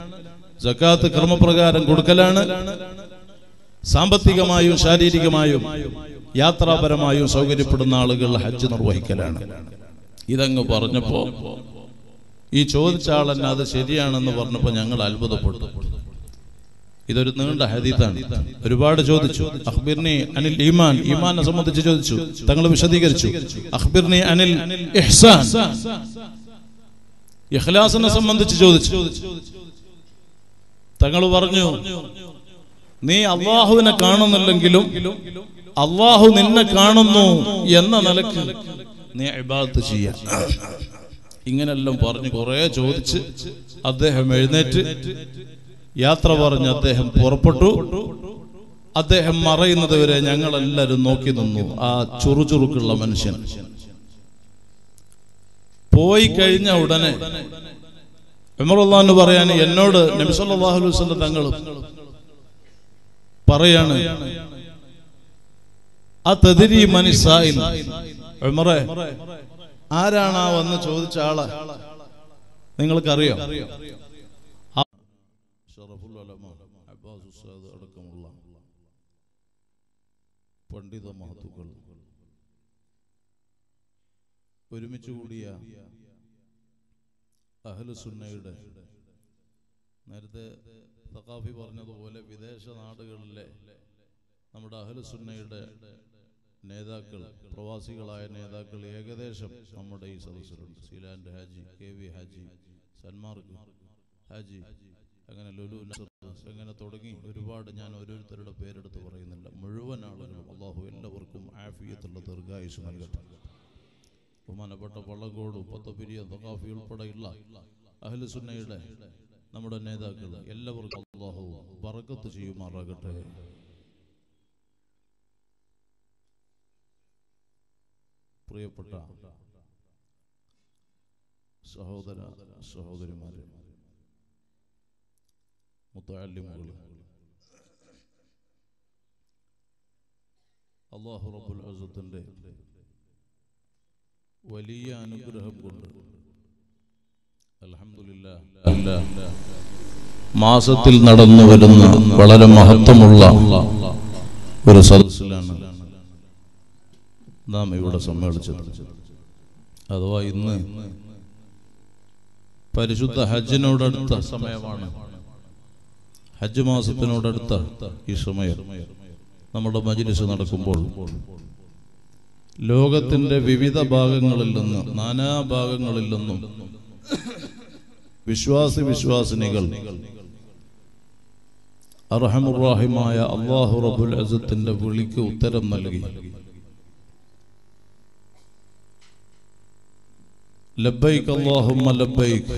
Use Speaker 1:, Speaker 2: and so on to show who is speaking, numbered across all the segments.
Speaker 1: ജക്കാത്ത് ക്രമപ്രകാരം കൊടുക്കലാണ് സാമ്പത്തികമായും ശാരീരികമായും യാത്രാപരമായും സൗകര്യപ്പെടുന്ന ആളുകൾ ഹജ്ജ് നിർവഹിക്കലാണ് ഇതങ്ങ് പറഞ്ഞപ്പോ ഈ ചോദിച്ച ആൾ തന്നെ അത് ശരിയാണെന്ന് പറഞ്ഞപ്പോ ഞങ്ങൾ അത്ഭുതപ്പെട്ടു ഇതൊരു നീണ്ട ഹദീത്താണ് ഒരുപാട് ചോദിച്ചു അഖ്ബിർനി അനിൽ ഈമാൻ ഈമാനെ സംബന്ധിച്ച് ചോദിച്ചു തങ്ങൾ വിശദീകരിച്ചു അഖ്ബിർനി അനിൽ ഇഹ്സാൻ ഇഖ്ലാസിനെ സംബന്ധിച്ച് ചോദിച്ചു തങ്ങൾ പറഞ്ഞു നീ അള്ളാഹുവിനെ കാണുന്നില്ലെങ്കിലും അള്ളാഹു നിന്നെ കാണുന്നു എന്ന നിലക്ക് നീ ഇബാദത്ത് ചെയ്യാം ഇങ്ങനെല്ലാം പറഞ്ഞ് കുറെ ചോദിച്ച് അദ്ദേഹം എഴുന്നേറ്റ് യാത്ര പറഞ്ഞ് അദ്ദേഹം പുറപ്പെട്ടു അദ്ദേഹം മറയുന്നത് വരെ ഞങ്ങളെല്ലാവരും നോക്കി നിന്നു ആ ചുറുചുറുക്കുള്ള മനുഷ്യൻ പോയി കഴിഞ്ഞ ഉടനെ ഉമറുല്ലാന്ന് പറയാൻ എന്നോട് നബിസല്ലാഹു അലൈഹി വസല്ലം തങ്ങൾ പറയാണ് ആ തതിരി മനിസായിൽ ഉമറെ ആരാണ് ആ വന്ന് ചോദിച്ച ആള് നിങ്ങൾക്കറിയാം ആ ഷറഫുൽ ഉലമ അബ്ബാസ് ഉസ്താദ് അടക്കമുള്ള പണ്ഡിത മഹത്തുക്കൾ ഒരുമിച്ച് കൂടിയ അഹ്ലുസുന്നയുടെ നേരത്തെ സഖാഫി പറഞ്ഞതുപോലെ വിദേശ നാടുകളിലെ നമ്മുടെ അഹ്ലുസുന്നയുടെ നേതാക്കൾ പ്രവാസികളായ നേതാക്കൾ ഏകദേശം നമ്മുടെ ഈ സദസ്സിലുണ്ട് Sealand Haji K V Haji Sanmark Haji അങ്ങനെ ലുലു നസർ അങ്ങനെ തുടങ്ങി ഒരുപാട് ഞാൻ ഓരോരുത്തരുടെ പേരെടുത്ത് പറയുന്നില്ല മുഴുവൻ ആളുകളും അള്ളാഹു എല്ലാവർക്കും ആഫിയത്തുള്ള ദീർഘായുസ് നൽകട്ടെ ബഹുമാനപ്പെട്ട പള്ളങ്കോടും പത്തപിരിയ തകാഫി ഉൾപ്പെടെയുള്ള അഹ്ലുസുന്നയുടെ നമ്മുടെ നേതാക്കൾ എല്ലാവർക്കും അള്ളാഹു ബറക്കത്ത് ചെയ്യുമാറാകട്ടെ പ്രിയപ്പെട്ട സഹോദര സഹോദരിമാരെ മുത്തല്ലിമുകൾ അള്ളാഹു റബ്ബുൽ അസത്തിന്റെ വലിയ അനുഗ്രഹം കൊണ്ട് അൽഹംദുലില്ലാ മാസത്തിൽ നടന്നു വരുന്ന വളരെ മഹത്വമുള്ള ഒരു സദസ്സിലാണ് നാം ഇവിടെ സമ്മേളിച്ചത് അഥവാ ഇന്ന് പരിശുദ്ധ ഹജ്ജിനോടടുത്ത സമയമാണ് ഹജ്ജ് മാസത്തിനോടടുത്ത ഈ സമയം നമ്മുടെ മജിലിസ് നടക്കുമ്പോൾ ലോകത്തിന്റെ വിവിധ ഭാഗങ്ങളിൽ നിന്ന് നാനാ ഭാഗങ്ങളിൽ നിന്നും വിശ്വാസി വിശ്വാസിനികൾ അർഹമുറാഹിമായ അള്ളാഹു റബുൽ അസത്തിന്റെ വിളിക്ക് ഉത്തരം നൽകി ലബൈക് അല്ലാഹുമ്മ ലബൈക്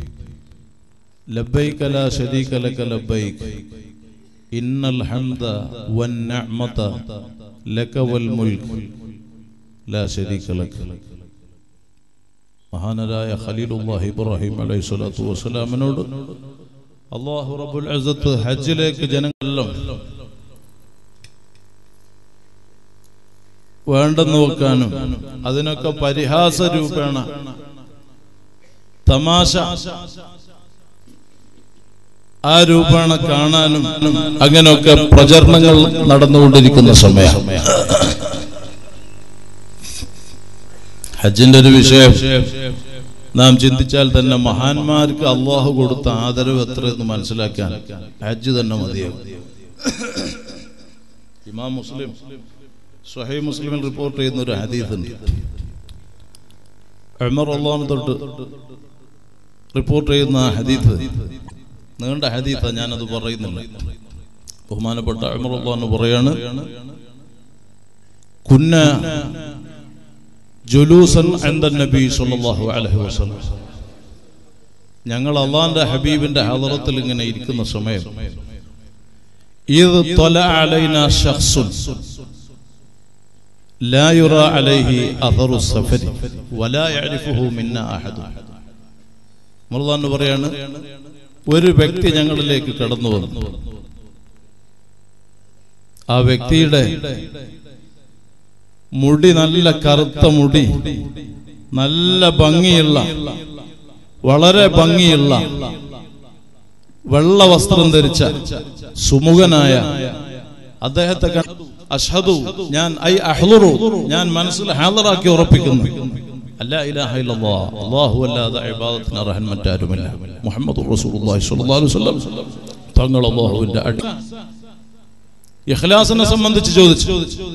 Speaker 1: ലബൈക ലാ ശരീക ലക ലബൈക് ഇന്നൽ ഹംദ വൻ നിഅമത ലക വൽ മുൽക്ക് ലാ ശരീക ലക മഹാനരായ ഖലീലുല്ലാഹി ഇബ്രാഹിം അലൈഹി സ്വലാത്തു വസ്സലാമിനോട് അള്ളാഹു റബ്ബുൽ അസത്ത് ഹജ്ജിലേക്ക് ജനങ്ങളെല്ലാം വേണ്ടെന്ന് വെക്കാനും അതിനൊക്കെ പരിഹാസ രൂപേണ തമാശ ആ രൂപേണ കാണാനും അങ്ങനെയൊക്കെ പ്രചരണങ്ങൾ നടന്നുകൊണ്ടിരിക്കുന്ന സമയം ഹജ്ജിന്റെ ഒരു വിഷയം നാം ചിന്തിച്ചാൽ തന്നെ മഹാന്മാർക്ക് അള്ളാഹു കൊടുത്ത ആദരവ് എത്രയെന്ന് മനസ്സിലാക്കാൻ ഹജ്ജ് തന്നെ മതിയാകും ഇമാം മുസ്ലിം സ്വഹൈ മുസ്ലിമിൽ റിപ്പോർട്ട് ചെയ്യുന്ന ഒരു ഹദീസ് ഉണ്ട് ഉമർ അള്ളാഹു തൊട്ട് റിപ്പോർട്ട് ചെയ്യുന്ന ഹദീസ് നീണ്ട ഹദീത്ത ഞാനത് പറയുന്നില്ല ബഹുമാനപ്പെട്ട ഉമർ അള്ളാഹു പറയാണ് കുന്ന ജുലൂസൻ അൻദ നബി സല്ലല്ലാഹു അലൈഹി വസല്ലം ഞങ്ങൾ അള്ളാന്റെ ഹബീബിന്റെ ഹദറത്തിൽ ഇങ്ങനെ ഇരിക്കുന്ന സമയം ഇത് തൊല അലൈന ഷഖ്സുൻ لا يرى عليه أثر السفر ولا يعرفه منا أحد മുർദാന്ന് പറയാണ് ഒരു വ്യക്തി ഞങ്ങളിലേക്ക് കടന്നു വന്നു ആ വ്യക്തിയുടെ മുടി നല്ല കറുത്ത മുടി നല്ല ഭംഗിയുള്ള വളരെ ഭംഗിയുള്ള വെള്ള വസ്ത്രം ധരിച്ച സുമുഖനായ അദ്ദേഹത്തെ കണ്ടു. അഷ്ഹദു ഞാൻ ഐ അഹ്ലുറു ഞാൻ മനസ്സിൽ ഹാദറാക്കി ഉറപ്പിക്കുന്നു അല്ലാ ഇലാഹ ഇല്ലല്ലാഹ് അല്ലാഹു അല്ലാതെ ഇബാദത്തിന് അർഹൻ മറ്റാരുമില്ല മുഹമ്മദുർ റസൂലുള്ളാഹി സ്വല്ലല്ലാഹു അലൈഹി വസല്ലം തങ്ങൾ അല്ലാഹുവിന്റെ അടി ഇഖ്ലാസിനെ സംബന്ധിച്ച് ചോദിച്ചു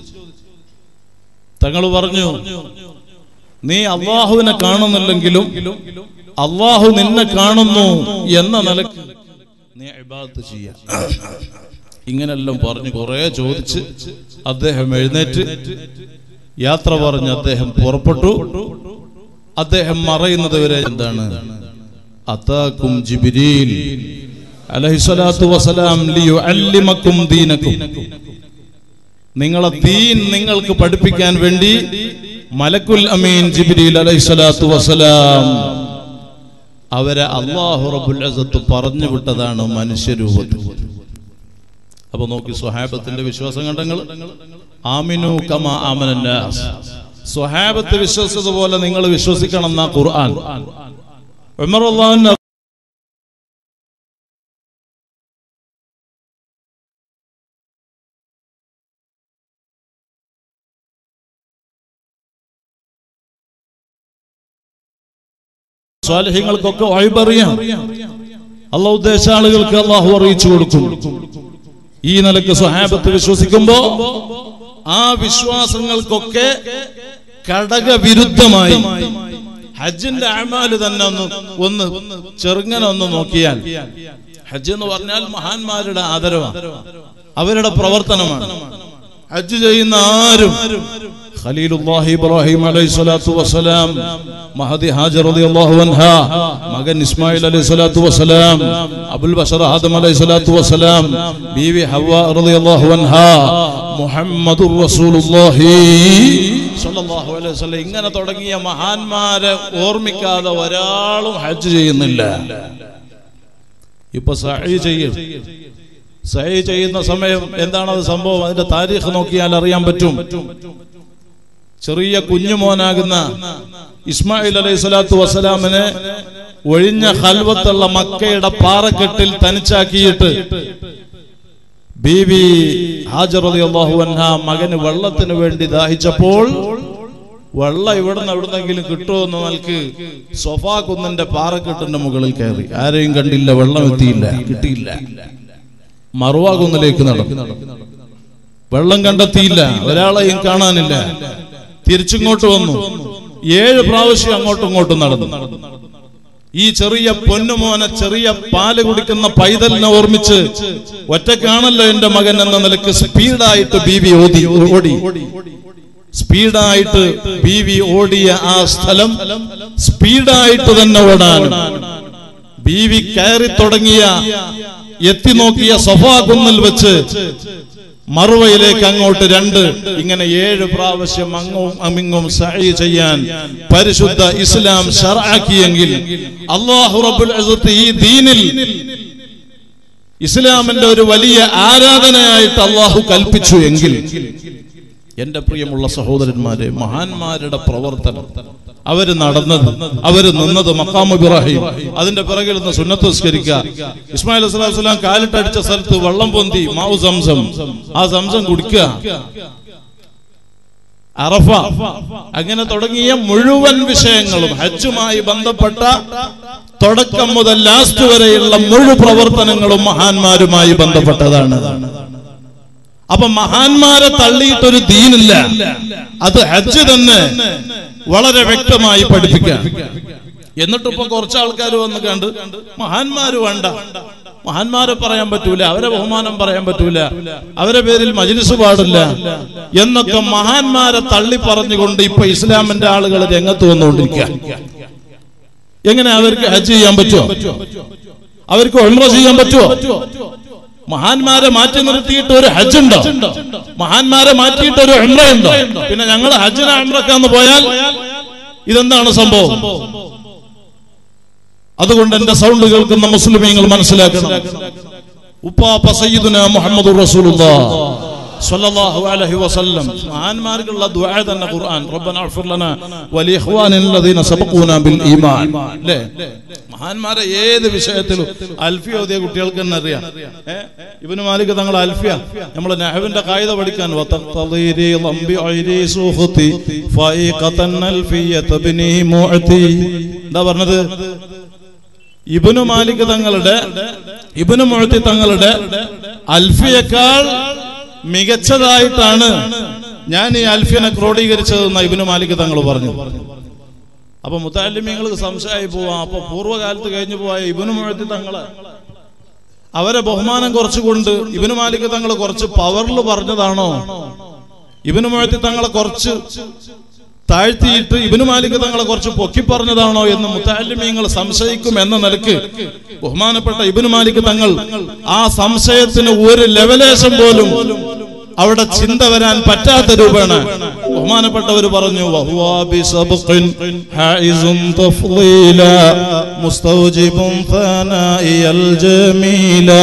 Speaker 1: തങ്ങൾ പറഞ്ഞു നീ അള്ളാഹുവിനെ കാണുന്നില്ലെങ്കിലും അള്ളാഹു നിന്നെ കാണുന്നു എന്ന നിലക്ക് നീ ഇബാദത്ത് ചെയ്യാ ഇങ്ങനെല്ലാം പറഞ്ഞ് കുറെ ചോദിച്ച് അദ്ദേഹം എഴുന്നേറ്റ് യാത്ര പറഞ്ഞ് അദ്ദേഹം പുറപ്പെട്ടു അദ്ദേഹം മറയുന്നത് വരെ എന്താണ് അതാക്കും ജിബിരീൽ അലഹിസ്വലാത്തു വസലാം ലിയുഅല്ലിമക്കും ദീനക്കും നിങ്ങളെ ദീൻ നിങ്ങൾക്ക് പഠിപ്പിക്കാൻ വേണ്ടി മലക്കുൽ അമീൻ ജിബ്രീൽ അലൈഹിസ്സലാത്തു വസലാം അവരെ അള്ളാഹു റബ്ബുൽ അസത്ത് പറഞ്ഞു വിട്ടതാണ് മനുഷ്യരൂപത്തിൽ അപ്പൊ നോക്കി സ്വഹാബത്തിന്റെ വിശ്വാസം കണ്ടങ്ങൾ ആമിനു കമ ആമനന്നാസ് സ്വഹാബത്ത് വിശ്വസിച്ചതുപോലെ നിങ്ങൾ വിശ്വസിക്കണം എന്നാ ഖുർആൻ ഉമർ അള്ളാഹു സ്വാലഹ്യങ്ങൾക്കൊക്കെ ഒഴിബറിയാം അള്ളാഹു ഉദ്ദേശ ആളുകൾക്ക് അള്ളാഹു അറിയിച്ചു കൊടുക്കും ഈ നിലക്ക് സ്വഹാബത്ത് വിശ്വസിക്കുമ്പോ ആ വിശ്വാസങ്ങൾക്കൊക്കെ ഘടകവിരുദ്ധമായി ഹജ്ജിന്റെ അമാല് തന്നെ ഒന്ന് ഒന്ന് ചെറുങ്ങനെ ഒന്ന് നോക്കിയാൽ ഹജ്ജ് എന്ന് പറഞ്ഞാൽ മഹാന്മാരുടെ ആദരവാണ് അവരുടെ പ്രവർത്തനമാണ് ഹജ്ജ് ചെയ്യുന്ന ആരും ഖലീലുല്ലാഹി ഇബ്രാഹിം അലൈഹി സ്വലാത്തു വസ്സലാം മഹദി ഹാജർ റളിയല്ലാഹു അൻഹ മകൻ ഇസ്മായിൽ അലൈഹി സ്വലാത്തു വസ്സലാം അബുൽ ബഷർ ആദം അലൈഹി സ്വലാത്തു വസ്സലാം ബീവി ഹവ്വ റളിയല്ലാഹു അൻഹ മുഹമ്മദുർ റസൂലുള്ളാഹി സ്വല്ലല്ലാഹു അലൈഹി വസല്ലം ഇങ്ങനെ തുടങ്ങിയ മഹാന്മാരെ ഓർമ്മിക്കാതെ ഒരാളും ഹജ്ജ് ചെയ്യുന്നില്ല ഇപ്പൊ സഹി ചെയ്യും സഹി ചെയ്യുന്ന സമയം എന്താണത് സംഭവം അതിന്റെ താരീഖ് നോക്കിയാൽ അറിയാൻ പറ്റും ചെറിയ കുഞ്ഞുമോനാകുന്ന ഇസ്മായിൽ അലൈഹി സ്വലാത്തു വസ്സലാമിനെ ഒഴിഞ്ഞ ഹൽവത്തുള്ള മക്കയുടെ പാറക്കെട്ടിൽ തനിച്ചാക്കിയിട്ട് ബീവി ഹാജർ അള്ളാഹു അൻഹ മകന് വെള്ളത്തിന് വേണ്ടി ദാഹിച്ചപ്പോൾ വെള്ളം ഇവിടുന്ന് എവിടുന്നെങ്കിലും കിട്ടുമെന്ന് നൽകി സൊഫാ കുന്നിന്റെ പാറക്കെട്ടിന്റെ മുകളിൽ കയറി ആരെയും കണ്ടില്ല വെള്ളം എത്തിയില്ല കിട്ടിയില്ല മറുവാ കുന്നിലേക്ക് നടന്നു വെള്ളം കണ്ടെത്തിയില്ല ഒരാളെയും കാണാനില്ല തിരിച്ചിങ്ങോട്ട് വന്നു ഏഴ് പ്രാവശ്യം അങ്ങോട്ടും ഇങ്ങോട്ടും നടന്നു ഈ ചെറിയ പൊന്നുമോനെ ചെറിയ പാല് കുടിക്കുന്ന പൈതലിനെ ഓർമ്മിച്ച് ഒറ്റക്കാണല്ലോ എന്റെ മകൻ എന്ന നിലക്ക് സ്പീഡായിട്ട് ബീവി ഓടി ഓടി സ്പീഡായിട്ട് ബീവി ഓടിയ ആ സ്ഥലം സ്പീഡായിട്ട് തന്നെ ഓടാനും ബീവി കയറി തുടങ്ങിയ എത്തി നോക്കിയ സഫാ കുന്നിൽ വെച്ച് മറുവയിലേക്ക് അങ്ങോട്ട് രണ്ട് ഇങ്ങനെ ഏഴ് പ്രാവശ്യം അങ്ങും അമിങ്ങും സഹി ചെയ്യാൻ പരിശുദ്ധ ഇസ്ലാം ഷറാക്കിയെങ്കിൽ അള്ളാഹു റബ്ബുൽ ഇസ്സത്ത് ഈ ദീനിൽ ഇസ്ലാമിന്റെ ഒരു വലിയ ആരാധനയായിട്ട് അള്ളാഹു കൽപ്പിച്ചു എങ്കിൽ എന്റെ പ്രിയമുള്ള സഹോദരന്മാരെ മഹാന്മാരുടെ പ്രവർത്തനം അവര് നടന്നത് അവര് നിന്നത് മക്കാമു ഇബ്രാഹിം അതിന്റെ പിറകിൽ നിന്ന് സുന്നത്ത് നിസ്കരിക്കുക ഇസ്മായിൽ അസ്ലാം വസ്ലാം കാലിട്ടടിച്ച സ്ഥലത്ത് വെള്ളം പൊന്തി മാവു സംസം ആ സംസം കുടിക്കുക അറഫ അങ്ങനെ തുടങ്ങിയ മുഴുവൻ വിഷയങ്ങളും ഹജ്ജുമായി ബന്ധപ്പെട്ട തുടക്കം മുതൽ ലാസ്റ്റ് വരെയുള്ള മുഴു പ്രവർത്തനങ്ങളും മഹാന്മാരുമായി ബന്ധപ്പെട്ടതാണ് അപ്പൊ മഹാന്മാരെ തള്ളിയിട്ടൊരു ദീനില്ല അത് ഹജ്ജ് തന്നെ വളരെ വ്യക്തമായി പഠിപ്പിക്കാം എന്നിട്ട് ഇപ്പൊ കുറച്ച് ആൾക്കാർ വന്ന് കണ്ട് മഹാന്മാര് വേണ്ട മഹാന്മാരെ പറയാൻ പറ്റൂല അവരെ ബഹുമാനം പറയാൻ പറ്റൂല അവരെ പേരിൽ മജിലിസ് പാടില്ല എന്നൊക്കെ മഹാന്മാരെ തള്ളി പറഞ്ഞുകൊണ്ട് ഇപ്പൊ ഇസ്ലാമിന്റെ ആളുകൾ രംഗത്ത് വന്നുകൊണ്ടിരിക്കുക എങ്ങനെ അവർക്ക് ഹജ്ജ് ചെയ്യാൻ പറ്റുമോ അവർക്ക് ഒമ്ര ചെയ്യാൻ പറ്റുമോ മഹാന്മാരെ മാറ്റി നിർത്തിയിട്ട് ഒരു ഹജ്ജ് ഉണ്ടോ മഹാന്മാരെ മാറ്റിയിട്ട് ഒരു ഉംറ ഉണ്ടോ പിന്നെ ഞങ്ങൾ ഹജ്ജിന് ഉംറക്കാന്ന് പോയാൽ ഇതെന്താണ് സംഭവം അതുകൊണ്ട് എന്റെ സൗണ്ട് കേൾക്കുന്ന മുസ്ലിമീങ്ങൾ മനസ്സിലാക്കണം ഉപ്പാപ്പ സയ്യിദുന മുഹമ്മദ് റസൂലുള്ളാ സ്വല്ലല്ലാഹു അലൈഹി വസല്ലം മഹാന്മാർക്കുള്ള ദുആ തന്നെ ഖുർആൻ റബ്ബന അഗ്ഫിർ ലനാ വലി ഇഖ്വാനിൽ ലദീന സബഖൂന ബിൽ ഈമാൻ അല്ലേ മഹാന്മാരെ ഏത് വിഷയത്തിലും അൽഫിയ ഓതിയ കുട്ടികൾക്ക് തന്നെ അറിയാം ഏ? ഇബ്നു മാലിക് തങ്ങൾ അൽഫിയ നമ്മൾ നഹവിന്റെ കായിക പഠിക്കാൻ വതഖ്തദീരി ലംബി ഐരി സുഖതി ഫൈഖതൻ അൽഫിയത ബിനി മുഅതി എന്താ പറഞ്ഞത് ഇബ്നു മാലിക് തങ്ങളുടെ ഇബ്നു മുഅത്തി തങ്ങളുടെ അൽഫിയേക്കാൾ മികച്ചതായിട്ടാണ് ഞാൻ ഈ അൽഫിയനെ ക്രോഡീകരിച്ചതെന്ന് ഇബ്നു മാലിക് തങ്ങൾ പറഞ്ഞു അപ്പൊ മുത്താലിമ്യങ്ങൾക്ക് സംശയമായി പോവാം അപ്പൊ പൂർവ്വകാലത്ത് കഴിഞ്ഞു പോയ ഇബനു മുഴത്തി തങ്ങള് അവരെ ബഹുമാനം കുറച്ചുകൊണ്ട് ഇബനു മാലിക് തങ്ങൾ കുറച്ച് പവറിൽ പറഞ്ഞതാണോ ഇബനു മുഴത്തി തങ്ങളെ കുറച്ച് താഴ്ത്തിയിട്ട് ഇബനു മാലിക് തങ്ങളെ കുറച്ച് പൊക്കി പറഞ്ഞതാണോ എന്ന് മുത്താലിമ്യങ്ങൾ സംശയിക്കും എന്ന നിലക്ക് ബഹുമാനപ്പെട്ട ഇബനു മാലിക് തങ്ങൾ ആ സംശയത്തിന് ഒരു ലെവലേശം പോലും അവിടെ ചിന്ത വരാൻ പറ്റാത്ത രൂപേണ ബഹുമാനപ്പെട്ടവർ പറഞ്ഞു വഹുവാ ബിസബ്ഖിൻ ഹായിസുൻ തഫ്ളീല മുസ്തൗജിബുൻ ഫനാഇയൽ ജമീല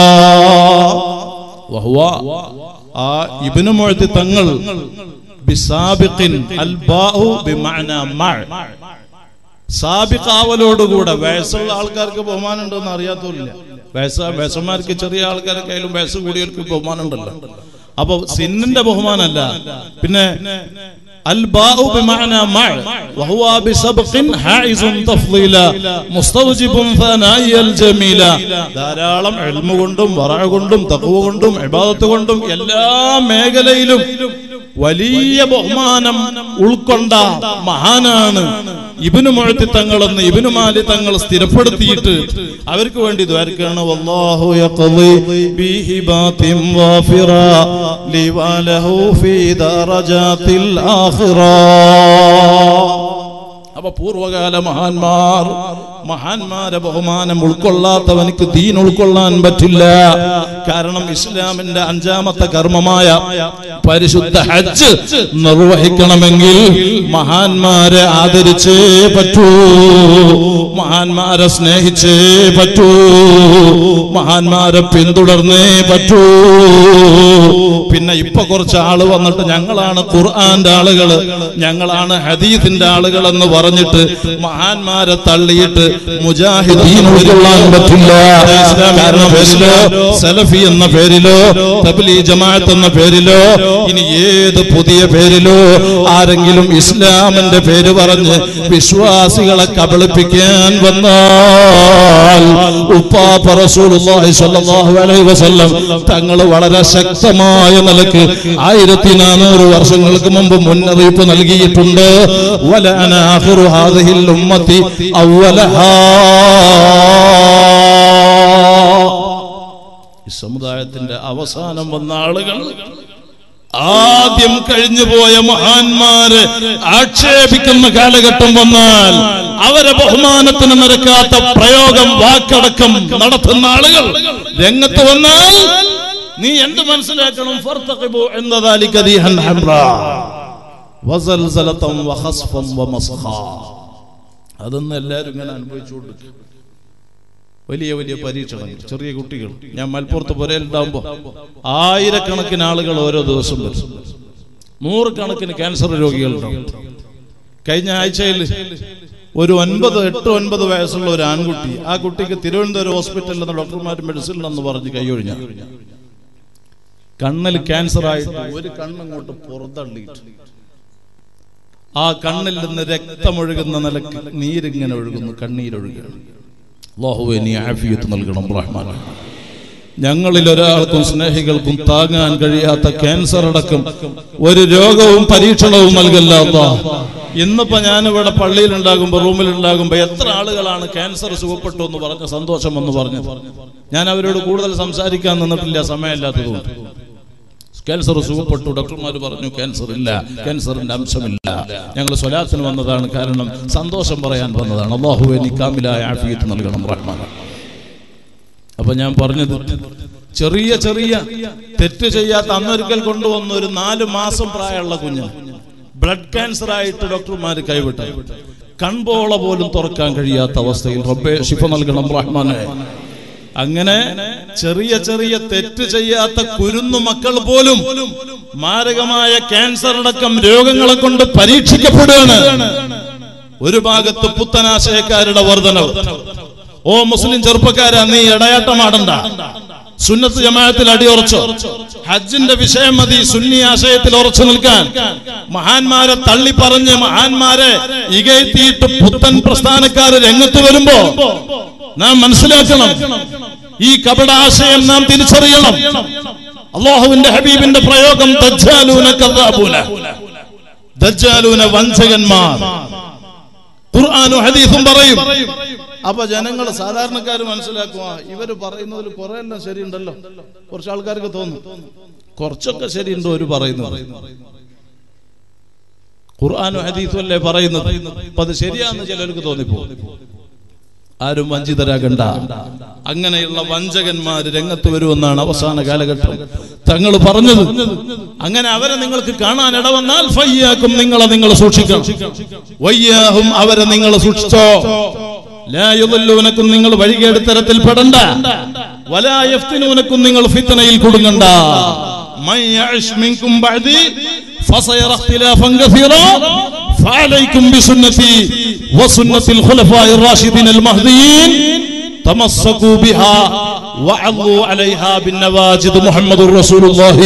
Speaker 1: വഹുവ ആ ഇബ്നു മുഅത്തി തങ്ങൾ ബിസാബിഖിൻ അൽ ബാഉ ബിമഅന മഅ സാബിഖാവലോടുകൂടെ വയസ്സുള്ള ആൾക്കാർക്ക് ബഹുമാനം ഉണ്ടെന്ന് അറിയാത്തില്ല വയസ്സ വയസ്സന്മാർക്ക് ചെറിയ ആൾക്കാർക്കായാലും വയസ്സ് കൂടിയവർക്ക് ബഹുമാനം ഉണ്ടല്ലോ അപ്പൊ സിന്നിന്റെ ബഹുമാനല്ല പിന്നെ الباء بمعنى مع وهو بسبق حائز تفضيلا مستوجب ثنائي الجميل ധാരാളം എൽമ കൊണ്ടും വറ കൊണ്ടും തഖ്വ കൊണ്ടും ഇബാദത്ത് കൊണ്ടും എല്ലാ മേഖലയിലും വലിയ ബഹുമാനം ഉൾക്കൊണ്ട മഹാനാണ് ഇബിനു മുഴത്തി തങ്ങളെന്ന് ഇബിനു മാലി തങ്ങൾ സ്ഥിരപ്പെടുത്തിയിട്ട് അവർക്ക് വേണ്ടി ദ്വാരക്കാണ് വല്ലാഹു യഖ്ളി ബിഹിബാതിൻ വാഫിറ ലിവലഹു ഫീ ദറജാത്തിൽ ആഖിറ അപ്പൊ പൂർവകാല മഹാന്മാർ മഹാന്മാരെ ബഹുമാനം ഉൾക്കൊള്ളാത്തവനിക്ക് ദീൻ ഉൾക്കൊള്ളാൻ പറ്റില്ല കാരണം ഇസ്ലാമിന്റെ അഞ്ചാമത്തെ കർമ്മമായ പരിശുദ്ധ ഹജ്ജ് നിർവഹിക്കണമെങ്കിൽ മഹാന്മാരെ ആദരിച്ചേ പറ്റൂ മഹാന്മാരെ സ്നേഹിച്ചേ പറ്റൂ മഹാന്മാരെ പിന്തുടർന്നേ പറ്റൂ പിന്നെ ഇപ്പൊ കുറച്ച് ആള് വന്നിട്ട് ഞങ്ങളാണ് ഖുർആന്റെ ആളുകള് ഞങ്ങളാണ് ഹദീസിന്റെ ആളുകൾ എന്ന് പറഞ്ഞിട്ട് മഹാന്മാരെ തള്ളിയിട്ട് മുജാഹിദീൻ ഉൾക്കൊള്ളാൻ പറ്റില്ല കാരണം പേരിലോ സലഫി എന്ന പേരിലോ തബ്ലീ ജമാഅത്ത് എന്ന പേരിലോ ഇനി ഏത് പുതിയ പേരിലോ ആരെങ്കിലും ഇസ്ലാമിന്റെ പേര് പറഞ്ഞ് വിശ്വാസികളെ കബളിപ്പിക്കാൻ വന്നാൽ ഉപ്പാപ്പ റസൂലുള്ളാഹി സ്വല്ലല്ലാഹു അലൈഹി വസല്ലം തങ്ങൾ വളരെ ശക്തമായ നിലക്ക് ആയിരത്തി നാനൂറ് വർഷങ്ങൾക്ക് മുമ്പ് മുന്നറിയിപ്പ് നൽകിയിട്ടുണ്ട് വലഅന ആഖിറു ഹാദിഹിൽ ഉമ്മത്തി അവലഹാ ഈ സമുദായത്തിന്റെ അവസാനം വന്ന ആളുകൾ ആദ്യം കഴിഞ്ഞു പോയ മഹാന്മാരെ ആക്ഷേപിക്കുന്ന കാലഘട്ടം വന്നാൽ അവരെ ബഹുമാനത്തിന് നിരക്കാത്ത പ്രയോഗം വാക്കടക്കം നടത്തുന്ന ആളുകൾ രംഗത്ത് വന്നാൽ നീ എന്ത് മനസ്സിലാക്കണം ഫർത്തഖിബു എന്ന ദാലിക ദീഹൻ ഹംറാ വസൽസലതം വഖസ്ഫം വമസ്ഖാ അതൊന്നും എല്ലാവരും ഇങ്ങനെ അനുഭവിച്ചുകൊണ്ടിരിക്കും വലിയ വലിയ പരീക്ഷണങ്ങൾ ചെറിയ കുട്ടികൾ ഞാൻ മലപ്പുറത്ത് പുരയിലുണ്ടാകുമ്പോ ആയിരക്കണക്കിന് ആളുകൾ ഓരോ ദിവസം വരും നൂറുകണക്കിന് ക്യാൻസർ രോഗികളുണ്ടാവും കഴിഞ്ഞ ആഴ്ചയിൽ ഒരു ഒൻപത് എട്ട് ഒൻപത് വയസ്സുള്ള ഒരു ആൺകുട്ടി ആ കുട്ടിക്ക് തിരുവനന്തപുരം ഹോസ്പിറ്റലിൽ നിന്ന് ഡോക്ടർമാർ മെഡിസിൻ എന്ന് പറഞ്ഞ് കൈയൊഴിഞ്ഞ കണ്ണിൽ ക്യാൻസർ ആയിട്ട് ഒരു കണ്ണങ്ങോട്ട് പുറത്തള്ളിയിട്ട് ആ കണ്ണിൽ നിന്ന് രക്തമൊഴുകുന്ന നിലക്ക് നീരിങ്ങനെ ഒഴുകുന്നു കണ്ണീരൊഴുകുകയാണ് അള്ളാഹുവെ നീ ആഫിയത്ത് നൽകണം റഹ്മാൻ ഞങ്ങളിൽ ഒരാൾക്കും സ്നേഹികൾക്കും താങ്ങാൻ കഴിയാത്ത ക്യാൻസർ അടക്കം ഒരു രോഗവും പരീക്ഷണവും നൽകല്ല അല്ലാ ഇന്നിപ്പോ ഞാനിവിടെ പള്ളിയിൽ ഉണ്ടാകുമ്പോ റൂമിൽ ഉണ്ടാകുമ്പോ എത്ര ആളുകളാണ് ക്യാൻസർ സുഖപ്പെട്ടു എന്ന് പറഞ്ഞ സന്തോഷം എന്ന് പറഞ്ഞു ഞാൻ അവരോട് കൂടുതൽ സംസാരിക്കാൻ നിന്നിട്ടില്ല സമയമില്ലാത്തതുകൊണ്ട് ക്യാൻസർ സുഖപ്പെട്ടു ഡോക്ടർമാർ പറഞ്ഞു ക്യാൻസർ ഇല്ല ക്യാൻസറിന്റെ അംശമില്ല ഞങ്ങൾ സ്വലാത്തിന് വന്നതാണ് കാരണം സന്തോഷം പറയാൻ വന്നതാണ് അള്ളാഹു നിക്കാമിലായ ആഫിയത്ത് നൽകണം റഹ്മാൻ അപ്പൊ ഞാൻ പറഞ്ഞത് ചെറിയ ചെറിയ തെറ്റ് ചെയ്യാത്ത അന്നൊരിക്കൽ കൊണ്ടുവന്ന ഒരു നാല് മാസം പ്രായമുള്ള കുഞ്ഞ് ബ്ലഡ് ക്യാൻസർ ആയിട്ട് ഡോക്ടർമാർ കൈവിട്ടു കൺപോള പോലും തുറക്കാൻ കഴിയാത്ത അവസ്ഥയിൽ റബ്ബെ ശിഫ നൽകണം റഹ്മാനെ അങ്ങനെ ചെറിയ ചെറിയ തെറ്റ് ചെയ്യാത്ത കുരുന്നു മക്കൾ പോലും മാരകമായ ക്യാൻസർ അടക്കം രോഗങ്ങളെ കൊണ്ട് പരീക്ഷിക്കപ്പെടുകയാണ് ഒരു ഭാഗത്ത് പുത്തനാശയക്കാരുടെ വർധനവ് ഓ മുസ്ലിം ചെറുപ്പക്കാരാ നീ ഇടയാട്ടമാടണ്ട സുന്നത്ത് ജമാഅത്തിൽ അടിയുറച്ചോ ഹജ്ജിന്റെ വിഷയം മതി സുന്നി ആശയത്തിൽ ഉറച്ചു നിൽക്കാൻ മഹാന്മാരെ തള്ളി പറഞ്ഞ് മഹാന്മാരെ ഇകയത്തിയിട്ട് പുത്തൻ പ്രസ്ഥാനക്കാര് രംഗത്ത് വരുമ്പോ നാം മനസ്സിലാക്കണം ഈ കപട ആശയം നാം തിരിച്ചറിയണം അള്ളാഹുവിന്റെ ഹബീബിന്റെ പ്രയോഗം ദജ്ജാലൂന കദ്ദാബൂന ദജ്ജാലൂന വഞ്ചകന്മാർ ഖുർആാനും ഹദീസും പറയും അപ്പൊ ജനങ്ങൾ സാധാരണക്കാർ മനസ്സിലാക്കുക ഇവര് പറയുന്നതിൽ കുറെ എല്ലാം ശരിയുണ്ടല്ലോ കുറച്ച് ആൾക്കാർക്ക് തോന്നും കുറച്ചൊക്കെ ശരിയുണ്ടോ ഒരു പറയുന്നത് ഖുർആാനും ഹദീസും അല്ലേ പറയുന്നത് അപ്പൊ അത് ശരിയാന്ന് ചിലർക്ക് തോന്നിപ്പോ ആരും വഞ്ചിതരാകണ്ട അങ്ങനെയുള്ള വഞ്ചകന്മാര് രംഗത്ത് വരുമെന്നാണ് അവസാന കാലഘട്ടം തങ്ങൾ പറഞ്ഞത് അങ്ങനെ അവരെ നിങ്ങൾക്ക് കാണാൻ ഇടവന്നാൽ ഫയ്യാക്കും നിങ്ങളെ നിങ്ങൾ സൂക്ഷിക്കണം വയ്യാഹും അവരെ നിങ്ങൾ സൂക്ഷിച്ചോ ലായുദല്ലൂനക്കും നിങ്ങൾ വഴികേട് തരത്തിൽ പെടണ്ട വലായഫ്തിനൂനക്കും നിങ്ങൾ ഫിത്തനയിൽ കുടുങ്ങണ്ട മൻ യഅ്ശ് മിൻകും ബഅദി ഫസയറ ഇഖ്തിലാഫൻ കസീറാ فعليكم بسنتي وسنة الخلفاء الراشدين المهديين تمسكوا بها وعضوا عليها بالنواجد محمد رسول الله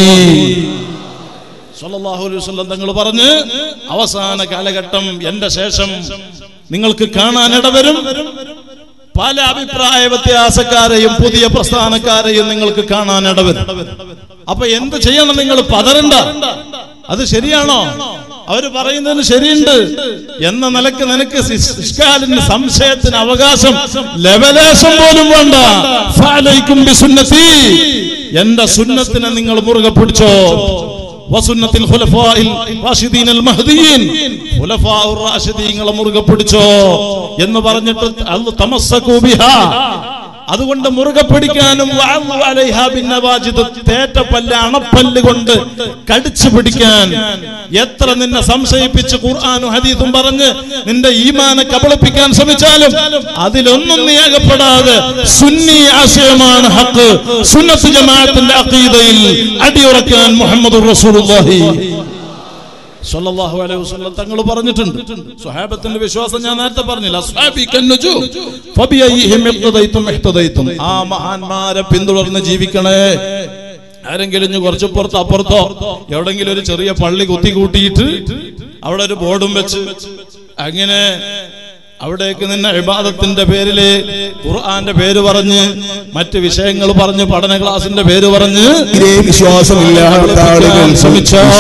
Speaker 1: സല്ലല്ലാഹു അലൈഹി വസല്ലം തങ്ങൾ പറഞ്ഞ് അവസാന കാലഘട്ടം എന്റെ ശേഷം നിങ്ങൾക്ക് കാണാൻ ഇടവരും പല അഭിപ്രായ വ്യത്യാസക്കാരെയും പുതിയ പ്രസ്ഥാനക്കാരെയും നിങ്ങൾക്ക് കാണാൻ ഇടവരും അപ്പൊ എന്ത് ചെയ്യണം നിങ്ങൾ പതറണ്ട അത് ശരിയാണോ അവര് പറയുന്നതിന് ശരിയുണ്ട് എന്ന നിലക്ക് നിനക്ക് ഇഷ്കാലിന് സംശയത്തിന് അവകാശം ലവലേശം പോലും വേണ്ട ഫഅലൈക്കും ബിസുന്നതി എന്റെ സുന്നത്തിനെ നിങ്ങൾ മുറുകെ പിടിച്ചോ വസുന്നത്തിൽ ഖുലഫാഇൽ റാഷിദീനൽ മഹ്ദിയീൻ ഖുലഫാഉർ റാഷിദീങ്ങളെ മുറുകെ പിടിച്ചോ എന്ന് പറഞ്ഞിട്ട് അല്ലാഹു തമസ്സകൂ ബിഹാ അതുകൊണ്ട് മുറുകെ പിടിക്കാനും വഅളു അലൈഹാ ബിന്നവാജിദ് തേറ്റപ്പല്ല് അണപ്പല്ല് കൊണ്ട് കടിച്ചു പിടിക്കാൻ എത്ര നിന്നെ സംശയിപ്പിച്ച് ഖുർആാനും ഹദീസും പറഞ്ഞ് നിന്റെ ഈമാനെ കബളിപ്പിക്കാൻ ശ്രമിച്ചാലും അതിലൊന്നും നീ അകപ്പെടാതെ സുന്നി ആശയമാണ് ഹക്ക് സുന്നത്ത് ജമാഅത്തിന്റെ അഖീദയിൽ അടിയുറക്കാൻ മുഹമ്മദ് റസൂലുള്ളാഹി സല്ലല്ലാഹു അലൈഹി വസല്ലം തങ്ങൾ പറഞ്ഞിട്ടുണ്ട് സ്വഹാബത്തിന്റെ വിശ്വാസം ഞാൻ നേരത്തെ പറഞ്ഞില്ല അസ്ഹാബി കന്നുജു ഫബിയൈഹിം ഇഖ്തദൈതും ഇഹ്തദൈതും ആ മഹാന്മാരെ പിന്തുടർന്ന് ജീവിക്കണേ ആരെങ്കിലും ഇഞ്ഞ് കുറച്ച് പുറത്ത് അപ്പുറത്തോ എവിടെങ്കിലും ഒരു ചെറിയ പള്ളി കുത്തി കൂട്ടിയിട്ട് അവിടെ ഒരു ബോർഡും വെച്ച് അങ്ങനെ അവിടേക്ക് നിന്നെ ഇബാദത്തിന്റെ പേരില് ഖുർആന്റെ പേര് പറഞ്ഞ് മറ്റ് വിഷയങ്ങൾ പറഞ്ഞ് പഠന ക്ലാസിന്റെ പേര് പറഞ്ഞ്
Speaker 2: ഇതേ വിശ്വാസമില്ലാത്ത ആളുകൾ
Speaker 1: ശ്രമിച്ചാൽ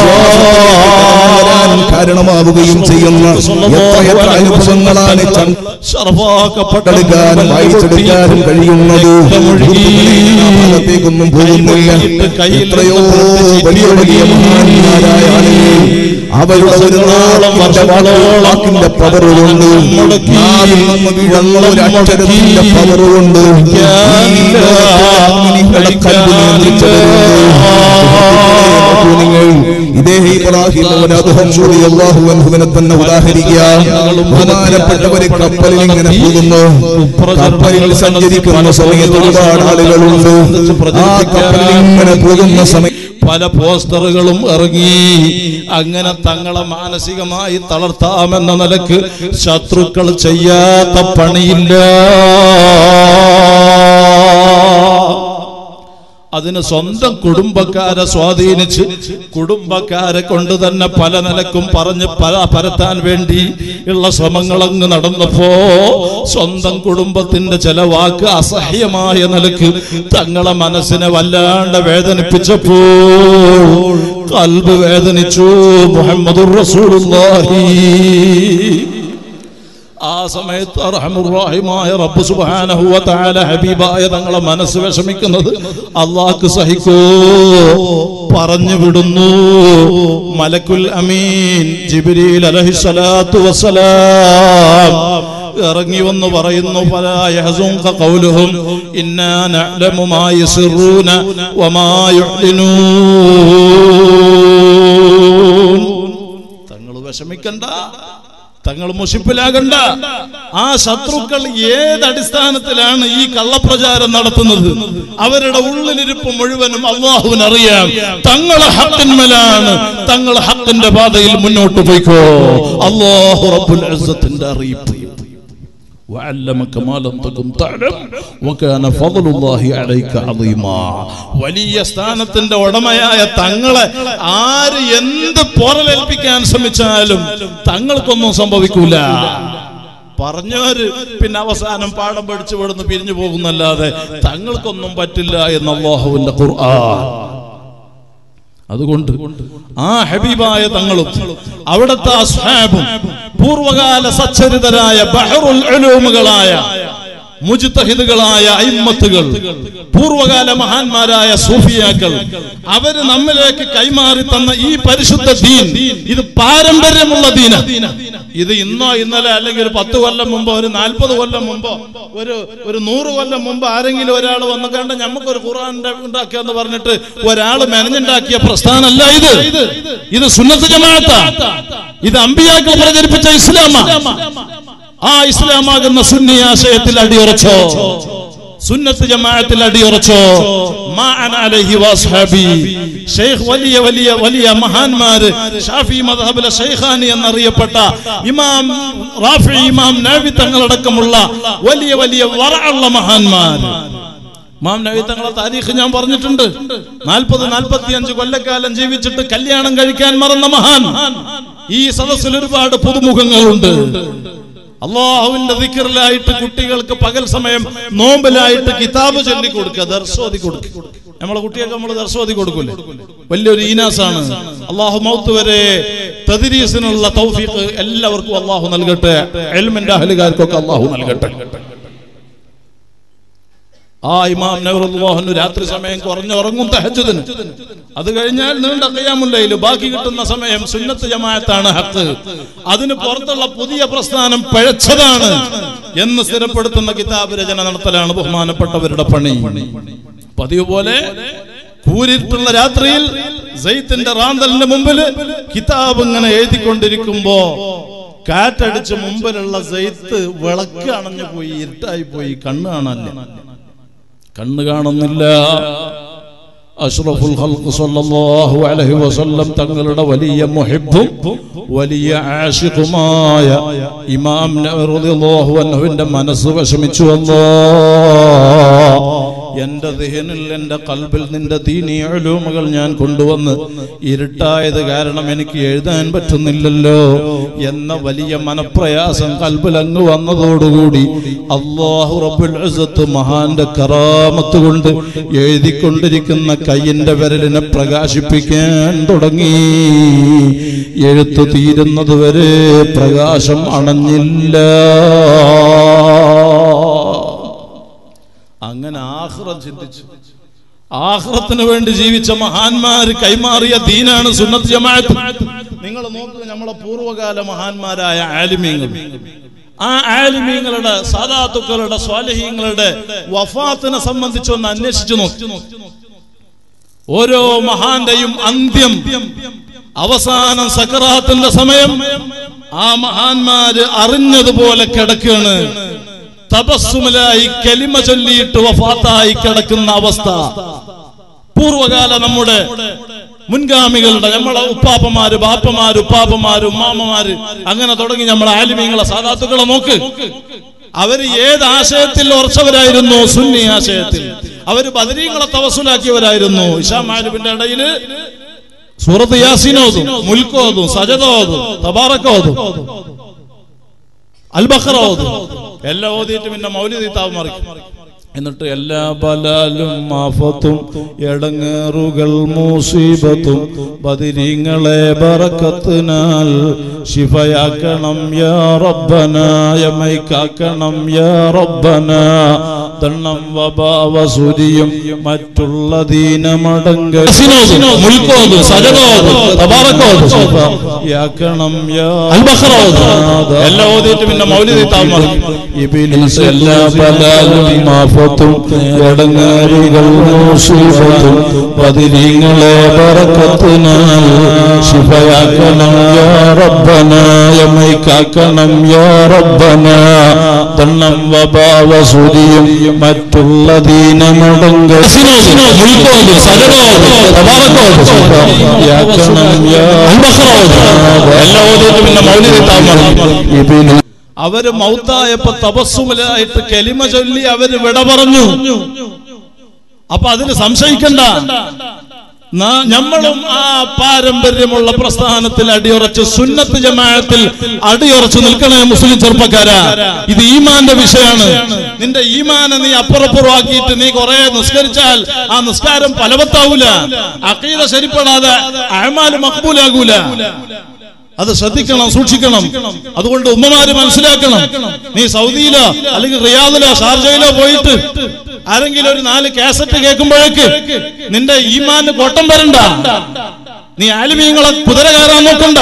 Speaker 2: വരാൻ കാരണമാവുകയും ചെയ്യുന്ന എത്രയെത്ര അനുഭവങ്ങളാണ് ചങ്കെടുക്കാനും വായിച്ചെടുക്കാനും കഴിയുന്നത് ഭാഗത്തേക്കൊന്നും പോകുന്നില്ല എത്രയോ വലിയ വലിയ മഹാന്മാരായ ആളുകൾ അവരുടെ ഒരു നാളത്തിന്റെ വാക്കിന്റെ പവർ കൊണ്ട് നാവിൽ നിന്ന് വീഴുന്ന ഒരു അക്ഷരത്തിന്റെ പവർ കൊണ്ട് ഈ ലോകത്തെ മുഅ്മിനീങ്ങളുടെ കൽബ് നിയന്ത്രിച്ചവരുണ്ട് നിങ്ങൾ ഇതേ ഇബ്രാഹിം അവൻ അദ്ദേഹം കൂടി അള്ളാഹു അൻഹുവിനെ തന്നെ ഉദാഹരിക്കുക ബഹുമാനപ്പെട്ടവര് കപ്പലിൽ ഇങ്ങനെ പോകുന്നു കപ്പലിൽ സഞ്ചരിക്കുന്ന സമയത്ത് ഒരുപാട് ആളുകളുണ്ട് ആ കപ്പലിൽ ഇങ്ങനെ പോകുന്ന സമയം
Speaker 1: പല പോസ്റ്ററുകളും ഇറങ്ങി അങ്ങനെ തങ്ങളെ മാനസികമായി തളർത്താമെന്ന നിലക്ക് ശത്രുക്കൾ ചെയ്യാത്ത പണിയില്ല അതിന് സ്വന്തം കുടുംബക്കാരെ സ്വാധീനിച്ച് കുടുംബക്കാരെ കൊണ്ട് തന്നെ പല നിലക്കും പറഞ്ഞ് പല പരത്താൻ വേണ്ടി ഉള്ള ശ്രമങ്ങളങ്ങ് നടന്നപ്പോ സ്വന്തം കുടുംബത്തിന്റെ ചില വാക്ക് അസഹ്യമായ നിലക്ക് തങ്ങളെ മനസ്സിനെ വല്ലാണ്ട് വേദനിപ്പിച്ചപ്പോൾ കൽബ് വേദനിച്ചു മുഹമ്മദുർ റസൂലുള്ളാഹി ആ സമയത്ത് അർഹമുറാഹിമായ റബ്ബ് സുബ്ഹാനഹു വ തആല ഹബീബായ തങ്ങളെ മനസ്സ് വിഷമിക്കുന്നത് അള്ളാഹ്ക്ക് സഹിക്കോ പറഞ്ഞു വിടുന്നു മലക്കുൽ അമീൻ ജിബ്രീൽ അലൈഹിസ്സലാത്തു വസ്സലാം ഇറങ്ങി വന്ന് പറയുന്നു ഫലാ യഹ്സുൻക ഖൗലുഹും ഇന്നാ നഅലമു മാ യസിറൂന വമാ യുഅ്ലിനൂൻ തങ്ങൾ വിഷമിക്കണ്ട തങ്ങൾ മുഷിപ്പിലാകണ്ട ആ ശത്രുക്കൾ ഏത് അടിസ്ഥാനത്തിലാണ് ഈ കള്ളപ്രചാരം നടത്തുന്നത് അവരുടെ ഉള്ളിലിരിപ്പ് മുഴുവനും അള്ളാഹുവിന് അറിയാം തങ്ങളെ ഹത്തിന്മേലാണ് തങ്ങൾ ഹത്തിന്റെ പാതയിൽ മുന്നോട്ട് പോയിക്കോ അള്ളാഹു റബ്ബുൽ ഇസ്സത്തിന്റെ അറിയിപ്പ് وعلمك ما لم تكن تعلم وكان فضل الله عليك عظيما വലിയ സ്ഥാനത്തിന്റെ ഉടമയായ തങ്ങളെ ആര് എന്ത് പോറലേൽപ്പിക്കാൻ ശ്രമിച്ചാലും തങ്ങൾക്കൊന്നും സംഭവിക്കൂല പറഞ്ഞവര് പിന്നെ അവസാനം പാഠം പഠിച്ചു വിടുന്ന് പിരിഞ്ഞു പോകുന്നല്ലാതെ തങ്ങൾക്കൊന്നും പറ്റില്ല എന്ന് അള്ളാഹുവിന്റെ ഖുർആൻ അതുകൊണ്ട് ആ ഹബീബായ തങ്ങളും അവിടുത്തെ അസ്ഹാബും പൂർവകാല സച്ചരിതരായ ബഹറുൽ ഉലൂമുകളായ മുജ്തഹിദുകളായ അയിമ്മത്തുകൾ പൂർവകാല മഹാന്മാരായ സൂഫിയാക്കൾ അവര് നമ്മിലേക്ക് കൈമാറി തന്ന ഈ പരിശുദ്ധ ദീൻ ഇത് പാരമ്പര്യമുള്ള ദീന ഇത് ഇന്നോ ഇന്നലെ അല്ലെങ്കിൽ ഒരു പത്ത് കൊല്ലം മുമ്പോ ഒരു നാൽപ്പത് കൊല്ലം മുമ്പോ ഒരു ഒരു നൂറ് കൊല്ലം മുമ്പ് ആരെങ്കിലും ഒരാൾ വന്ന് കണ്ട് നമുക്കൊരു ഖുർആൻ ഉണ്ടാക്കുക എന്ന് പറഞ്ഞിട്ട് ഒരാൾ മെനഞ്ഞുണ്ടാക്കിയ പ്രസ്ഥാനമല്ല ഇത് ഇത് സുന്നത്ത് ജമാഅത്ത ഇത് അമ്പിയാക്കൾ പ്രചരിപ്പിച്ച ഇസ്ലാമാ ആ ഇസ്ലാമാകുന്ന സുന്നി ആശയത്തിൽ അടിയുറച്ചോ സുന്നത്ത് ജമാഅത്തിൽ അടിയുറച്ചോ മാ അന അലൈഹി വസ്ഹബി ഷെയ്ഖ് വലിയ വലിയ വലിയ മഹാന്മാര് ഷാഫി മദ്ഹബിലെ ഷെയ്ഖാനി എന്നറിയപ്പെട്ട ഇമാം റാഫി ഇമാം നബി തങ്ങളടക്കമുള്ള വലിയ വലിയ വറയുള്ള മഹാന്മാർ മാം നബി തങ്ങളെ താരീഖ് ഞാൻ പറഞ്ഞിട്ടുണ്ട് നാൽപ്പത് നാൽപ്പത്തി അഞ്ച് കൊല്ലക്കാലം ജീവിച്ചിട്ട് കല്യാണം കഴിക്കാൻ മറന്ന മഹാൻ ഈ സദസ്സിൽ ഒരുപാട് പുതുമുഖങ്ങളുണ്ട് അള്ളാഹുവിന്റെ ദിക്കറിലായിട്ട് കുട്ടികൾക്ക് പകൽ സമയം നോമ്പിലായിട്ട് കിതാബ് ചൊല്ലി കൊടുക്കുക ദർശോതി കൊടുക്കുക നമ്മളെ കുട്ടികൾക്ക് നമ്മൾ ദർശോതി കൊടുക്കൂലേ വലിയൊരു ഈനാസാണ് അള്ളാഹു മൗത്ത് വരെ തദ്രീസിനുള്ള തൗഫീഖ് എല്ലാവർക്കും അള്ളാഹു നൽകട്ടെ എൽമിന്റെ അഹലുകാർക്കൊക്കെ അള്ളാഹു നൽകട്ടെ ആ ഇമാം നവറുല്ലാഹുന് രാത്രി സമയം കുറഞ്ഞുറങ്ങും തഹജുദിന് അത് കഴിഞ്ഞാൽ നീണ്ട കയ്യാമുല്ലയിൽ ബാക്കി കിട്ടുന്ന സമയം സുന്നത്ത് ജമാഅത്താണ് ഹക്ക് അതിന് പുറത്തുള്ള പുതിയ പ്രസ്ഥാനം പഴച്ചതാണ് എന്ന് സ്ഥിരപ്പെടുത്തുന്ന കിതാബ് രചന നടത്തലാണ് ബഹുമാനപ്പെട്ടവരുടെ പണി പതിവ് പോലെ കൂരിട്ടുള്ള രാത്രിയിൽ സൈത്തിന്റെ റാന്തലിന്റെ മുമ്പിൽ കിതാബ് ഇങ്ങനെ എഴുതിക്കൊണ്ടിരിക്കുമ്പോ കാറ്റടിച്ച് മുമ്പിലുള്ള സൈത്ത് വിളക്ക് അണഞ്ഞു പോയി ഇരുട്ടായി പോയി കണ്ണ് കാണാനില്ല കണ്ണ് കാണുന്നില്ല അഷ്റഫുൽ ഖൽഖ് സല്ലല്ലാഹു അലൈഹി വസല്ലം തങ്ങളുടെ വലിയ മുഹിബ്ബും വലിയ ആശിഖുമായ ഇമാം നബി റളിയല്ലാഹു അൻഹുവിന്റെ മനസ്സ് വിഷമിച്ചു അല്ലാ എന്റെ ദിഹനിൽ എന്റെ കൽബിൽ നിന്റെ ദീനി അലൂമുകൾ ഞാൻ കൊണ്ടുവന്ന് ഇരുട്ടായത് കാരണം എനിക്ക് എഴുതാൻ പറ്റുന്നില്ലല്ലോ എന്ന വലിയ മനപ്രയാസം കൽബിൽ അങ്ങ് വന്നതോടുകൂടി അള്ളാഹു റബ്ബുൽ ഇസ്സത്ത് മഹാന്റെ കറാമത്ത് കൊണ്ട് എഴുതിക്കൊണ്ടിരിക്കുന്ന കയ്യിന്റെ വിരലിനെ പ്രകാശിപ്പിക്കാൻ തുടങ്ങി എഴുത്തു തീരുന്നത് വരെ പ്രകാശം അണഞ്ഞില്ല അങ്ങനെ ആഹ്റം ചിന്തിച്ചു ആഹ്റത്തിന് വേണ്ടി ജീവിച്ച മഹാന്മാര് കൈമാറിയ ദീനാണ് സുന്നത്ത് ജമാഅത്ത് നിങ്ങൾ നോക്കുക നമ്മളെ പൂർവ്വകാല മഹാന്മാരായ ആലിമീങ്ങൾ ആ ആലിമീങ്ങളുടെ സാദാത്തുക്കളുടെ സ്വാലഹീങ്ങളുടെ വഫാത്തിനെ സംബന്ധിച്ച് ഒന്ന് അന്വേഷിച്ചു നോക്കി ഓരോ മഹാന്റെയും അന്ത്യം അവസാനം സക്കറാത്തിന്റെ സമയം ആ മഹാന്മാര് അറിഞ്ഞതുപോലെ കിടക്കുകയാണ് തപസ്സുമലായി കലിമ ചൊല്ലിയിട്ട് വഫാത്തായി കിടക്കുന്ന അവസ്ഥ പൂർവകാല നമ്മുടെ മുൻഗാമികളുടെ നമ്മളെ ഉപ്പാപ്പമാര് ബാപ്പമാര് ഉപ്പാപ്പമാര് ഉമ്മാമ്മമാര് അങ്ങനെ തുടങ്ങി നമ്മളെ ആലിമീങ്ങളെ സാധാത്തുക്കളെ നോക്ക് അവര് ഏത് ആശയത്തിൽ ഉറച്ചവരായിരുന്നു സുന്നി ആശയത്തിൽ അവര് ബദരീങ്ങളെ തവസുലാക്കിയവരായിരുന്നു ഇഷാ മാലിബിന്റെ ഇടയില് സൂറത്ത് യാസിനോതും മുൽക്കോതും സജതോതും തബാറക്കോതും അൽബഖറ ഓതും എല്ലാം ഓതിയിട്ട് പിന്നെ മൗലിദ് താവ് മറിക്കും എന്നിട്ട് എല്ലാ ബലാലും ആഫത്തും എടങ്ങേറുകൾ മൂസീബത്തും ബദിരിങ്ങളെ ബറക്കത്തിനാൽ ശിഫയാക്കണം യാ റബ്ബന യമൈക്കാക്കണം യാ റബ്ബന ദണ്ണം വബാവസുരിയും മറ്റുള്ള ദീനമടങ്ക
Speaker 3: മുൽക്കോത് സജദോത് തബാറക്കോത്
Speaker 1: യാക്കണം യാ
Speaker 3: അൽബഖറോത് എല്ലാം ഓതിയിട്ട് പിന്നെ മൗലിദ് താമ
Speaker 1: ഇബിലിസ്
Speaker 3: എല്ലാ ബലാലും ആഫത്തും എടങ്ങേറുകൾ മുസീബത്തും പതിരീങ്ങളെ ബറക്കത്തിനാൽ ശിഫയാക്കണം യാ റബ്ബന യമൈക്കാക്കണം യാ റബ്ബന ദണ്ണം വബാവസുരിയും മറ്റുള്ള ദീനമടങ്ക മുൽക്കോത് സജദോത് തബാറക്കോത് യാക്കണം യാ അൽബഖറോത് എല്ലാം ഓതിയിട്ട് പിന്നെ മൗലിദ് താമ
Speaker 1: ഇബിലിസ് അവര് മൗത്തായപ്പോ തപസ്സുമലായിട്ട് കെലിമ ചൊല്ലി അവര് വിട പറഞ്ഞു അപ്പൊ അതിന് സംശയിക്കണ്ട നാ- നമ്മളും ആ പാരമ്പര്യമുള്ള പ്രസ്ഥാനത്തിൽ അടിയുറച്ച് സുന്നത്ത് ജമാഅത്തിൽ അടിയുറച്ച് നിൽക്കണേ മുസ്ലിം ചെറുപ്പക്കാരാ ഇത് ഈമാന്റെ വിഷയമാണ് നിന്റെ ഈമാനെ നീ അപ്പുറപ്പുറമാക്കിയിട്ട് നീ കുറെ നിസ്കരിച്ചാൽ ആ നിസ്കാരം ഫലവത്താവൂല അക്കീത ശരിപ്പെടാതെ അഴമാല് മക്ബൂലാകൂല അത് ശ്രദ്ധിക്കണം സൂക്ഷിക്കണം അതുകൊണ്ട് ഉമ്മമാര് മനസ്സിലാക്കണം നീ സൗദിയിലോ അല്ലെങ്കിൽ റിയാദിലോ ഷാർജയിലോ പോയിട്ട് ആരെങ്കിലും ഒരു നാല് കാസറ്റ് കേൾക്കുമ്പോഴേക്ക് നിന്റെ ഈമാന് കോട്ടം വരണ്ട നീ ആലിമീങ്ങളെ കുതിര കയറാൻ നോക്കണ്ട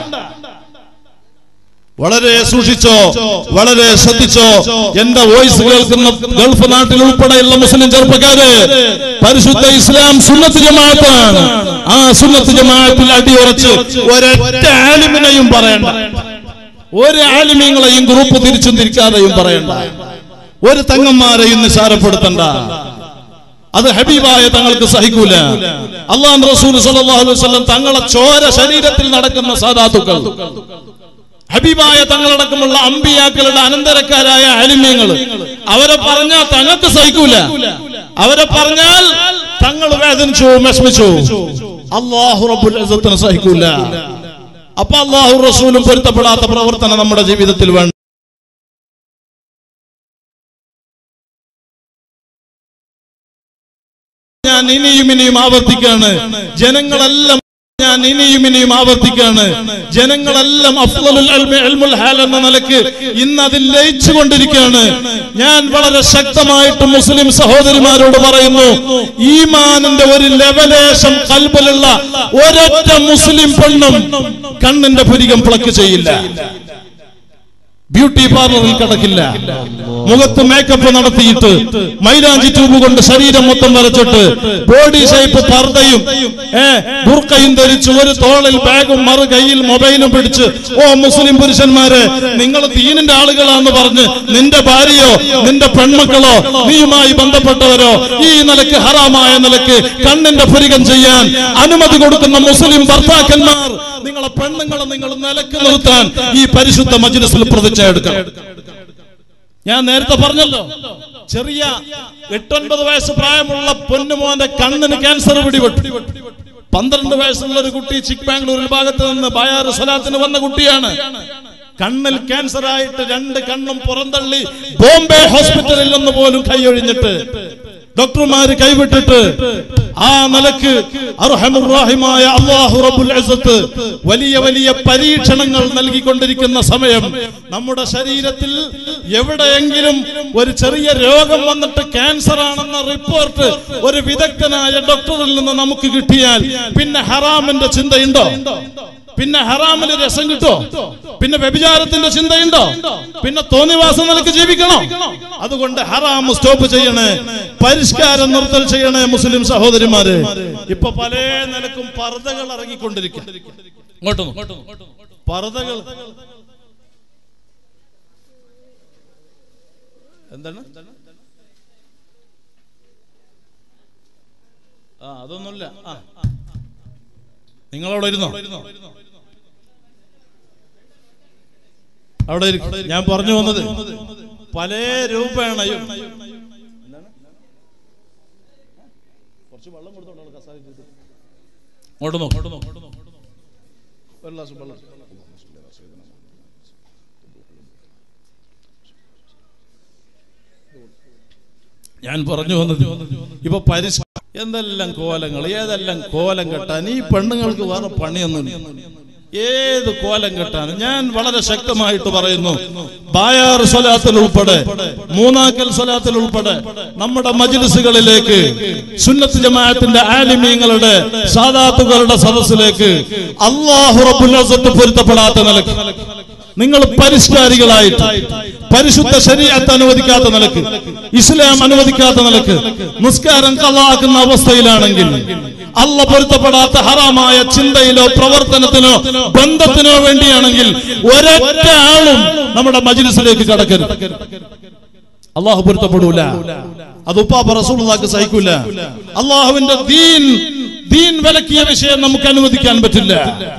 Speaker 1: വളരെ സൂക്ഷിച്ചോ വളരെ ശ്രദ്ധിച്ചോ എന്റെ വോയിസ് കേൾക്കുന്ന ഗൾഫ് നാട്ടിൽ ഉൾപ്പെടെയുള്ള മുസ്ലിം ചെറുപ്പക്കാര് പരിശുദ്ധ ഇസ്ലാം സുന്നത്ത് ജമാഅത്താണ് ആ സുന്നത്ത് ജമാഅത്തിൽ അടിയുറച്ച് ഒരൊറ്റ ആലിമിനെയും പറയണ്ട ഒരു ആലിമീങ്ങളെയും ഗ്രൂപ്പ് തിരിച്ചും തിരിക്കാതെയും പറയണ്ട ഒരു തങ്ങന്മാരെയും നിസാരപ്പെടുത്തണ്ട അത് ഹബീബായ തങ്ങൾക്ക് സഹിക്കൂല അള്ളാൻ റസൂൽ സല്ലല്ലാഹു അലൈഹി വസല്ലം തങ്ങളെ ചോര ശരീരത്തിൽ നടക്കുന്ന സാധാത്തുക്കൾ ഹബീബായ തങ്ങളടക്കമുള്ള അമ്പിയാക്കളുടെ അനന്തരക്കാരായ അലിമ്യങ്ങൾ അവരെ പറഞ്ഞാൽ തങ്ങൾക്ക് സഹിക്കൂല അവരെ പറഞ്ഞാൽ തങ്ങൾ വേദനിച്ചു വിഷമിച്ചു അള്ളാഹു റബ്ബുൽ ഇസ്സത്തിന് സഹിക്കൂല അപ്പൊ അള്ളാഹു റസൂലും പൊരുത്തപ്പെടാത്ത പ്രവർത്തനം നമ്മുടെ ജീവിതത്തിൽ വേണ്ട ഞാൻ ഇനിയും ഇനിയും ആവർത്തിക്കാണ് ജനങ്ങളെല്ലാം ഞാൻ ഇനിയും ഇനിയും ആവർത്തിക്കാണ് ജനങ്ങളെല്ലാം അഫ്ളലുൽ ഇൽമി ഇൽമുൽ ഹാൽ എന്ന നിലക്ക് ഇന്ന് അതിൽ ലയിച്ചു കൊണ്ടിരിക്കുകയാണ് ഞാൻ വളരെ ശക്തമായിട്ട് മുസ്ലിം സഹോദരിമാരോട് പറയുന്നു ഈമാനിന്റെ ഒരു ലെവലേശം കൽബിലുള്ള ഒരൊറ്റ മുസ്ലിം പെണ്ണും കണ്ണിന്റെ പുരികം പ്ലക്ക് ചെയ്യില്ല ബ്യൂട്ടി പാർലറിൽ കിടക്കില്ല മുഖത്ത് മേക്കപ്പ് നടത്തിയിട്ട് മൈലാഞ്ചി ട്യൂബ് കൊണ്ട് ശരീരം മൊത്തം വരച്ചിട്ട് ബോഡി ഷേപ്പ് പർദ്ദയും ഏ ബുർക്കയും ധരിച്ച് ഒരു തോളിൽ ബാഗും മറു കയ്യിൽ മൊബൈലും പിടിച്ച് ഓ മുസ്ലിം പുരുഷന്മാരെ നിങ്ങൾ ദീനിന്റെ ആളുകളാന്ന് പറഞ്ഞ് നിന്റെ ഭാര്യയോ നിന്റെ പെൺമക്കളോ നീയുമായി ബന്ധപ്പെട്ടവരോ ഈ നിലക്ക് ഹറാമായ നിലക്ക് കണ്ണിന്റെ പുരികം ചെയ്യാൻ അനുമതി കൊടുക്കുന്ന മുസ്ലിം ഭർത്താക്കന്മാർ നിങ്ങളെ പെണ്ണുങ്ങളെ നിങ്ങൾ നിലക്ക് നിർത്താൻ ഈ പരിശുദ്ധ മജ്ലിസിൽ പ്രതിജ്ഞ എടുക്കണം ഞാൻ നേരത്തെ പറഞ്ഞല്ലോ ചെറിയ എട്ടൊൻപത് വയസ്സ് പ്രായമുള്ള പൊന്നുമോന്റെ കണ്ണിന് ക്യാൻസർ പിടിപെട്ടു പന്ത്രണ്ട് വയസ്സുള്ള ഒരു കുട്ടി ചിക്ക് ബാംഗ്ലൂരിൽ ഭാഗത്ത് നിന്ന് ബയാറ് സ്വലാത്തിന് വന്ന കുട്ടിയാണ് കണ്ണിൽ ക്യാൻസർ ആയിട്ട് രണ്ട് കണ്ണും പുറന്തള്ളി ബോംബെ ഹോസ്പിറ്റലിൽ നിന്ന് പോലും കൈയൊഴിഞ്ഞിട്ട് ഡോക്ടർമാര് കൈവിട്ടിട്ട് ആ നിലക്ക് അർഹമുറാഹിമായ അള്ളാഹു റബ്ബുൽ ഇസ്സത്ത് വലിയ വലിയ പരീക്ഷണങ്ങൾ നൽകിക്കൊണ്ടിരിക്കുന്ന സമയം നമ്മുടെ ശരീരത്തിൽ എവിടെയെങ്കിലും ഒരു ചെറിയ രോഗം വന്നിട്ട് ക്യാൻസർ ആണെന്ന റിപ്പോർട്ട് ഒരു വിദഗ്ധനായ ഡോക്ടറിൽ നിന്ന് നമുക്ക് കിട്ടിയാൽ പിന്നെ ഹറാമിന്റെ ചിന്തയുണ്ടോ പിന്നെ ഹറാമിന് രസം കിട്ടോ പിന്നെ വ്യഭിചാരത്തിന്റെ ചിന്തയുണ്ടോ പിന്നെ തോന്നിവാസം നിലക്ക് ജീവിക്കണോ അതുകൊണ്ട് ഹറാം സ്റ്റോപ്പ് ചെയ്യണേ പരിഷ്കാരം നിർത്തൽ ചെയ്യണേ മുസ്ലിം സഹോദരിമാര് ഇപ്പൊ പല നിലക്കും പർദ്ദകൾ ഇറങ്ങിക്കൊണ്ടിരിക്കും ഇങ്ങോട്ട് നോ. പർദ്ദകൾ എന്താണ് ആ അതൊന്നുമില്ല ആ നിങ്ങളവിടെ ഇരുന്നോ അവിടെ ഇരിക്ക്. ഞാൻ പറഞ്ഞു വന്നത് പല രൂപേണയും ഇങ്ങോട്ട് നോ, ഇങ്ങോട്ട് നോ, ഇങ്ങോട്ട് നോ, ഇങ്ങോട്ട് നോ. ഒരു ഗ്ലാസ് വെള്ളം. ഞാൻ പറഞ്ഞു വന്നത് ഇപ്പൊ പരിശ- എന്തെല്ലാം കോലങ്ങൾ ഏതെല്ലാം കോലം കെട്ടാൻ ഈ പെണ്ണുങ്ങൾക്ക് വേറെ പണിയൊന്നുമില്ല ഏത് കോലം കെട്ടാനും ഞാൻ വളരെ ശക്തമായിട്ട് പറയുന്നു ബായാർ സ്വലാത്തിൽ ഉൾപ്പെടെ മൂന്നാക്കൽ സ്വലാത്തിൽ ഉൾപ്പെടെ നമ്മുടെ മജ്ലിസുകളിലേക്ക് സുന്നത്ത് ജമാഅത്തിന്റെ ആലിമീങ്ങളുടെ സാദാത്തുകളുടെ സദസ്സിലേക്ക് അള്ളാഹു റബ്ബുൽ അസത്ത് പൊരുത്തപ്പെടാത്ത നിലക്ക് നിങ്ങൾ പരിഷ്കാരികളായിട്ട് പരിശുദ്ധ ശരീരത്തെ അനുവദിക്കാത്ത നിലക്ക് ഇസ്ലാം അനുവദിക്കാത്ത നിലക്ക് നിസ്കാരം കലാക്കുന്ന അവസ്ഥയിലാണെങ്കിൽ അല്ല പൊരുത്തപ്പെടാത്ത ഹറാമായ ചിന്തയിലോ പ്രവർത്തനത്തിനോ ബന്ധത്തിനോ വേണ്ടിയാണെങ്കിൽ ഒരൊറ്റ ആളും നമ്മുടെ മജ്ലിസിലേക്ക് കടക്കരുത് അള്ളാഹു പൊരുത്തപ്പെടൂല അത് ഉപ്പാപ്പ റസൂലുള്ളാഹിക്ക് സഹിക്കൂല അള്ളാഹുവിന്റെ ദീൻ ദീൻ വിലക്കിയ വിഷയം നമുക്ക് അനുവദിക്കാൻ പറ്റില്ല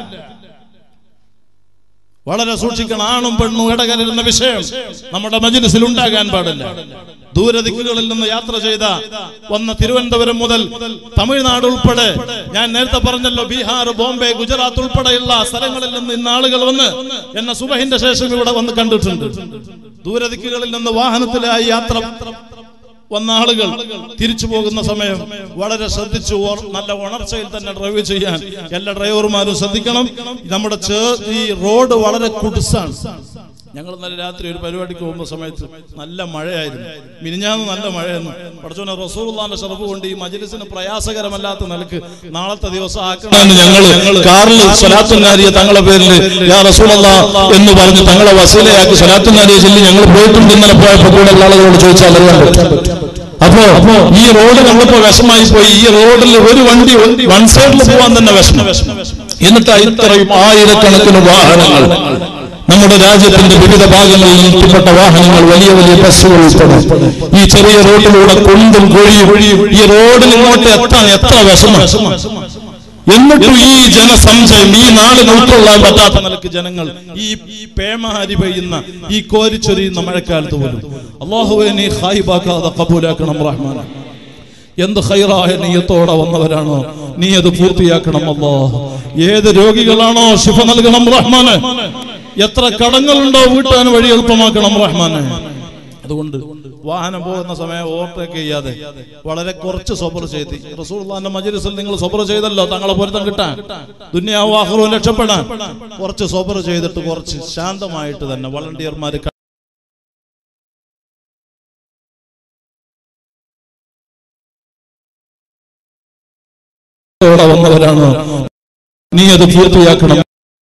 Speaker 1: വളരെ സൂക്ഷിക്കണം ആണും പെണ്ണും ഇടകലരുന്ന വിഷയം നമ്മുടെ മജിലിസിൽ ഉണ്ടാകാൻ പാടില്ല ദൂരദിക്കുകളിൽ നിന്ന് യാത്ര ചെയ്ത വന്ന തിരുവനന്തപുരം മുതൽ തമിഴ്നാട് ഉൾപ്പെടെ ഞാൻ നേരത്തെ പറഞ്ഞല്ലോ ബീഹാർ ബോംബെ ഗുജറാത്ത് ഉൾപ്പെടെയുള്ള സ്ഥലങ്ങളിൽ നിന്ന് ഇന്ന് ആളുകൾ വന്ന് എന്നെ സുബഹിന്റെ ശേഷം ഇവിടെ വന്ന് കണ്ടിട്ടുണ്ട് ദൂരദിക്കുകളിൽ നിന്ന് വാഹനത്തിലായി യാത്ര വന്ന ആളുകൾ തിരിച്ചു പോകുന്ന സമയം വളരെ ശ്രദ്ധിച്ചു ഓർ- നല്ല ഉണർച്ചയിൽ തന്നെ ഡ്രൈവ് ചെയ്യാൻ എല്ലാ ഡ്രൈവർമാരും ശ്രദ്ധിക്കണം നമ്മുടെ ചേ- ഈ റോഡ് വളരെ കുടുസാണ് ഞങ്ങൾ ഇന്നലെ രാത്രി ഒരു പരിപാടിക്ക് പോകുന്ന സമയത്ത് നല്ല മഴയായിരുന്നു മിനിഞ്ഞാന്ന് നല്ല മഴയായിരുന്നു പഠിച്ചോനെ റസൂർലാന്റെ ഷറഫ് കൊണ്ട് ഈ മജ്ലിസിന് പ്രയാസകരമല്ലാത്ത നിലക്ക് നാളത്തെ ദിവസം ആക്കണം
Speaker 3: ഞങ്ങൾ കാറിൽ സ്വലാത്തുനാരിയെ തങ്ങളെ പേരിൽ യാ റസൂലല്ല എന്ന് പറഞ്ഞ് തങ്ങളെ വസീലയാക്കി സ്വലാത്തുനാരിയെ ചൊല്ലി ഞങ്ങൾ പോയിട്ടുണ്ട് ഇന്നലെ പോയപ്പോ കൂടെ ഉള്ള ആളുകളോട് ചോദിച്ചാൽ അറിയാൻ പറ്റും അപ്പോ ഈ റോഡ് കണ്ടപ്പോ വിഷമായി പോയി ഈ റോഡിൽ ഒരു വണ്ടി വൺ സൈഡിൽ പോകാൻ തന്നെ വിഷമം എന്നിട്ട് ഇത്രയും ആയിരക്കണക്കിന് വാഹനങ്ങൾ നമ്മുടെ രാജ്യത്തിന്റെ വിവിധ ഭാഗങ്ങളിൽ നിർത്തിപ്പെട്ട വാഹനങ്ങൾ വലിയ വലിയ ബസ്സുകൾ ഉൾപ്പെടെ ഈ ചെറിയ റോഡിലൂടെ കുണ്ടും കുഴിയും ഈ റോഡിൽ ഇങ്ങോട്ട് എത്താൻ എത്ര വിഷമം എന്നിട്ടും ഈ ജനസംശയം ഈ നാടിന് ഉൾക്കൊള്ളാൻ പറ്റാത്ത
Speaker 1: നിലക്ക് ജനങ്ങൾ ഈ ഈ പേമാരി പെയ്യുന്ന ഈ കോരിച്ചൊരിയുന്ന മഴക്കാലത്ത് പോലും അള്ളാഹുവെ നീ ഹായിബാക്കാതെ കബൂലാക്കണം റഹ്മാൻ എന്ത് ഹൈറായ നീയത്തോടെ വന്നവരാണോ നീ അത് പൂർത്തിയാക്കണം അല്ലോ ഏത് രോഗികളാണോ ശിഫ നൽകണം റഹ്മാന് എത്ര കടങ്ങളുണ്ടോ വീട്ടാൻ വഴി എളുപ്പമാക്കണം റഹ്മാന് അതുകൊണ്ട് വാഹനം പോകുന്ന സമയം ഓവർടേക്ക് ചെയ്യാതെ വളരെ കുറച്ച് സൊബർ ചെയ്ത് റസൂൽന്റെ മജലിസിൽ നിങ്ങൾ സൊബർ ചെയ്തല്ലോ തങ്ങളെ പൊരുത്തം കിട്ടാൻ ദുന്യാവാഹറും രക്ഷപ്പെടാൻ കുറച്ച് സൊബർ ചെയ്തിട്ട് കുറച്ച് ശാന്തമായിട്ട് തന്നെ വളണ്ടിയർമാർ
Speaker 3: വന്നവരാണോ നീ അത് പൂർത്തിയാക്കണം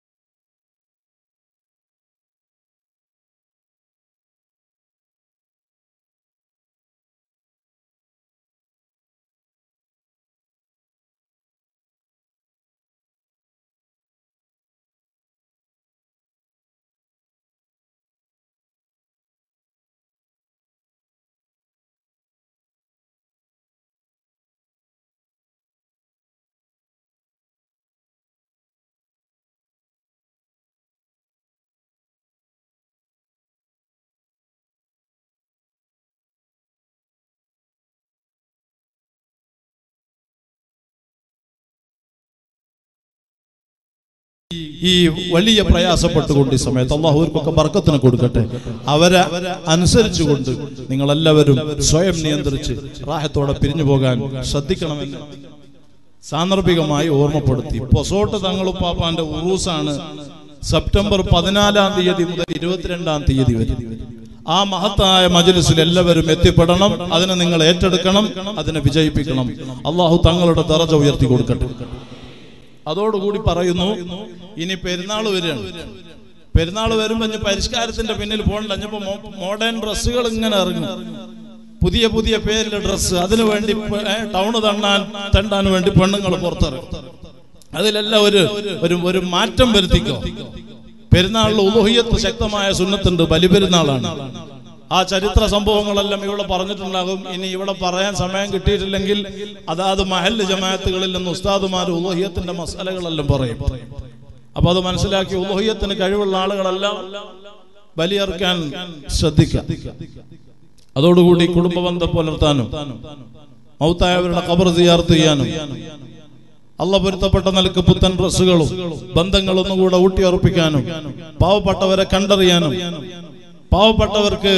Speaker 1: ഈ വലിയ പ്രയാസപ്പെട്ടുകൊണ്ട് ഈ സമയത്ത് അള്ളാഹുവർക്കൊക്കെ ബർക്കത്തിന് കൊടുക്കട്ടെ അവരെ അനുസരിച്ചുകൊണ്ട് നിങ്ങളെല്ലാവരും സ്വയം നിയന്ത്രിച്ച് റാഹത്തോടെ പിരിഞ്ഞു പോകാൻ ശ്രദ്ധിക്കണമെന്ന് സാന്ദർഭികമായി ഓർമ്മപ്പെടുത്തി പൊസോട്ട് തങ്ങളുപ്പാപ്പാന്റെ ഉറൂസാണ് സെപ്റ്റംബർ പതിനാലാം തീയതി മുതൽ ഇരുപത്തിരണ്ടാം തീയതി വരെ ആ മഹത്തായ മജ്ലിസിൽ എല്ലാവരും എത്തിപ്പെടണം അതിനെ നിങ്ങൾ ഏറ്റെടുക്കണം അതിനെ വിജയിപ്പിക്കണം അള്ളാഹു തങ്ങളുടെ ദറജ ഉയർത്തി കൊടുക്കട്ടെ അതോടുകൂടി പറയുന്നു ഇനി പെരുന്നാൾ വരികയാണ് പെരുന്നാൾ വരുമ്പോ ഇനി പരിഷ്കാരത്തിന്റെ പിന്നിൽ പോകണ്ട ഇനിയിപ്പോ മോഡേൺ ഡ്രസ്സുകൾ ഇങ്ങനെ ഇറങ്ങും പുതിയ പുതിയ പേരിലെ ഡ്രസ്സ് അതിനു വേണ്ടി പ- ഏ, ടൗണ് തണ്ണാൻ തണ്ടാൻ വേണ്ടി പെണ്ണുങ്ങൾ പുറത്തിറങ്ങും അതിലെല്ലാം ഒരു ഒരു ഒരു മാറ്റം വരുത്തിക്കോ പെരുന്നാളിൽ ഉലുഹിയത്ത് ശക്തമായ സുന്നത്തുണ്ട് ബലിപെരുന്നാളാണ് ആ ചരിത്ര സംഭവങ്ങളെല്ലാം ഇവിടെ പറഞ്ഞിട്ടുണ്ടാകും ഇനി ഇവിടെ പറയാൻ സമയം കിട്ടിയിട്ടില്ലെങ്കിൽ അതാത് മഹല്ല് ജമാഅത്തുകളിൽ നിന്ന് ഉസ്താദുമാർ ഉലുഹിയത്തിന്റെ മസാലകളെല്ലാം പറയും അപ്പൊ അത് മനസ്സിലാക്കി ഉലുഹിയത്തിന് കഴിവുള്ള ആളുകളെല്ലാം ബലിയർക്കാൻ ശ്രദ്ധിക്കാം അതോടുകൂടി കുടുംബബന്ധം പുലർത്താനും മൗത്തായവരുടെ ഖബർ സിയാർത്ത് ചെയ്യാനും അള്ള പൊരുത്തപ്പെട്ട നിലക്ക് പുത്തൻ ഡ്രസ്സുകളും ബന്ധങ്ങളൊന്നും കൂടെ ഊട്ടിയുറപ്പിക്കാനും പാവപ്പെട്ടവരെ കണ്ടറിയാനും പാവപ്പെട്ടവർക്ക്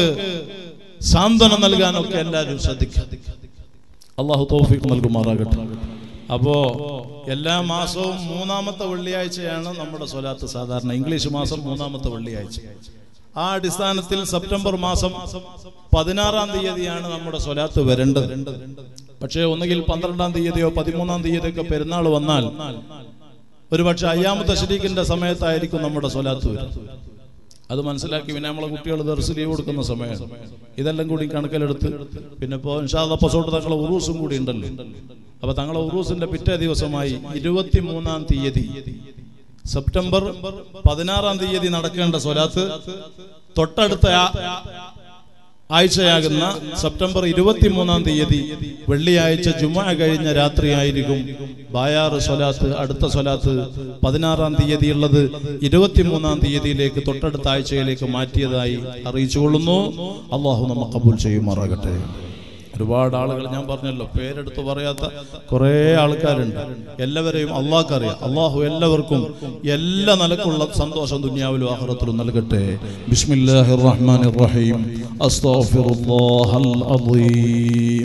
Speaker 1: സാന്ത്വനം നൽകാനൊക്കെ എല്ലാവരും ശ്രദ്ധിക്കും അള്ളാഹു തൗഫീഖ് നൽകുമാറാകട്ടെ അപ്പോ എല്ലാ മാസവും മൂന്നാമത്തെ വെള്ളിയാഴ്ചയാണ് നമ്മുടെ സ്വലാത്ത് സാധാരണ ഇംഗ്ലീഷ് മാസം മൂന്നാമത്തെ വെള്ളിയാഴ്ച ആ അടിസ്ഥാനത്തിൽ സെപ്റ്റംബർ മാസം പതിനാറാം തീയതിയാണ് നമ്മുടെ സ്വലാത്ത് വരേണ്ടത് പക്ഷേ ഒന്നുകിൽ പന്ത്രണ്ടാം തീയതിയോ പതിമൂന്നാം തീയതിയൊക്കെ പെരുന്നാൾ വന്നാൽ ഒരുപക്ഷെ അയ്യാമത്തെ ശരീക്കിന്റെ സമയത്തായിരിക്കും നമ്മുടെ സ്വലാത്ത് വരുന്നത് അത് മനസ്സിലാക്കി പിന്നെ നമ്മളെ കുട്ടികൾ ദർസ് ലീവ് കൊടുക്കുന്ന സമയമാണ് ഇതെല്ലാം കൂടി കണക്കിലെടുത്ത് പിന്നെ ഇപ്പോൾ ഇൻഷാദപ്പസോട്ട് തങ്ങളെ ഉറൂസും കൂടി ഉണ്ടല്ലോ അപ്പൊ തങ്ങളെ ഉറൂസിന്റെ പിറ്റേ ദിവസമായി ഇരുപത്തി മൂന്നാം തീയതി സെപ്റ്റംബർ പതിനാറാം തീയതി നടക്കേണ്ട സ്വലാത്ത് തൊട്ടടുത്ത ആ- ആഴ്ചയാകുന്ന സെപ്റ്റംബർ ഇരുപത്തിമൂന്നാം തീയതി വെള്ളിയാഴ്ച ജുമ കഴിഞ്ഞ രാത്രിയായിരിക്കും ബായാറ് സ്വലാത്ത് അടുത്ത സ്വലാത്ത് പതിനാറാം തീയതി ഉള്ളത് ഇരുപത്തിമൂന്നാം തീയതിയിലേക്ക് തൊട്ടടുത്ത ആഴ്ചയിലേക്ക് മാറ്റിയതായി അറിയിച്ചുകൊള്ളുന്നു അള്ളാഹു നമ്മ കബൂൽ ചെയ്യുമാറാകട്ടെ ഒരുപാട് ആളുകൾ ഞാൻ പറഞ്ഞല്ലോ പേരെടുത്ത് പറയാത്ത കുറേ ആൾക്കാരുണ്ട് എല്ലാവരെയും അള്ളാഹ്ക്കറിയാം അള്ളാഹു എല്ലാവർക്കും എല്ലാ നിലക്കുള്ള സന്തോഷം ദുനിയാവിലും ആഹ്റത്തിലും നൽകട്ടെ ബിസ്മില്ലാഹിർ റഹ്മാനിർ റഹീം അസ്തഗ്ഫിറുല്ലാഹൽ അദീം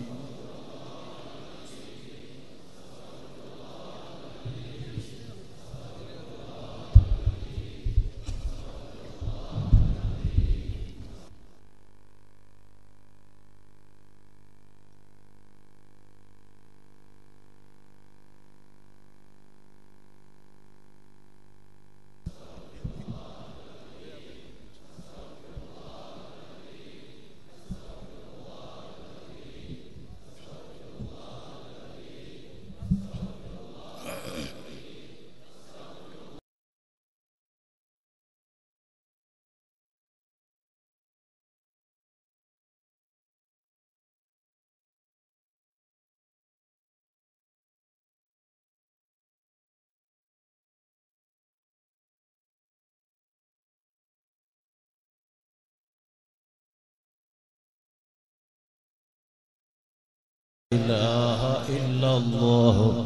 Speaker 1: إله إلا الله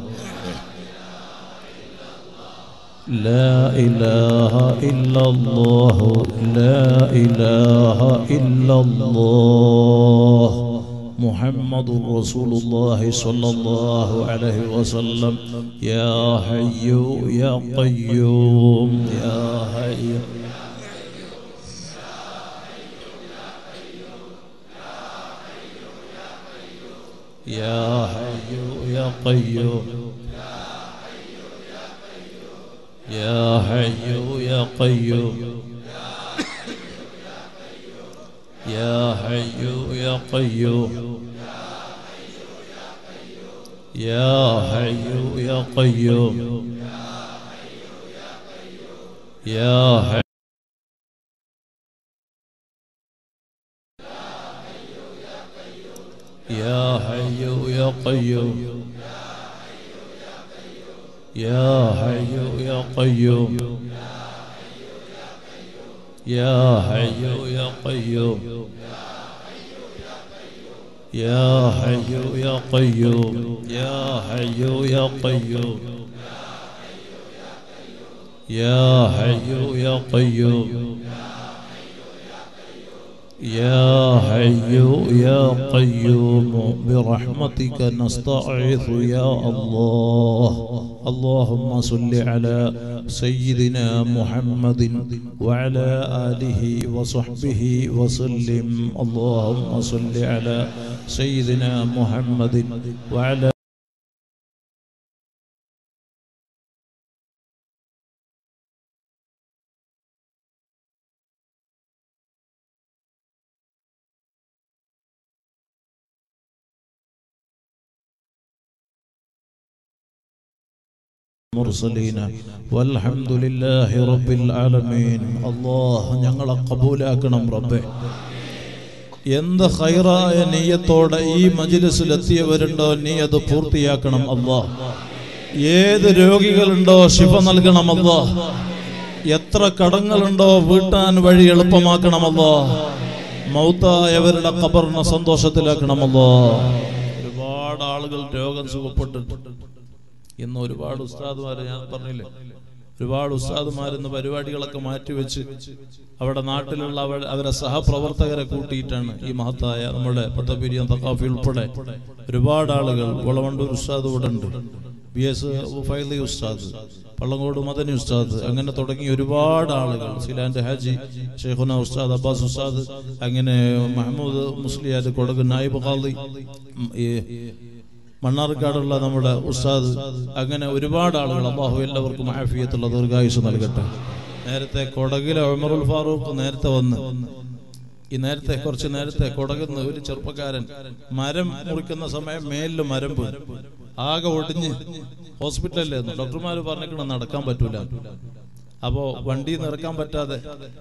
Speaker 1: لا إله إلا الله لا إله إلا الله محمد رسول الله صلى الله عليه وسلم يا حي يا قيوم يا حي يا حي يا قيوم يا حي يا قيوم يا حي يا قيوم يا حي يا قيوم يا حي يا حي يا قيوم يا حي يا قيوم يا حي يا قيوم يا حي يا قيوم يا حي يا قيوم يا حي يا قيوم يا حي يا قيوم برحمتك نستعيذ يا الله اللهم صل على سيدنا محمد وعلى آله وصحبه وسلم اللهم صل على سيدنا محمد وعلى المرسلين والحمد لله رب العالمين الله ഞങ്ങളെ കബൂലാക്കണം റബ്ബേ എന്ത് ഹൈറായ നീയത്തോടെ ഈ മജിലിസിൽ എത്തിയവരുണ്ടോ നീ അത് പൂർത്തിയാക്കണം അല്ലാ ഏത് രോഗികളുണ്ടോ ശിഫ നൽകണം അല്ലാ എത്ര കടങ്ങളുണ്ടോ വീട്ടാൻ വഴി എളുപ്പമാക്കണമല്ലോ മൗത്തായവരുടെ ഖബറിനെ സന്തോഷത്തിലാക്കണമല്ലോ ഒരുപാട് ആളുകൾ രോഗം സുഖപ്പെട്ടിട്ടുണ്ട് ഇന്ന് ഒരുപാട് ഉസ്താദുമാരെ ഞാൻ പറഞ്ഞില്ലേ ഒരുപാട് ഉസ്താദുമാരെന്ന് പരിപാടികളൊക്കെ മാറ്റിവെച്ച് അവിടെ നാട്ടിലുള്ള അവ- അവരെ സഹപ്രവർത്തകരെ കൂട്ടിയിട്ടാണ് ഈ മഹത്തായ നമ്മുടെ പത്തപിരിയം തക്കാഫി ഉൾപ്പെടെ ഒരുപാട് ആളുകൾ വളവണ്ടൂർ ഉസ്താദ് ഇവിടെ ഉണ്ട് ബി എസ് ഫൈലി ഉസ്താദ് പള്ളങ്കോട് മദനി ഉസ്താദ് അങ്ങനെ തുടങ്ങി ഒരുപാട് ആളുകൾ സിലാന്റെ ഹാജി ഷെയ്ഖുന ഉസ്താദ് അബ്ബാസ് ഉസ്താദ് അങ്ങനെ മഹമ്മൂദ് മുസ്ലിയാർ കൊടക് നായിബ് ഖാദി ഉം, ഈ മണ്ണാർക്കാടുള്ള നമ്മുടെ ഉസ്താദ് അങ്ങനെ ഒരുപാട് ആളുകൾ അള്ളാഹു എല്ലാവർക്കും ആഫിയത്തുള്ള ദീർഘായുസ് നൽകട്ടെ നേരത്തെ കൊടകിലെ ഉമറുൽ ഫാറൂഖ് നേരത്തെ വന്ന് ഈ നേരത്തെ കുറച്ച് നേരത്തെ കൊടകുന്ന ഒരു ചെറുപ്പക്കാരൻ മരം മുറിക്കുന്ന സമയം മേലില് മരം പോയി ആകെ ഒടിഞ്ഞ് ഹോസ്പിറ്റലിലായിരുന്നു ഡോക്ടർമാര് പറഞ്ഞിട്ട് നടക്കാൻ പറ്റൂല അപ്പോ വണ്ടി നിറക്കാൻ പറ്റാതെ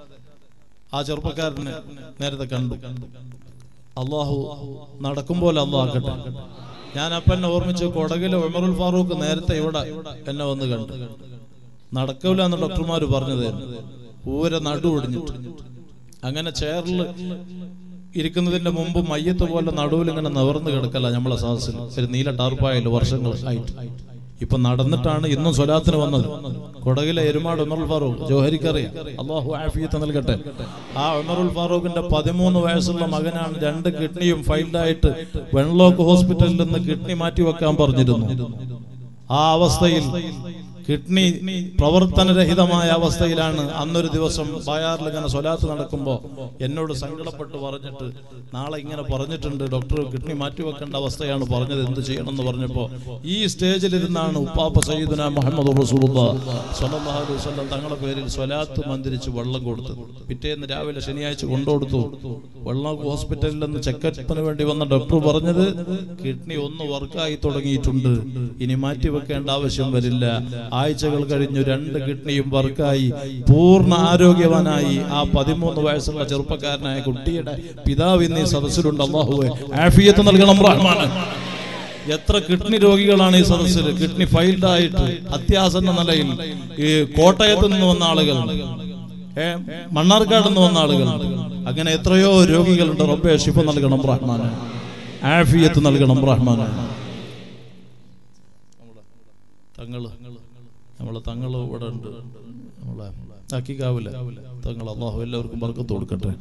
Speaker 1: ആ ചെറുപ്പക്കാരനെ നേരത്തെ കണ്ടു അള്ളാഹു നടക്കുമ്പോൾ അള്ളാഹ് ആക്കട്ടെ ഞാൻ അപ്പം എന്നെ ഓർമ്മിച്ച് കൊടകിലെ ഉമറുൽ ഫാറൂഖ് നേരത്തെ ഇവിടെ എന്നെ വന്ന് കണ്ടു നടക്കൂല എന്ന് ഡോക്ടർമാർ പറഞ്ഞതായിരുന്നു ഊര നടു ഒടിഞ്ഞിട്ട് അങ്ങനെ ചെയറിൽ ഇരിക്കുന്നതിന്റെ മുമ്പ് മയ്യത്ത് പോലെ നടുവിൽ ഇങ്ങനെ നിവർന്ന് കിടക്കല്ല നമ്മളെ സാഹസിൽ ഒരു നീല ടാർപ്പായല്ലോ വർഷങ്ങൾ ആയിട്ട് ഇപ്പൊ നടന്നിട്ടാണ് ഇന്നും സ്വലാത്തിന് വന്നത് കൊടകിലെ എരുമാട് ഉമറുൽ ഫാറൂഖ് ജോഹരിക്കറിയാം അള്ളാഹു ആഫിയത്ത് നൽകട്ടെ ആ ഉമറുൽ ഫാറൂഖിന്റെ പതിമൂന്ന് വയസ്സുള്ള മകനാണ് രണ്ട് കിഡ്നിയും ഫൈൽഡായിട്ട് വെൺലോക്ക് ഹോസ്പിറ്റലിൽ നിന്ന് കിഡ്നി മാറ്റി വെക്കാൻ പറഞ്ഞിരുന്നു ആ അവസ്ഥയിൽ കിഡ്നി പ്രവർത്തനരഹിതമായ അവസ്ഥയിലാണ് അന്നൊരു ദിവസം ബായാറിൽ ഇങ്ങനെ സ്വലാത്ത് നടക്കുമ്പോൾ എന്നോട് സങ്കടപ്പെട്ട് പറഞ്ഞിട്ട് നാളെ ഇങ്ങനെ പറഞ്ഞിട്ടുണ്ട് ഡോക്ടർ കിഡ്നി മാറ്റിവെക്കേണ്ട അവസ്ഥയാണ് പറഞ്ഞത് എന്ത് ചെയ്യണമെന്ന് പറഞ്ഞപ്പോൾ ഈ സ്റ്റേജിലിരുന്നാണ് ഉപ്പാപ്പ സയ്യിദുന മുഹമ്മദ് റസൂലുള്ളാഹ് സ്വല്ലല്ലാഹു അലൈഹി വസല്ലം തങ്ങളുടെ പേരിൽ സ്വലാത്ത് മന്ത്രിച്ച് വെള്ളം കൊടുത്തു പിറ്റേന്ന് രാവിലെ ശനിയാഴ്ച കൊണ്ടുകൊടുത്തു വെള്ളം ഹോസ്പിറ്റലിൽ നിന്ന് ചെക്കപ്പിന് വേണ്ടി വന്ന ഡോക്ടർ പറഞ്ഞത് കിഡ്നി ഒന്ന് വർക്കായി തുടങ്ങിയിട്ടുണ്ട് ഇനി മാറ്റിവെക്കേണ്ട ആവശ്യം വരില്ല ആഴ്ചകൾ കഴിഞ്ഞു രണ്ട് കിഡ്നിയും വർക്കായി പൂർണ്ണ ആരോഗ്യവാനായി ആ പതിമൂന്ന് വയസ്സുള്ള ചെറുപ്പക്കാരനായ കുട്ടിയുടെ പിതാവ് ഇന്ന് ഈ സദസ്സിലുണ്ട് അള്ളാഹുവെ ആഫിയത്ത് നൽകണം റഹ്മാന് എത്ര കിഡ്നി രോഗികളാണ് ഈ സദസ്സിൽ കിഡ്നി ഫൈൽഡ് ആയിട്ട് അത്യാസന്ന നിലയിൽ ഈ കോട്ടയത്ത് നിന്ന് വന്ന ആളുകൾ ഏ, മണ്ണാർക്കാട് നിന്ന് വന്ന ആളുകൾ അങ്ങനെ എത്രയോ രോഗികളുണ്ട് റബ്ബെ ശിഫ നൽകണം റഹ്മാന് ആഫിയത്ത് നൽകണം റഹ്മാന് തങ്ങള് നമ്മളെ തങ്ങള് ഇവിടെ ഉണ്ട് നമ്മളെ അക്കിക്കാവില്ല തങ്ങൾ അള്ളാഹു എല്ലാവർക്കും ബർക്കത്ത് കൊടുക്കട്ടെ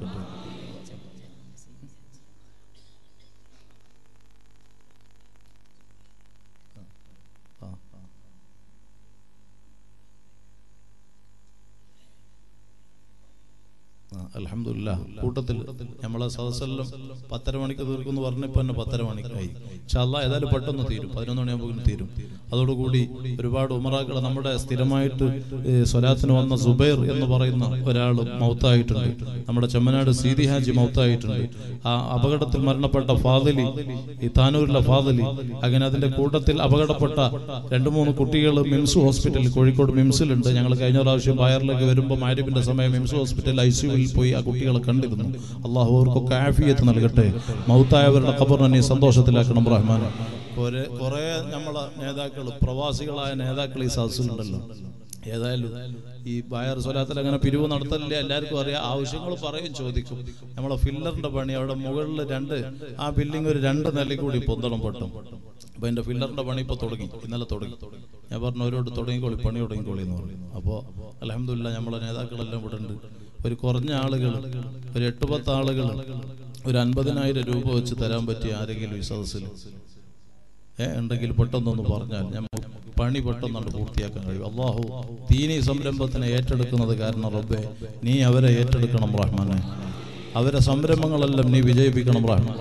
Speaker 1: അലഹമില്ല കൂട്ടത്തിൽ നമ്മളെ സദസ്സെല്ലാം പത്തര മണിക്ക് തീർക്കുമെന്ന് പറഞ്ഞപ്പോ തന്നെ പത്തര മണിക്കായി പക്ഷെ അല്ല ഏതായാലും പെട്ടെന്ന് തീരും പതിനൊന്ന് മണിയാകുമ്പോൾ തീരും അതോടുകൂടി ഒരുപാട് ഉമറാക്കളെ നമ്മുടെ സ്ഥിരമായിട്ട് ഏ, സ്വലാത്തിന് വന്ന സുബൈർ എന്ന് പറയുന്ന ഒരാൾ മൗത്തായിട്ടുണ്ട് നമ്മുടെ ചെമ്മനാട് സീതി ഹാജി മൗത്തായിട്ടുണ്ട് ആ അപകടത്തിൽ മരണപ്പെട്ട ഫാദലി ഈ താനൂരിലെ ഫാദലി അങ്ങനെ അതിന്റെ കൂട്ടത്തിൽ അപകടപ്പെട്ട രണ്ടു മൂന്ന് കുട്ടികൾ മിംസ് ഹോസ്പിറ്റലിൽ കോഴിക്കോട് മിംസിലുണ്ട് ഞങ്ങൾ കഴിഞ്ഞ പ്രാവശ്യം വയറിലേക്ക് വരുമ്പോൾ മാരിബിന്റെ സമയം മിംസ് ഹോസ്പിറ്റലിൽ ഐ സിയുവിൽ പോയി ആ കുട്ടികളെ കണ്ടിരുന്നു അള്ളാഹു അവർക്കൊക്കെ ആഫിയത്ത് നൽകട്ടെ മൗത്തായവരുടെ ഖബറിനെ നീ സന്തോഷത്തിലാക്കണം റഹ്മാൻ കുറെ കുറെ നമ്മളെ നേതാക്കൾ പ്രവാസികളായ നേതാക്കൾ ഈ സദസ്സിലുണ്ടല്ലോ ഏതായാലും ഈ ബയർ സ്വലാത്തിൽ അങ്ങനെ പിരിവ് നടത്തലില്ല എല്ലാവർക്കും അറിയാം ആവശ്യങ്ങൾ പറയും ചോദിക്കും നമ്മളെ ഫില്ലറിന്റെ പണി അവിടെ മുകളിൽ രണ്ട് ആ ബിൽഡിംഗ് ഒരു രണ്ട് നില കൂടി പൊന്തണം പൊട്ടും അപ്പൊ എന്റെ ഫില്ലറിന്റെ പണി ഇപ്പൊ തുടങ്ങി ഇന്നലെ തുടങ്ങി ഞാൻ പറഞ്ഞു അവരോട് തുടങ്ങിക്കോളി പണി തുടങ്ങിക്കോളി എന്ന് പറഞ്ഞു അപ്പോ അലഹമില്ല നമ്മളെ നേതാക്കളെല്ലാം ഇവിടെ ഉണ്ട് ഒരു കുറഞ്ഞ ആളുകൾ ഒരു എട്ട് പത്ത് ആളുകൾ ഒരു അൻപതിനായിരം രൂപ വെച്ച് തരാൻ പറ്റിയ ആരെങ്കിലും ഈ സദസ്സിൽ ഏ ഉണ്ടെങ്കിൽ പെട്ടെന്നൊന്ന് പറഞ്ഞാൽ ഞാൻ പണി പെട്ടെന്നാണ് പൂർത്തിയാക്കാൻ കഴിയും അള്ളാഹു ദീനി സംരംഭത്തിനെ ഏറ്റെടുക്കുന്നത് കാരണം റബ്ബെ നീ അവരെ ഏറ്റെടുക്കണം റഹ്മാനെ അവരെ സംരംഭങ്ങളെല്ലാം നീ വിജയിപ്പിക്കണം റഹ്മാൻ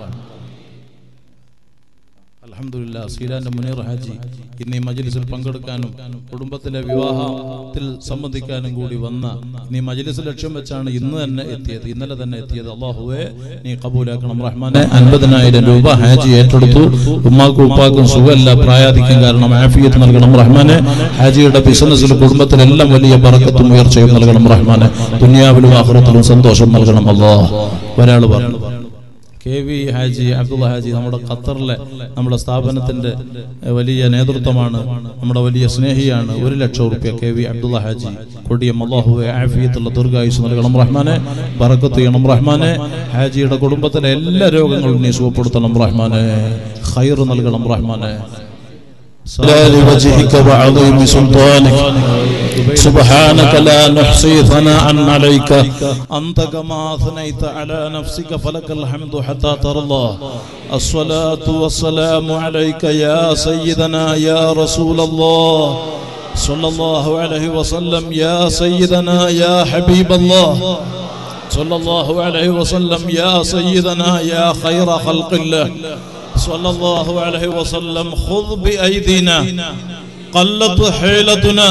Speaker 1: അലഹമില്ല സീലാന്റെ മുനീർ ഹാജി ഇന്ന് ഈ മജ്ലിസിൽ പങ്കെടുക്കാനും കുടുംബത്തിലെ വിവാഹത്തിൽ സംബന്ധിക്കാനും കൂടി വന്ന നീ മജ്ലിസ് ലക്ഷ്യം വെച്ചാണ് ഇന്ന് തന്നെ എത്തിയത് ഇന്നലെ തന്നെ എത്തിയത് അള്ളാഹുവെ നീ കബൂലാക്കണം റഹ്മാനെ അൻപതിനായിരം രൂപ ഹാജി ഏറ്റെടുത്തു ഉമ്മാക്കും ഉപ്പാക്കും സുഖമല്ല പ്രായാധിക്യം കാരണം ആഫിയത്ത് നൽകണം റഹ്മാനെ ഹാജിയുടെ ബിസിനസ്സിൽ കുടുംബത്തിലെല്ലാം വലിയ ബറക്കത്തും ഉയർച്ചയും നൽകണം റഹ്മാനെ ദുനിയാവിലും ആഹ്റത്തിലും സന്തോഷം നൽകണം അള്ളാഹ് ഒരാൾ പറഞ്ഞു കെ വി ഹാജി അബ്ദുള്ള ഹാജി നമ്മുടെ ഖത്തറിലെ നമ്മുടെ സ്ഥാപനത്തിന്റെ എഹ്, വലിയ നേതൃത്വമാണ് നമ്മുടെ വലിയ സ്നേഹിയാണ് ഒരു ലക്ഷം റുപ്യ കെ വി അബ്ദുള്ള ഹാജി കൊടിയ അള്ളാഹുവെ ആഫിയത്തുള്ള ദീർഘായുസ് നൽകണം റഹ്മാനെ ബറക്കത്ത് ചെയ്യണം റഹ്മാനെ ഹാജിയുടെ കുടുംബത്തിലെ എല്ലാ രോഗങ്ങളും നീ സുഖപ്പെടുത്തണം റഹ്മാനെ ഖൈർ നൽകണം റഹ്മാനെ
Speaker 3: لا لوجهك وعظيم سلطانك سبحانك لا نحصي ثناء عليك
Speaker 1: أنت كما أثنيت على نفسك فلك الحمد حتى ترضى الصلاة والسلام عليك يا سيدنا يا رسول الله صلى الله عليه وسلم يا سيدنا يا حبيب الله صلى الله عليه وسلم يا سيدنا يا خير خلق الله صلى الله عليه وسلم خذ بأيدينا قلت حيلتنا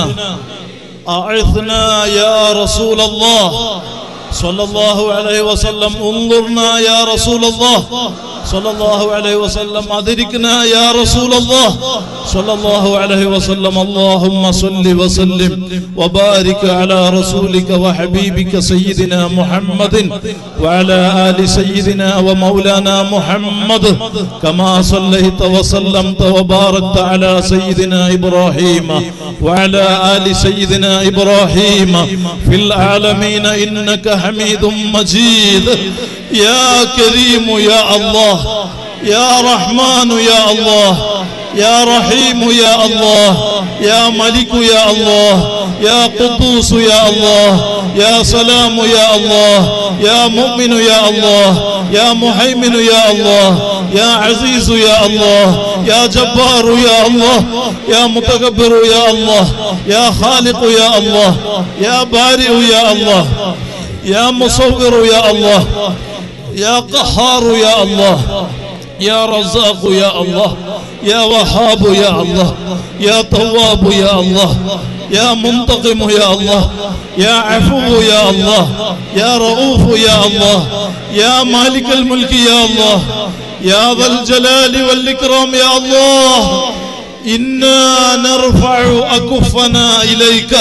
Speaker 1: أعثنا يا رسول الله صلى الله عليه وسلم انظرنا يا رسول الله صلى الله عليه وسلم أدركنا يا رسول الله صلى الله عليه وسلم اللهم صل وسلم وبارك على رسولك وحبيبك سيدنا محمد وعلى آل سيدنا ومولانا محمد كما صليت وسلمت وباركت على سيدنا إبراهيم وعلى آل سيدنا إبراهيم في العالمين إنك حميد مجيد يا كريم يا الله يا رحمن يا الله يا رحيم يا الله يا ملك يا الله يا قدوس يا الله يا سلام يا الله يا مؤمن يا الله يا محيمن يا الله يا عزيز يا الله يا جبار يا الله يا متكبر يا الله يا خالق يا الله يا بارئ يا الله يا مصور يا الله يا قهار يا الله يا رزاق يا الله يا وهاب يا الله يا تواب يا الله يا منتقم يا الله يا عفو يا الله يا رؤوف يا الله يا مالك الملك يا الله يا ذا الجلال والإكرام يا الله إنا نرفع أكفنا إليك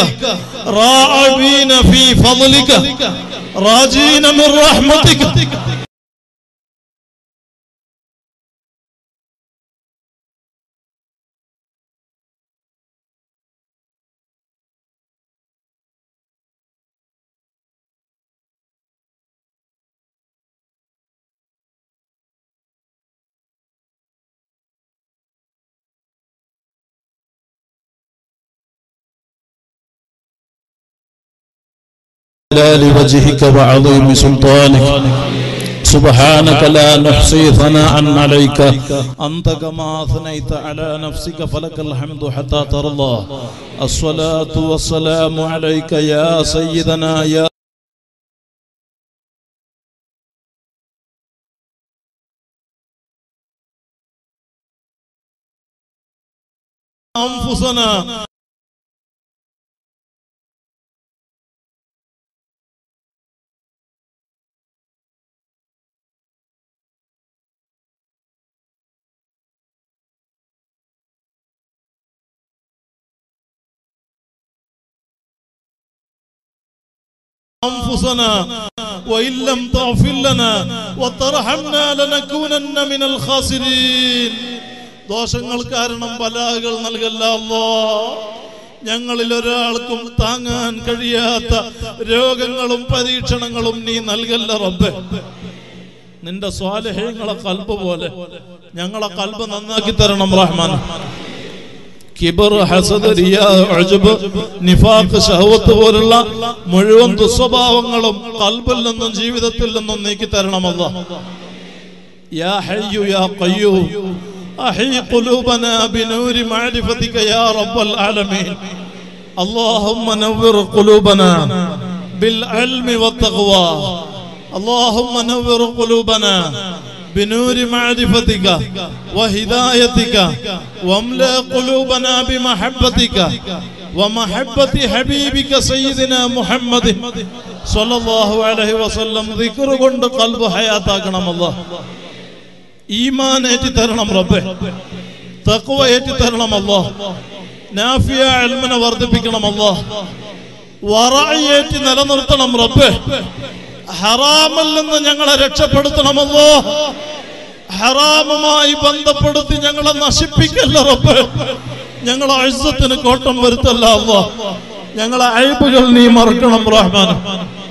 Speaker 1: راعبين في فضلك راجين من رحمتك
Speaker 3: جلال وجهك وعظيم سلطانك سبحانك لا نحصي ثناء عليك
Speaker 1: أنت كما أثنيت على نفسك فلك الحمد حتى ترضى الصلاة والسلام عليك يا سيدنا يا أنفسنا أنفسنا وإن لم تغفر لنا وترحمنا لنكونن من الخاسرين ദോഷങ്ങൾ കാരണം ബലാകൾ നൽകല്ല അല്ലോ ഞങ്ങളിൽ ഒരാൾക്കും താങ്ങാൻ കഴിയാത്ത രോഗങ്ങളും പരീക്ഷണങ്ങളും നീ നൽകല്ല റബ്ബെ നിന്റെ സ്വാലഹ്യങ്ങളെ കൽബ് പോലെ ഞങ്ങളെ കൽബ് നന്നാക്കി തരണം റഹ്മാൻ കിബർ ഹസദ് റിയാ ഉജ്ബ് നിഫാഖ് ഷഹവത്ത് പോലുള്ള മുഴുവൻ ദുസ്വഭാവങ്ങളും കൽബിൽ നിന്നും ജീവിതത്തിൽ നിന്നും നീക്കി തരണമല്ല യാ ഹയ്യു യാ ഖയ്യൂം أحي قلوبنا بنور معرفتك يا رب العالمين اللهم نور قلوبنا بالعلم والتقوى اللهم نور قلوبنا بنور معرفتك وهدايتك واملأ قلوبنا بمحبتك ومحبة حبيبك سيدنا محمد صلى الله عليه وسلم ذكر قند قلب حياتنا الله ഈമാൻ ഏറ്റി തരണം റബ്ബെ തക്വ ഏറ്റി തരണം അല്ലോ നാഫിയ അൽമനെ വർദ്ധിപ്പിക്കണം അല്ലോ വറയേറ്റി നിലനിർത്തണം റബ്ബെ ഹറാമിൽ നിന്ന് ഞങ്ങളെ രക്ഷപ്പെടുത്തണമല്ലോ ഹറാമുമായി ബന്ധപ്പെടുത്തി ഞങ്ങളെ നശിപ്പിക്കല്ല റബ്ബെ ഞങ്ങളെ അഴുസത്തിന് കോട്ടം വരുത്തല്ല അല്ലോ ഞങ്ങളെ അഴിബുകൾ നീ മറക്കണം റഹ്മാൻ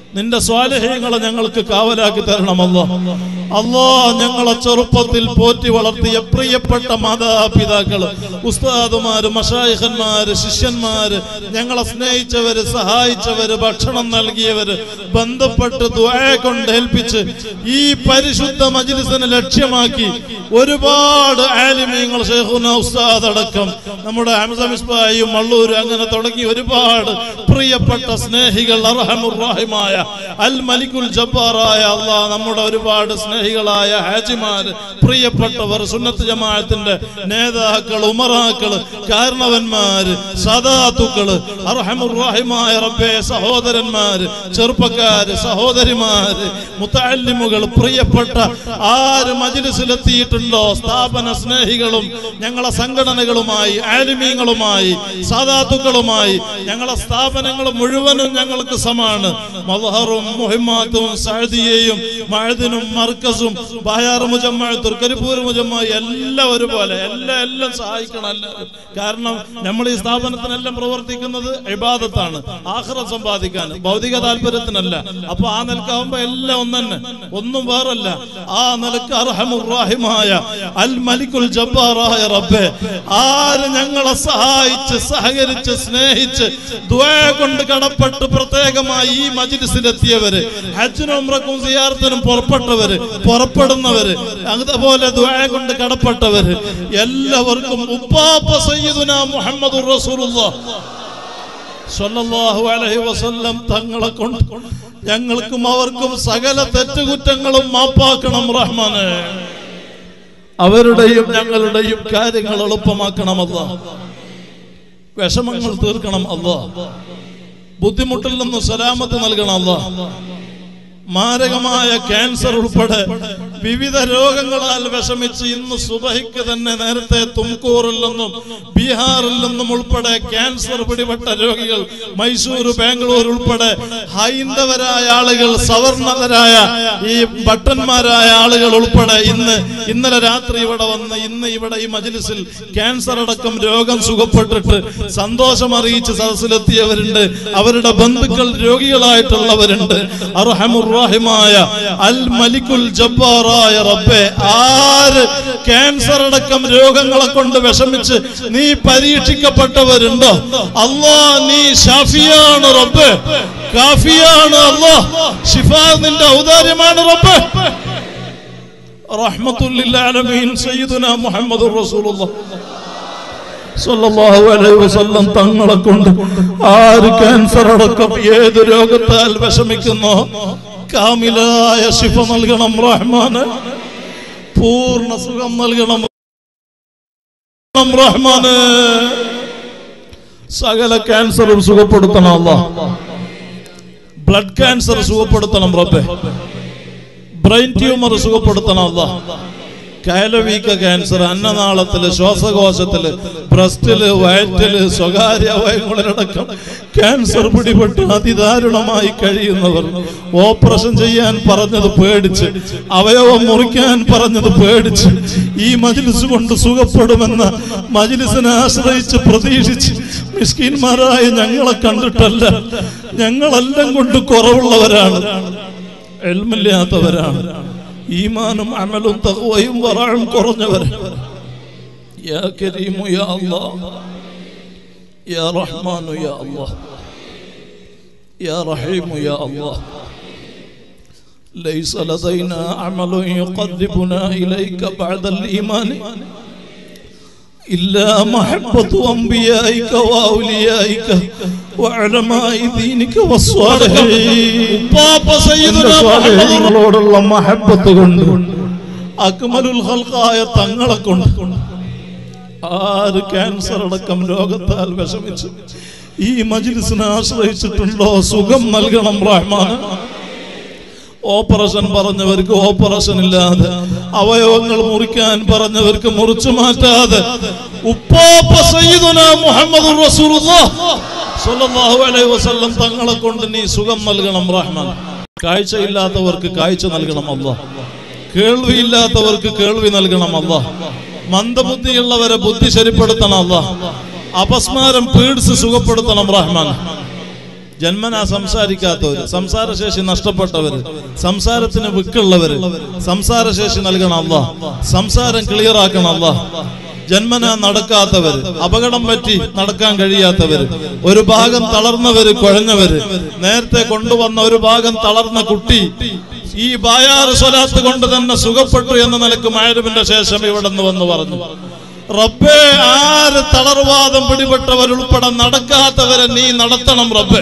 Speaker 1: നിന്റെ സ്വാലഹ്യങ്ങളെ ഞങ്ങൾക്ക് കാവലാക്കി തരണമല്ലോ അല്ലോ ഞങ്ങളെ ചെറുപ്പത്തിൽ പോറ്റി വളർത്തിയ പ്രിയപ്പെട്ട മാതാപിതാക്കള് ഉസ്താദുമാര് മഷായിഖന്മാര് ശിഷ്യന്മാര് ഞങ്ങളെ സ്നേഹിച്ചവര് സഹായിച്ചവര് ഭക്ഷണം നൽകിയവര് ബന്ധപ്പെട്ട് ദ്വായ കൊണ്ട് ഏൽപ്പിച്ച് ഈ പരിശുദ്ധ മജ്ലിസിനെ ലക്ഷ്യമാക്കി ഒരുപാട് ആലിമീങ്ങൾ ഷെയ്ഖുന ഉസ്താദ് അടക്കം നമ്മുടെ ഹംസ മിസ്ബായും മള്ളൂർ അങ്ങനെ തുടങ്ങി ഒരുപാട് പ്രിയപ്പെട്ട സ്നേഹികൾ അർഹമുറാഹിമായ അൽ മലിക്കുൽ ജബ്ബാറായ അള്ളാഹ് നമ്മുടെ ഒരുപാട് സ്നേഹികളായ ഹാജിമാര് പ്രിയപ്പെട്ടവർ സുന്നത്ത് ജമാഅത്തിന്റെ നേതാക്കൾ ഉമറാക്കള് കാരണവന്മാര് സദാത്തുക്കള് അർഹമുറാഹിമായ റബ്ബെ സഹോദരന്മാര് ചെറുപ്പക്കാര് സഹോദരിമാര് മുത്തല്ലിമുകൾ പ്രിയപ്പെട്ട ആര് മജിലിസിലെത്തിയിട്ടുണ്ടോ സ്ഥാപന സ്നേഹികളും ഞങ്ങളെ സംഘടനകളുമായി ആലിമീങ്ങളുമായി സാധാത്തുക്കളുമായി ഞങ്ങളെ സ്ഥാപനങ്ങൾ മുഴുവനും ഞങ്ങൾക്ക് സമാണ് മലഹറും മുഹിമാത്തും സഅദിയയും മഴദിനും മർക്കസും ബായാർ മുജമ്മ തുർക്കരിപ്പൂർ മുജമ്മ എല്ലാം ഒരുപോലെ എല്ലാം എല്ലാം സഹായിക്കണം എല്ലാവരും കാരണം നമ്മൾ ഈ സ്ഥാപനത്തിനെല്ലാം പ്രവർത്തിക്കുന്നത് ഇബാദത്താണ് ആഹ്റം സമ്പാദിക്കാൻ ഭൗതിക താല്പര്യത്തിനല്ല അപ്പൊ ആ നിലക്കാവുമ്പോ എല്ലാം ഒന്നെ ഒന്നും വേറല്ല ആ നിലക്ക് അർഹമുറാഹിമായ അൽ മലിക്കുൽ ജബ്ബാറായ റബ്ബെ ആര് ഞങ്ങളെ സഹായിച്ച് സഹകരിച്ച് സ്നേഹിച്ച് ദ്വയ കൊണ്ട് കടപ്പെട്ട് പ്രത്യേകമായി ഈ മജിലിസിലെത്തിയവര് ഹജ്ജിനും ഉംറക്കും സിയാർത്തിനും പുറപ്പെട്ടവര് പുറപ്പെടുന്നവര് അതുപോലെ ദ്വയ കൊണ്ട് കടപ്പെട്ടവര് എല്ലാവർക്കും ഉപ്പാപ്പ സയ്യിദുന മുഹമ്മദ് റസൂലുള്ളാഹ് സ്വല്ലല്ലാഹു അലൈഹി വസല്ലം തങ്ങളെ കൊണ്ട് ഞങ്ങൾക്കും അവർക്കും സകല തെറ്റുകുറ്റങ്ങളും മാപ്പാക്കണം റഹ്മാനെ അവരുടെയും ഞങ്ങളുടെയും കാര്യങ്ങൾ എളുപ്പമാക്കണമല്ല വിഷമങ്ങൾ തീർക്കണം അല്ല ബുദ്ധിമുട്ടിൽ നിന്ന് സലാമത്ത് നൽകണം അല്ല മാരകമായ ക്യാൻസർ ഉൾപ്പെടെ വിവിധ രോഗങ്ങളാൽ വിഷമിച്ച് ഇന്ന് സുബഹിക്ക് തന്നെ നേരത്തെ തുംകൂറിൽ നിന്നും ബീഹാറിൽ നിന്നും ഉൾപ്പെടെ ക്യാൻസർ പിടിപെട്ട രോഗികൾ മൈസൂർ ബാംഗ്ലൂർ ഉൾപ്പെടെ ഹൈന്ദവരായ ആളുകൾ സവർണതരായ ഈ ഭട്ടന്മാരായ ആളുകൾ ഉൾപ്പെടെ ഇന്ന് ഇന്നലെ രാത്രി ഇവിടെ വന്ന് ഇന്ന് ഇവിടെ ഈ മജ്ലിസിൽ ക്യാൻസർ അടക്കം രോഗം സുഖപ്പെട്ടിട്ട് സന്തോഷം അറിയിച്ച് സദസ്സിലെത്തിയവരുണ്ട് അവരുടെ ബന്ധുക്കൾ രോഗികളായിട്ടുള്ളവരുണ്ട് അർഹമുറാഹിമായ അൽ മലിക്കുൽ ജബ്ബാറായ റബ്ബെ ആര് ക്യാൻസർ അടക്കം രോഗങ്ങളെ കൊണ്ട് വിഷമിച്ച് നീ പരീക്ഷിക്കപ്പെട്ടവരുണ്ടോ അല്ലാ നീ ഷാഫിയാണ് റബ്ബെ കാഫിയാണ് അല്ലാ ഷിഫ നിന്റെ ഔദാര്യമാണ് റബ്ബെ റഹ്മത്തുല്ലിൽ ആലമീൻ സയ്യിദുനാ മുഹമ്മദുർ റസൂലുള്ളാഹ് സല്ലല്ലാഹു അലൈഹി വസല്ലം തങ്ങളെ കൊണ്ട് ആര് ക്യാൻസർ അടക്കം ഏത് രോഗത്താൽ വിഷമിക്കുന്നോ കാമിലായ ശിഫ നൽകണം റഹ്മാന് പൂർണ്ണ സുഖം നൽകണം റഹ്മാന് സകല ക്യാൻസറും സുഖപ്പെടുത്തണം അല്ല ബ്ലഡ് ക്യാൻസർ സുഖപ്പെടുത്തണം റബ്ബെ ബ്രെയിൻ ട്യൂമർ സുഖപ്പെടുത്തണം അല്ല കയലവീക്ക ക്യാൻസർ അന്നനാളത്തില് ശ്വാസകോശത്തില് ബ്രസ്റ്റില് വയറ്റില് സ്വകാര്യ അവയവങ്ങളിലടക്കം ക്യാൻസർ പിടിപെട്ട് അതിദാരുണമായി കഴിയുന്നവർ ഓപ്പറേഷൻ ചെയ്യാൻ പറഞ്ഞത് പേടിച്ച് അവയവം മുറിക്കാൻ പറഞ്ഞത് പേടിച്ച് ഈ മജിലിസ് കൊണ്ട് സുഖപ്പെടുമെന്ന മജിലിസിനെ ആശ്രയിച്ച് പ്രതീക്ഷിച്ച് മിസ്കിന്മാരായ ഞങ്ങളെ കണ്ടിട്ടല്ല ഞങ്ങളെല്ലാം കൊണ്ട് കുറവുള്ളവരാണ് എൽമില്ലാത്തവരാണ് ഈമാനും അമലും തഖ്വയും വറാഴും കുറഞ്ഞവർ യാ കരീമു യാ അല്ലാഹ് യാ റഹ്മാനു യാ അല്ലാഹ് യാ റഹീമു യാ അല്ലാഹ് ليس لدينا عمل يقربنا إليك بعد الإيمان إلا محبة أنبيائك وأوليائك وعلماء دينك والصالحين നിങ്ങളോടുള്ള മഹബത്ത് കൊണ്ട് അക്മലുൽ ഹൽക്കായ തങ്ങളെ കൊണ്ട് ആര് ക്യാൻസർ അടക്കം രോഗത്താൽ വിഷമിച്ചു ഈ മജിലിസിനെ ആശ്രയിച്ചിട്ടുണ്ടോ സുഖം നൽകണം റഹ്മാൻ ഓപ്പറേഷൻ പറഞ്ഞവർക്ക് ഓപ്പറേഷൻ ഇല്ലാതെ അവയവങ്ങൾ മുറിക്കാൻ പറഞ്ഞവർക്ക് മുറിച്ചു മാറ്റാതെ ഉപ്പാപ്പ സയ്യിദുന മുഹമ്മദ് സ്വല്ലല്ലാഹു അലൈഹി വസല്ലം തങ്ങളെ കൊണ്ട് നീ സുഖം നൽകണം റഹ്മാൻ കാഴ്ചയില്ലാത്തവർക്ക് കാഴ്ച നൽകണം അല്ലാ കേൾവിയില്ലാത്തവർക്ക് കേൾവി നൽകണം അല്ലാ മന്ദബുദ്ധിയുള്ളവരെ ബുദ്ധി ശരിപ്പെടുത്തണം അല്ലാ അപസ്മാരം പീഡിച്ച് സുഖപ്പെടുത്തണം റഹ്മാൻ ജന്മനാ സംസാരിക്കാത്തവര് സംസാരശേഷി നഷ്ടപ്പെട്ടവര് സംസാരത്തിന് വിക്കുള്ളവര് സംസാരശേഷി നൽകണം അല്ല സംസാരം ക്ലിയർ ആക്കണം അല്ല ജന്മന നടക്കാത്തവര് അപകടം പറ്റി നടക്കാൻ കഴിയാത്തവര് ഒരു ഭാഗം തളർന്നവര് കുഴഞ്ഞവര് നേരത്തെ കൊണ്ടുവന്ന ഒരു ഭാഗം തളർന്ന കുട്ടി ഈ ബായാറ് സ്വലാത്ത് കൊണ്ട് തന്നെ സുഖപ്പെട്ടു എന്ന നിലക്ക് മഴവിന്റെ ശേഷം ഇവിടെ നിന്ന് വന്ന് പറഞ്ഞു റബ്ബേ ആര് തളർവാദം പിടിപെട്ടവരുൾപ്പെടെ നടക്കാത്തവരെ നീ നടത്തണം റബ്ബേ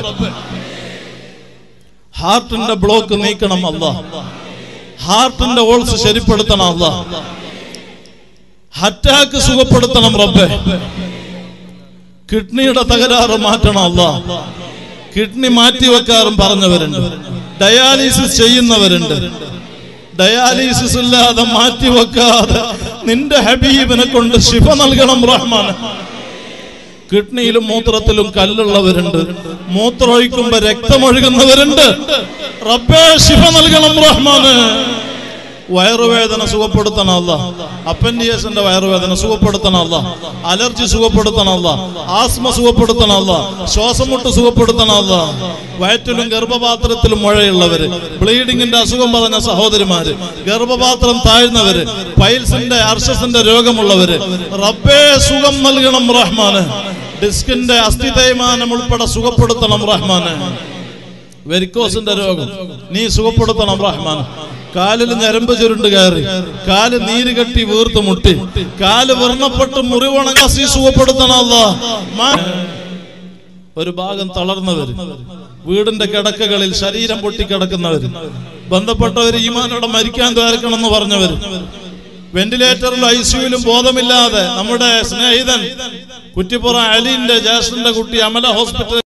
Speaker 1: ഹാർട്ടിന്റെ ബ്ലോക്ക് നീക്കണം അല്ല ഹാർട്ടിന്റെ ഓൾസ് ശരിപ്പെടുത്തണം അല്ല അറ്റാക്ക് സുഖപ്പെടുത്തണം റബ്ബേ കിഡ്നിയുടെ തകരാറ് മാറ്റണം അല്ല കിഡ്നി മാറ്റിവെക്കാറും പറഞ്ഞവരുണ്ട് ഡയാലിസിസ് ചെയ്യുന്നവരുണ്ട് ഡയാലിസിസ് ഇല്ലാതെ മാറ്റിവെക്കാതെ നിന്റെ ഹബീബിനെ കൊണ്ട് ശിഫ നൽകണം റഹ്മാൻ കിഡ്നിയിലും മൂത്രത്തിലും കല്ലുള്ളവരുണ്ട് മൂത്രമൊഴിക്കുമ്പോ രക്തമൊഴുകുന്നവരുണ്ട് റബ്ബേ ശിഫ നൽകണം റഹ്മാന് വയറുവേദന സുഖപ്പെടുത്തണമല്ല അപ്പൻഡിയസിന്റെ വയറുവേദന സുഖപ്പെടുത്തണമല്ല അലർജി സുഖപ്പെടുത്തണമല്ല ആസ്മ സുഖപ്പെടുത്തണമല്ല ശ്വാസം മുട്ട് സുഖപ്പെടുത്തണമല്ല വയറ്റിലും ഗർഭപാത്രത്തിലും മുഴയുള്ളവര് ബ്ലീഡിങ്ങിന്റെ അസുഖം പറഞ്ഞ സഹോദരിമാര് ഗർഭപാത്രം താഴ്ന്നവര് പൈൽസിന്റെ അർഷസിന്റെ രോഗമുള്ളവര് റബ്ബേ സുഖം നൽകണം റഹ്മാന് ഡിസ്കിന്റെ അസ്ഥി തേയ്മാനം ഉൾപ്പെടെ സുഖപ്പെടുത്തണം റഹ്മാന് വെരിക്കോസിന്റെ രോഗം നീ സുഖപ്പെടുത്തണം റഹ്മാൻ കാലിൽ ഞരമ്പ് ചുരുണ്ട് കയറി കാല് നീര് കെട്ടി വീർത്ത് മുട്ടി കാല് വർണ്ണപ്പെട്ട് മുറിവണങ്ങി സുഖപ്പെടുത്തണം അല്ലാ. മാ- ഒരു ഭാഗം തളർന്നവര് വീടിന്റെ കിടക്കകളിൽ ശരീരം പൊട്ടിക്കിടക്കുന്നവര് ബന്ധപ്പെട്ടവര് ഈമാനോടെ മരിക്കാൻ തയ്യാറക്കണം എന്ന് പറഞ്ഞവര് വെന്റിലേറ്ററിലും ഐ സിയുലും ബോധമില്ലാതെ നമ്മുടെ സ്നേഹിതൻ കുറ്റിപ്പുറം അലിന്റെ ജ്യേഷ്ഠന്റെ കുട്ടി അമല ഹോസ്പിറ്റൽ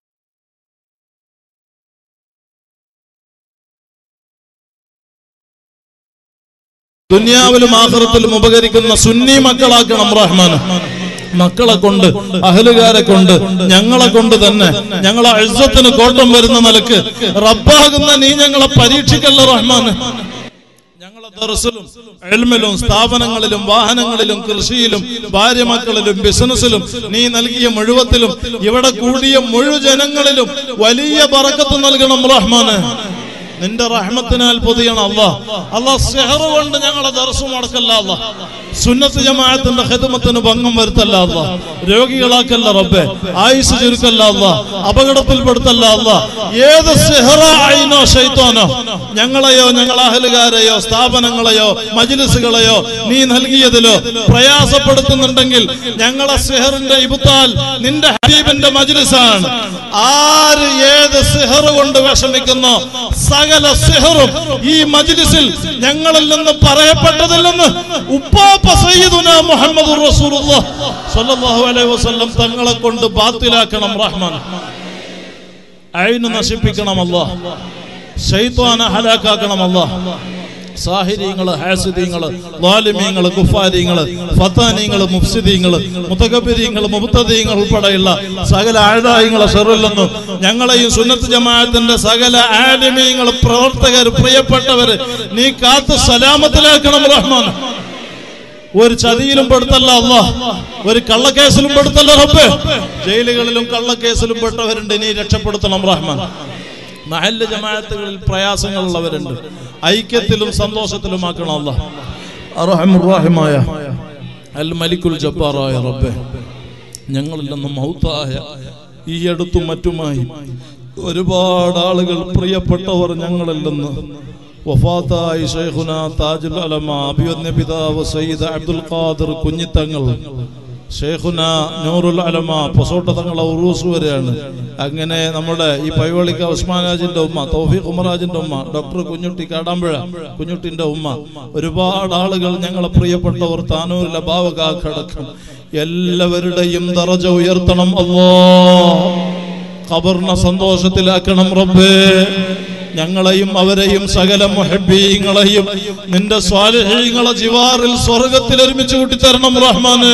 Speaker 1: ദുനിയാവിലും ആഹ്റത്തിലും ഉപകരിക്കുന്ന സുന്നി മക്കളാക്കണം റഹ്മാൻ മക്കളെ കൊണ്ട് അഹലുകാരെ കൊണ്ട് ഞങ്ങളെ കൊണ്ട് തന്നെ ഞങ്ങളെ അഴുസത്തിന് കോട്ടം വരുന്ന നിലക്ക് റബ്ബാകുന്ന നീ ഞങ്ങളെ പരീക്ഷിക്കല്ല റഹ്മാൻ ഞങ്ങളെ ദർസിലും എൽമിലും സ്ഥാപനങ്ങളിലും വാഹനങ്ങളിലും കൃഷിയിലും ഭാര്യ മക്കളിലും ബിസിനസ്സിലും നീ നൽകിയ മുഴുവത്തിലും ഇവിടെ കൂടിയ മുഴുജനങ്ങളിലും വലിയ ബറക്കത്ത് നൽകണം റഹ്മാന് നിന്റെ റഹ്മത്തിനാൽ പൊതിയണം അല്ല അല്ല സെഹർ കൊണ്ട് ഞങ്ങളെ ദർശം അടക്കല്ല അല്ല സുന്നത്ത് ജമാഅത്തിന്റെ ഹിദമത്തിന് ഭംഗം വരുത്തല്ല അല്ല രോഗികളാക്കല്ല റബ്ബെ ആയുസ് ചുരുക്കല്ല അല്ല അപകടത്തിൽപ്പെടുത്തല്ല അല്ല ഏത് സെഹറായിനോ ശൈത്താനോ ഞങ്ങളെയോ ഞങ്ങളെ അഹലുകാരെയോ സ്ഥാപനങ്ങളെയോ മജിലിസുകളെയോ നീ നൽകിയതിലോ പ്രയാസപ്പെടുത്തുന്നുണ്ടെങ്കിൽ ഞങ്ങളെ സെഹറിന്റെ ഇബുത്താൽ നിന്റെ ഹബീബിന്റെ മജിലിസാണ് ആര് ഏത് സിഹർ കൊണ്ട് വിഷമിക്കുന്നോ സകല സിഹറും ഈ മജ്ലിസിൽ ഞങ്ങളിൽ നിന്ന് പറയപ്പെട്ടതിൽ നിന്ന് ഉപ്പാപ്പ സയ്യിദുന മുഹമ്മദ് റസൂലുള്ളാഹ് സ്വല്ലല്ലാഹു അലൈഹി വസല്ലം തങ്ങളെ കൊണ്ട് ബാത്തിലാക്കണം റഹ്മാൻ അയിന് നശിപ്പിക്കണം അല്ലാഹ് ശൈത്വാനെ ഹലാക്കാക്കണം അല്ലാഹ് സാഹിര്യങ്ങള് ഹാസിദീങ്ങള് ലാലിമീങ്ങള് കുഫാരിങ്ങള് ഫത്താനീങ്ങള് മുഫ്സിദീങ്ങള് മുത്തകബിരീങ്ങള് മുബത്തദീങ്ങൾ ഉൾപ്പെടെയുള്ള സകല ആഴായിങ്ങളെ ഷെറില്ലെന്നും ഞങ്ങളെയും സുന്നത്ത് ജമാഅത്തിന്റെ സകല ആലിമീങ്ങൾ പ്രവർത്തകർ പ്രിയപ്പെട്ടവര് നീ കാത്ത് സലാമത്തിലാക്കണം റഹ്മാൻ ഒരു ചതിയിലും പെടുത്തല്ല അല്ല ഒരു കള്ളക്കേസിലും പെടുത്തല്ല റബ്ബേ ജയിലുകളിലും കള്ളക്കേസിലും പെട്ടവരുണ്ട് നീ രക്ഷപ്പെടുത്തണം റഹ്മാൻ മഹല്ല ജമാഅത്തുകളിൽ പ്രയാസങ്ങളുള്ളവരുണ്ട് ഐക്യത്തിലും സന്തോഷത്തിലുമാക്കണം അല്ല അറഹമുറാഹിമായ അൽ മലിക്കുൽ ജബ്ബാറായ റബ്ബെ ഞങ്ങളിൽ നിന്ന് മൗത്തായ ഈ അടുത്തും മറ്റുമായി ഒരുപാട് ആളുകൾ പ്രിയപ്പെട്ടവർ ഞങ്ങളിൽ നിന്ന് വഫാത്തായി ഷൈഖുന താജുൽ അലമ അഭിവന്യ പിതാവ് സയ്യിദ് അബ്ദുൽ ഖാദിർ കുഞ്ഞിത്തങ്ങൾ ഷേഖുന നൂറുൽ അലമ പൊസോട്ട തങ്ങളെ ഉറൂസ് വരെയാണ് അങ്ങനെ നമ്മുടെ ഈ പൈവളിക്ക ഉസ്മാനാജിന്റെ ഉമ്മ തൗഫീഖ് ഉമറാജിന്റെ ഉമ്മ ഡോക്ടർ കുഞ്ഞുട്ടി കാടാമ്പുഴ കുഞ്ഞുട്ടിന്റെ ഉമ്മ ഒരുപാട് ആളുകൾ ഞങ്ങളെ പ്രിയപ്പെട്ടവർ താനൂരിലെ ഭാവകാക്കടക്കം എല്ലാവരുടെയും ദറജ ഉയർത്തണം അല്ലോ ഖബറിനെ സന്തോഷത്തിലാക്കണം റബ്ബേ ഞങ്ങളെയും അവരെയും സകല മുഹബീങ്ങളെയും നിന്റെ സ്വാലിഹീങ്ങളെ ജിവാറിൽ സ്വർഗത്തിൽ ഒരുമിച്ച് കൂട്ടിത്തരണം റഹ്മാന്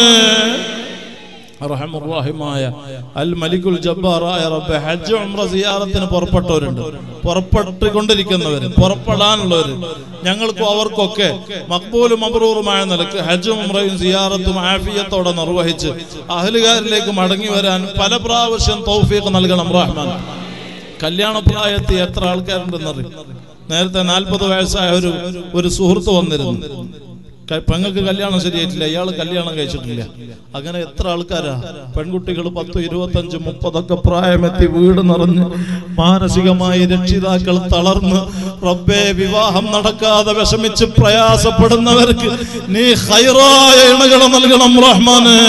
Speaker 1: റഹമുറാഹിമായ അൽ മലിക്കുൽ ജബ്ബാറായ റബ്ബെ ഹജ്ജ് ഉംറ സിയാറത്തിന് പുറപ്പെട്ടവരുണ്ട് പുറപ്പെട്ടുകൊണ്ടിരിക്കുന്നവര് പുറപ്പെടാനുള്ളവര് ഞങ്ങൾക്കും അവർക്കൊക്കെ മക്ബൂലും അബ്രൂറുമായ നിലക്ക് ഹജ്ജും ഉംറയും സിയാറത്തും ആഫിയത്തോടെ നിർവഹിച്ച് അഹലുകാരിലേക്ക് മടങ്ങി വരാൻ പല പ്രാവശ്യം തൗഫീഖ് നൽകണം റഹ്മാൻ കല്യാണപ്രായത്തിൽ എത്ര ആൾക്കാരുണ്ടെന്നറിയും നേരത്തെ നാൽപ്പത് വയസ്സായ ഒരു ഒരു സുഹൃത്ത് വന്നിരുന്നു ക- പെങ്ങൾക്ക് കല്യാണം ശരിയായിട്ടില്ല ഇയാൾ കല്യാണം കഴിച്ചിട്ടില്ല അങ്ങനെ എത്ര ആൾക്കാരാ പെൺകുട്ടികൾ പത്ത് ഇരുപത്തഞ്ച് മുപ്പതൊക്കെ പ്രായമെത്തി വീട് നിറഞ്ഞ് മാനസികമായി രക്ഷിതാക്കൾ തളർന്ന് റബ്ബേ വിവാഹം നടക്കാതെ വിഷമിച്ച് പ്രയാസപ്പെടുന്നവർക്ക് നീ ഹൈറായ ഇണകൾ നൽകണം റഹ്മാന്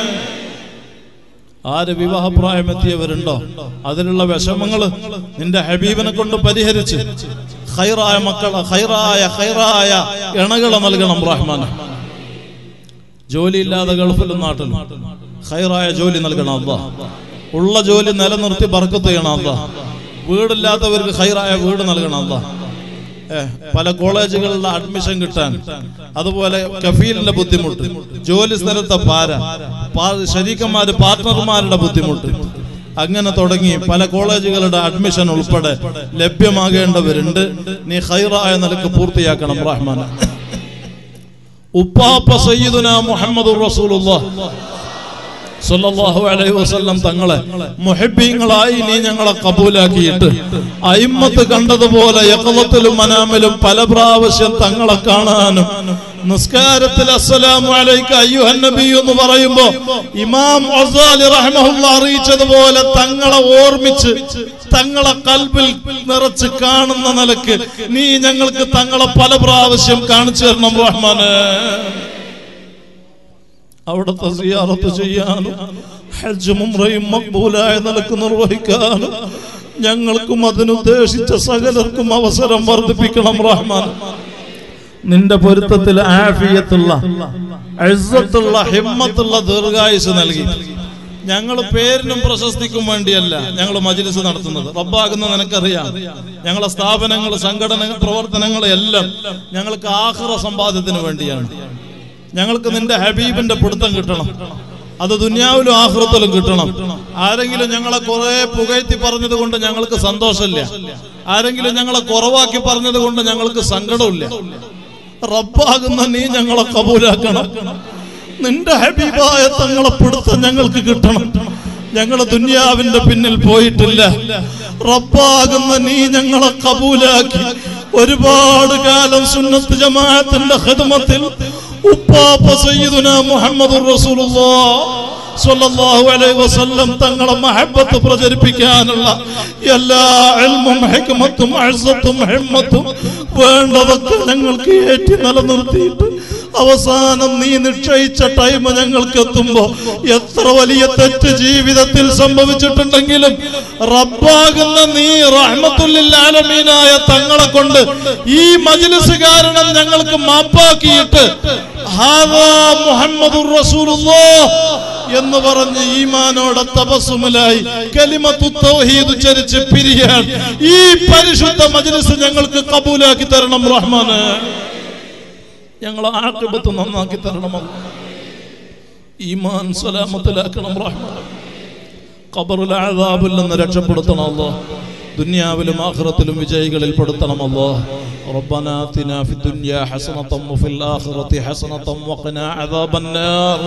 Speaker 1: ആര് വിവാഹപ്രായമെത്തിയവരുണ്ടോ അതിലുള്ള വിഷമങ്ങൾ നിന്റെ ഹബീബിനെ കൊണ്ട് പരിഹരിച്ച് ഹൈറായ മക്കളെ ഹൈറായ ഹൈറായ ഇണകളെ നൽകണം റഹ്മാൻ ജോലിയില്ലാതെ ഗൾഫിലും നാട്ടിലും ഹൈറായ ജോലി നൽകണം അല്ല ഉള്ള ജോലി നിലനിർത്തി ബർക്കത്ത് ചെയ്യണം അല്ല വീടില്ലാത്തവർക്ക് ഹൈറായ വീട് നൽകണം അല്ല ഏ, പല കോളേജുകളിലെ അഡ്മിഷൻ കിട്ടാൻ അതുപോലെ കഫീലിന്റെ ബുദ്ധിമുട്ട് ജോലി സ്ഥലത്തെ പാര പാ- ശരീക്കന്മാര് പാർട്ട്ണർമാരുടെ ബുദ്ധിമുട്ട് അങ്ങനെ തുടങ്ങി പല കോളേജുകളുടെ അഡ്മിഷൻ ഉൾപ്പെടെ ലഭ്യമാകേണ്ടവരുണ്ട് നീ ഹൈറായ നിലക്ക് പൂർത്തിയാക്കണം റഹ്മാൻ ഉപ്പാപ്പ സയ്യിദുന മുഹമ്മദ് റസൂലുള്ളാഹ് സല്ലല്ലാഹു അലൈഹി വസല്ലം തങ്ങളെ മുഹബ്ബീങ്ങളായി നീ ഞങ്ങളെ കബൂലാക്കിയിട്ട് അയിമ്മത്ത് കണ്ടതുപോലെ യഖലത്തിലും മനാമിലും പല പ്രാവശ്യം തങ്ങളെ കാണാനും നിസ്കാരത്തിൽ അസ്സലാമു അലൈക അയ്യുഹൻ നബി എന്ന് പറയുമ്പോ ഇമാം ഗസാലി റഹ്മഹുള്ള അറിയിച്ചതുപോലെ തങ്ങളെ ഓർമ്മിച്ച് തങ്ങളെ കൽബിൽ നിറച്ച് കാണുന്ന നിലക്ക് നീ ഞങ്ങൾക്ക് തങ്ങളെ പല പ്രാവശ്യം കാണിച്ചു തരണം റഹ്മാന് അവിടുത്തെ സിയാറത്ത് ചെയ്യാനും ഹജ്ജും ഉംറയും മക്ബൂലായ നിലക്ക് നിർവഹിക്കാനും ഞങ്ങൾക്കും അതിനുദ്ദേശിച്ച സകലർക്കും അവസരം വർദ്ധിപ്പിക്കണം റഹ്മാൻ നിന്റെ പൊരുത്തത്തിൽ ആഫിയത്തുള്ള ഇസ്സത്തുള്ള ഹിമ്മത്തുള്ള ദീർഘായുസ് നൽകി ഞങ്ങൾ പേരിനും പ്രശസ്തിക്കും വേണ്ടിയല്ല ഞങ്ങൾ മജിലിസ് നടത്തുന്നത് റബ്ബാകുന്ന നിനക്കറിയാം ഞങ്ങളെ സ്ഥാപനങ്ങൾ സംഘടന പ്രവർത്തനങ്ങൾ എല്ലാം ഞങ്ങൾക്ക് ആഹ്റ സമ്പാദ്യത്തിന് വേണ്ടിയാണ് ഞങ്ങൾക്ക് നിന്റെ ഹബീബിന്റെ പിടുത്തം കിട്ടണം അത് ദുനിയാവിലും ആഹൃത്തിലും കിട്ടണം ആരെങ്കിലും ഞങ്ങളെ കുറെ പുകഴ്ത്തി പറഞ്ഞത് കൊണ്ട് ഞങ്ങൾക്ക് സന്തോഷമില്ല ആരെങ്കിലും ഞങ്ങളെ കുറവാക്കി പറഞ്ഞത് കൊണ്ട് ഞങ്ങൾക്ക് സങ്കടമില്ല റബ്ബാകുന്ന നീ ഞങ്ങളെ കബൂലാക്കണം നിന്റെ ഹബീബായ തങ്ങളെ പിടുത്തം ഞങ്ങൾക്ക് കിട്ടണം ഞങ്ങൾ ദുനിയാവിന്റെ പിന്നിൽ പോയിട്ടില്ല റബ്ബാകുന്ന നീ ഞങ്ങളെ കബൂലാക്കി ഒരുപാട് കാലം സുന്നത്ത് ജമാഅത്തിന്റെ ഖിദ്മത്തിൽ ഉപ്പാപ്പ സയ്യിദുന മുഹമ്മദുർ റസൂലുള്ളാഹ് സ്വല്ലല്ലാഹു അലൈഹി വസല്ലം തങ്ങളെ മഹബത്ത് പ്രചരിപ്പിക്കാനുള്ള എല്ലാ ഇൽമും ഹിക്മത്തും അഴ്സത്തും ഹിമ്മത്തും വേണ്ടതൊക്കെ ഞങ്ങൾക്ക് ഏറ്റി നിലനിർത്തിയിട്ട് അവസാനം നീ നിശ്ചയിച്ച ടൈം ഞങ്ങൾക്ക് എത്തുമ്പോ എത്ര വലിയ തെറ്റ് ജീവിതത്തിൽ സംഭവിച്ചിട്ടുണ്ടെങ്കിലും റബ്ബാകുന്ന നീ റഹ്മത്തുല്ലാലമീനായ തങ്ങളെ കൊണ്ട് ഈ മജ്ലിസ് കാരണം ഞങ്ങൾക്ക് മാപ്പാക്കിയിട്ട് ഹാദാ മുഹമ്മദുർ റസൂലുള്ളാഹ് എന്ന് പറഞ്ഞ് ഈമാനോടെ തപസ്സുമലായി കലിമത്തു തൗഹീദ് ഉച്ചരിച്ച് പിരിയാൻ ഈ പരിശുദ്ധ മജ്ലിസ് ഞങ്ങൾക്ക് കബൂലാക്കി തരണം റഹ്മാന് ഞങ്ങൾ ആക്കിബത്ത് നന്നാക്കി തരണം അല്ലാ. ഈമാൻ സലാമത്തിലാക്കണം റഹ്മാൻ ഖബറുൽ അദാബിൽ നിന്ന് രക്ഷപ്പെടുത്തണം അല്ലാ ദുനിയാവിലും ആഖിറത്തിലും വിജയികളിൽ പെടുത്തണം അല്ലാ ربنا آتنا في الدنيا حسنة وفي الآخرة حسنة وقنا عذاب النار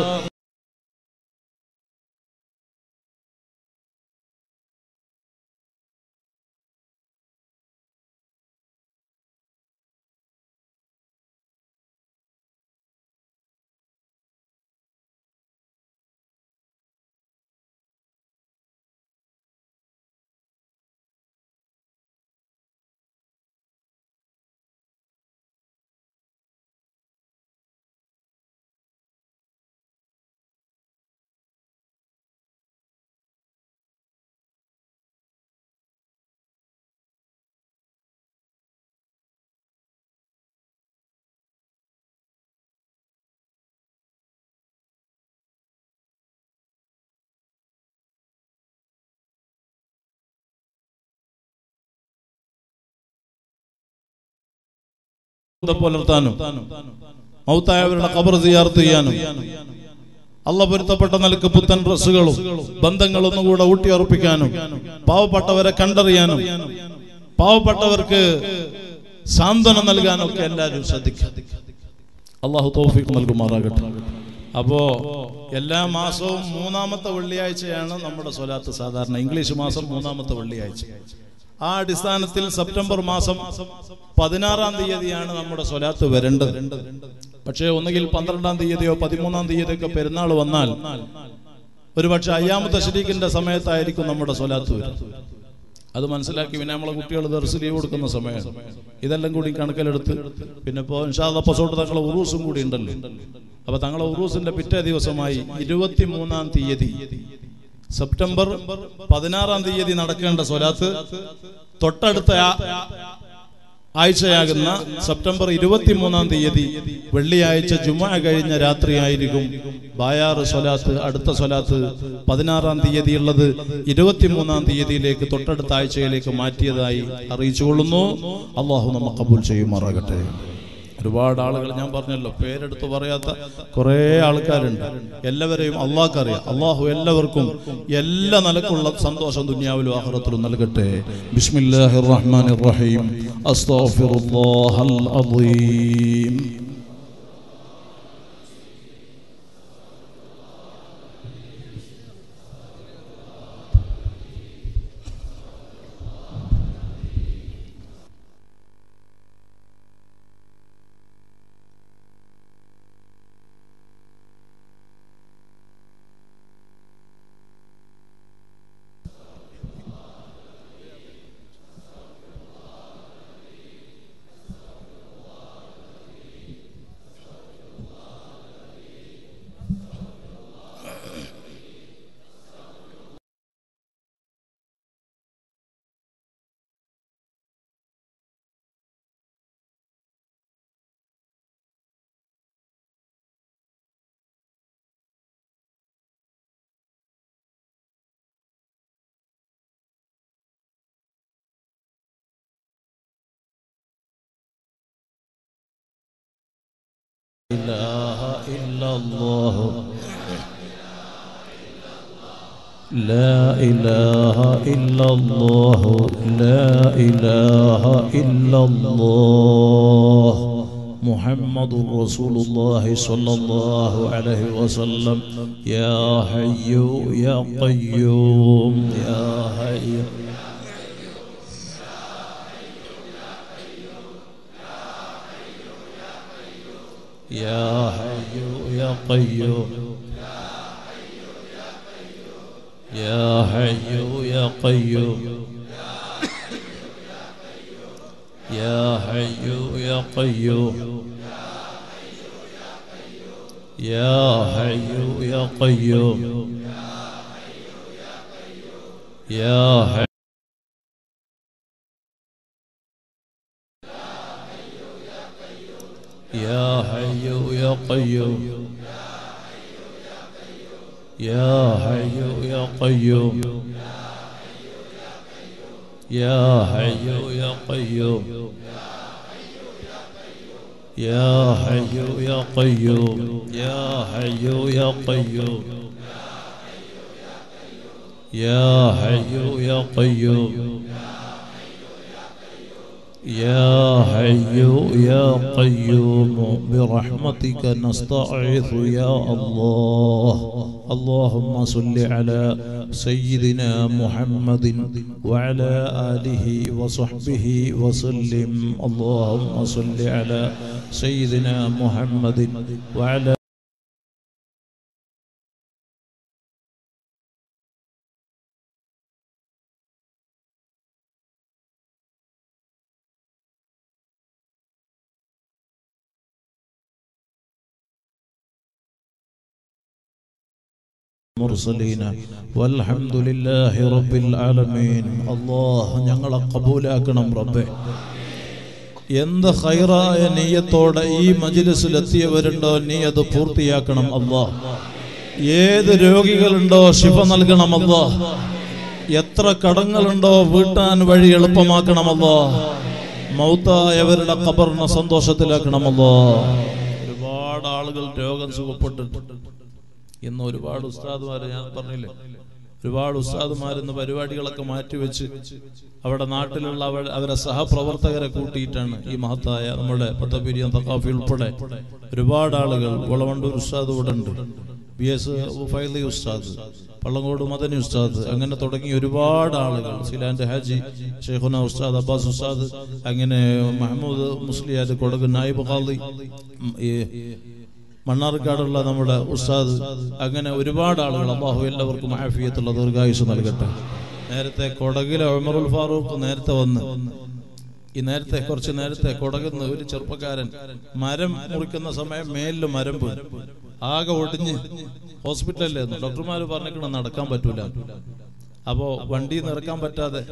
Speaker 1: പുലർത്താനും മൗത്തായവരുടെ ഖബർ സിയാർത്ത് ചെയ്യാനും അള്ള പൊരുത്തപ്പെട്ട നിലക്ക് പുത്തൻ ഡ്രസ്സുകളും ബന്ധങ്ങൾ ഒന്നുകൂടെ ഊട്ടിയുറപ്പിക്കാനും പാവപ്പെട്ടവരെ കണ്ടറിയാനും പാവപ്പെട്ടവർക്ക് സാന്ത്വനം നൽകാനും ഒക്കെ എല്ലാവരും ശ്രദ്ധിക്കുക അള്ളാഹു തോഫിക്ക് നൽകുമാറാകട്ടെ അപ്പോ എല്ലാ മാസവും മൂന്നാമത്തെ വെള്ളിയാഴ്ചയാണ് നമ്മുടെ സ്വലാത്ത് സാധാരണ ഇംഗ്ലീഷ് മാസം മൂന്നാമത്തെ വെള്ളിയാഴ്ച ആ അടിസ്ഥാനത്തിൽ സെപ്റ്റംബർ മാസം പതിനാറാം തീയതിയാണ് നമ്മുടെ സ്വലാത്ത് വരേണ്ടത് പക്ഷേ ഒന്നുകിൽ പന്ത്രണ്ടാം തീയതിയോ പതിമൂന്നാം തീയതിയൊക്കെ പെരുന്നാൾ വന്നാൽ ഒരുപക്ഷെ അയ്യാമത്തെ ശരീക്കിന്റെ സമയത്തായിരിക്കും നമ്മുടെ സ്വലാത്ത് വരുന്നത് അത് മനസ്സിലാക്കി പിന്നെ നമ്മളെ കുട്ടികൾ ദർശ ലീവ് കൊടുക്കുന്ന സമയം ഇതെല്ലാം കൂടി കണക്കിലെടുത്ത് പിന്നെ ഇപ്പോൾ ഇൻഷാദപ്പസോട്ട് തങ്ങളെ ഉറൂസും കൂടി ഉണ്ടല്ലോ അപ്പൊ തങ്ങളെ ഉറൂസിന്റെ പിറ്റേ ദിവസമായി ഇരുപത്തിമൂന്നാം തീയതി സെപ്റ്റംബർ പതിനാറാം തീയതി നടക്കേണ്ട സ്വലാത്ത് തൊട്ടടുത്ത ആ- ആഴ്ചയാകുന്ന സെപ്റ്റംബർ ഇരുപത്തിമൂന്നാം തീയതി വെള്ളിയാഴ്ച ജുമ കഴിഞ്ഞ രാത്രിയായിരിക്കും ബായാറ് സ്വലാത്ത് അടുത്ത സ്വലാത്ത് പതിനാറാം തീയതി ഉള്ളത് ഇരുപത്തിമൂന്നാം തീയതിയിലേക്ക് തൊട്ടടുത്ത ആഴ്ചയിലേക്ക് മാറ്റിയതായി അറിയിച്ചുകൊള്ളുന്നു അള്ളാഹു നമ്മ കബൂൽ ചെയ്യുമാറാകട്ടെ ഒരുപാട് ആളുകൾ ഞാൻ പറഞ്ഞല്ലോ പേരെടുത്ത് പറയാത്ത കുറേ ആൾക്കാരുണ്ട് എല്ലാവരെയും അള്ളാഹ്ക്ക് അറിയാം അള്ളാഹു എല്ലാവർക്കും എല്ലാ നിലക്കുള്ള സന്തോഷം ദുനിയാവിലും ആഹ്റത്തിലും നൽകട്ടെ ബിസ്മില്ലാഹിർ റഹ്മാനിർ റഹീം അസ്തഗ്ഫിറുല്ലാഹൽ അദീം إله إلا الله لا إله إلا الله لا إله إلا الله محمد رسول الله صلى الله عليه وسلم يا حي يا قيوم يا حي يا حي يا قيوم يا حي يا قيوم يا حي يا قيوم يا حي يا قيوم يا حي يا حي يا قيوم يا حي يا قيوم يا حي يا قيوم يا حي يا قيوم يا حي يا قيوم يا حي يا قيوم يا حي يا قيوم برحمتك نستعيذ يا الله اللهم صل على سيدنا محمد وعلى آله وصحبه وسلم اللهم صل على سيدنا محمد وعلى المرسلين والحمد لله رب العالمين الله ഞങ്ങളെ കബൂലാക്കണം റബ്ബേ എന്ത് ഹൈറായ നീയത്തോടെ ഈ മജിലിസിൽ എത്തിയവരുണ്ടോ നീ അത് പൂർത്തിയാക്കണം അല്ലാ ഏത് രോഗികളുണ്ടോ ശിഫ നൽകണം അല്ലാ എത്ര കടങ്ങളുണ്ടോ വീട്ടാൻ വഴി എളുപ്പമാക്കണമല്ലോ മൗത്തായവരുടെ ഖബറിനെ സന്തോഷത്തിലാക്കണമല്ലോ ഒരുപാട് ആളുകൾ രോഗം സുഖപ്പെട്ടിട്ടുണ്ട് ഇന്ന് ഒരുപാട് ഉസ്താദുമാർ ഞാൻ പറഞ്ഞില്ലേ ഒരുപാട് ഉസ്താദുമാർ ഇന്ന് പരിപാടികളൊക്കെ മാറ്റിവെച്ച് അവിടെ നാട്ടിലുള്ള അവ- അവരെ സഹപ്രവർത്തകരെ കൂട്ടിയിട്ടാണ് ഈ മഹത്തായ നമ്മുടെ പത്തപിരിയം തക്കാഫി ഉൾപ്പെടെ ഒരുപാട് ആളുകൾ വളവണ്ടൂർ ഉസ്താദ് ഇവിടെ ഉണ്ട് ബി എസ് ഫൈലി ഉസ്താദ് പള്ളങ്കോട് മദനി ഉസ്താദ് അങ്ങനെ തുടങ്ങി ഒരുപാട് ആളുകൾ സിലാന്റെ ഹാജി ഷെയ്ഖുന ഉസ്താദ് അബ്ബാസ് ഉസ്താദ് അങ്ങനെ മഹമ്മൂദ് മുസ്ലിയാർ കൊടക് നായിബ് ഖാദി ഉം, ഈ മണ്ണാർക്കാടുള്ള നമ്മുടെ ഉസ്താദ് അങ്ങനെ ഒരുപാട് ആളുകൾ അള്ളാഹു എല്ലാവർക്കും ആഫിയത്തുള്ള ദീർഘായുസ് നൽകട്ടെ നേരത്തെ കൊടകിലെ ഉമറുൽ ഫാറൂഖ് നേരത്തെ വന്ന് ഈ നേരത്തെ കുറച്ച് നേരത്തെ കൊടകുന്ന ഒരു ചെറുപ്പക്കാരൻ മരം മുറിക്കുന്ന സമയം മേലില് മരം പോയി ആകെ ഒടിഞ്ഞ് ഹോസ്പിറ്റലിലായിരുന്നു ഡോക്ടർമാർ പറഞ്ഞിട്ട് നടക്കാൻ പറ്റൂല അപ്പോ വണ്ടി നിറക്കാൻ പറ്റാതെ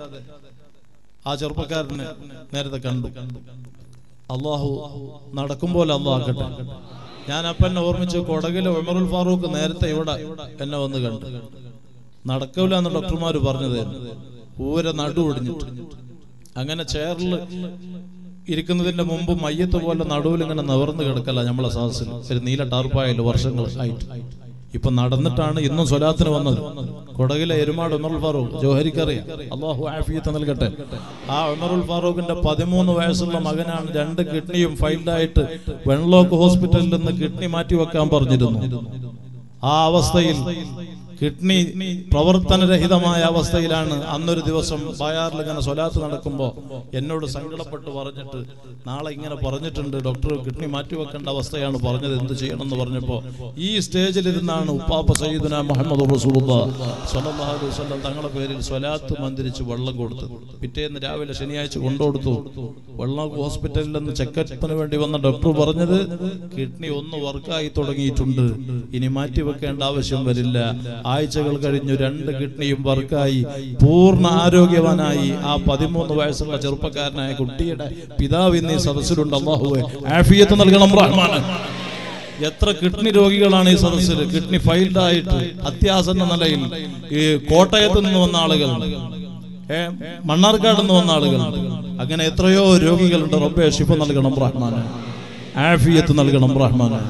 Speaker 1: ആ ചെറുപ്പക്കാരനെ നേരത്തെ കണ്ടു അള്ളാഹു നടക്കും പോലെ അള്ളാഹ് ആക്കട്ടെ ഞാൻ അപ്പൊ എന്നെ ഓർമ്മിച്ച് കൊടകിലെ ഉമറുൽ ഫാറൂഖ് നേരത്തെ ഇവിടെ എന്നെ വന്ന് കണ്ടു നടക്കൂല എന്ന് ഡോക്ടർമാർ പറഞ്ഞതായിരുന്നു ഊര നടു ഒടിഞ്ഞിട്ട് അങ്ങനെ ചെയറിൽ ഇരിക്കുന്നതിന്റെ മുമ്പ് മയ്യത്ത് പോലെ നടുവിൽ ഇങ്ങനെ നിവർന്ന് കിടക്കല്ല നമ്മളെ സാഹസിൽ ഒരു നീല ടാർപ്പായാലും വർഷങ്ങൾ ആയിട്ട് ഇപ്പൊ നടന്നിട്ടാണ് ഇന്നും സ്വലാത്തിന് വന്നത് കൊടകിലെ എരുമാട് ഉമറുൽ ഫാറൂഖ് ജോഹരിക്കറിയാം അള്ളാഹു ആഫിയത്ത് നൽകട്ടെ ആ ഉമറുൽ ഫാറൂഖിന്റെ പതിമൂന്ന് വയസ്സുള്ള മകനാണ് രണ്ട് കിഡ്നിയും ഫൈൽഡായിട്ട് വെൺലോക്ക് ഹോസ്പിറ്റലിൽ നിന്ന് കിഡ്നി മാറ്റി വെക്കാൻ പറഞ്ഞിരുന്നു ആ അവസ്ഥയിൽ കിഡ്നി പ്രവർത്തനരഹിതമായ അവസ്ഥയിലാണ് അന്നൊരു ദിവസം ബായാറിൽ ഇങ്ങനെ സ്വലാത്ത് നടക്കുമ്പോ എന്നോട് സങ്കടപ്പെട്ട് പറഞ്ഞിട്ട് നാളെ ഇങ്ങനെ പറഞ്ഞിട്ടുണ്ട് ഡോക്ടർ കിഡ്നി മാറ്റിവെക്കേണ്ട അവസ്ഥയാണ് പറഞ്ഞത് എന്ത് ചെയ്യണം എന്ന് പറഞ്ഞപ്പോ ഈ സ്റ്റേജിലിരുന്നാണ് ഉപ്പാപ്പ സയ്യിദുന മുഹമ്മദ് റസൂലുള്ളാഹ് സ്വല്ലല്ലാഹു അലൈഹി വസല്ലം തങ്ങളുടെ പേരിൽ സ്വലാത്ത് മന്ത്രിച്ച് വെള്ളം കൊടുത്തു പിറ്റേന്ന് രാവിലെ ശനിയാഴ്ച കൊണ്ടുകൊടുത്തു വെള്ളം ഹോസ്പിറ്റലിൽ നിന്ന് ചെക്കപ്പിന് വേണ്ടി വന്ന ഡോക്ടർ പറഞ്ഞത് കിഡ്നി ഒന്ന് വർക്കായി തുടങ്ങിയിട്ടുണ്ട് ഇനി മാറ്റിവെക്കേണ്ട ആവശ്യം വരില്ല ആഴ്ചകൾ കഴിഞ്ഞു രണ്ട് കിഡ്നിയും വർക്കായി പൂർണ്ണ ആരോഗ്യവാനായി ആ പതിമൂന്ന് വയസ്സുള്ള ചെറുപ്പക്കാരനായ കുട്ടിയുടെ പിതാവ് ഇന്ന് ഈ സദസ്സിലുണ്ട് അള്ളാഹുവെ ആഫിയത്ത് നൽകണം റഹ്മാൻ എത്ര കിഡ്നി രോഗികളാണ് ഈ സദസ്സിൽ കിഡ്നി ഫൈൽഡ് ആയിട്ട് അത്യാസന്ന നിലയിൽ ഈ കോട്ടയത്ത് നിന്ന് വന്ന ആളുകൾ ഏ, മണ്ണാർക്കാട് നിന്ന് വന്ന ആളുകൾ അങ്ങനെ എത്രയോ രോഗികളുണ്ട് റബ്ബെ ഷിഫ നൽകണം റഹ്മാന് ആഫിയത്ത് നൽകണം റഹ്മാന്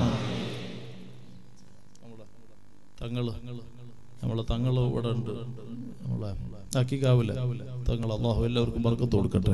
Speaker 1: തങ്ങള് നമ്മളെ തങ്ങള് ഇവിടെ ഉണ്ട് നമ്മളെ അക്കിക്കാവില്ല തങ്ങൾ അള്ളാഹു എല്ലാവർക്കും ബർക്കത്ത് കൊടുക്കട്ടെ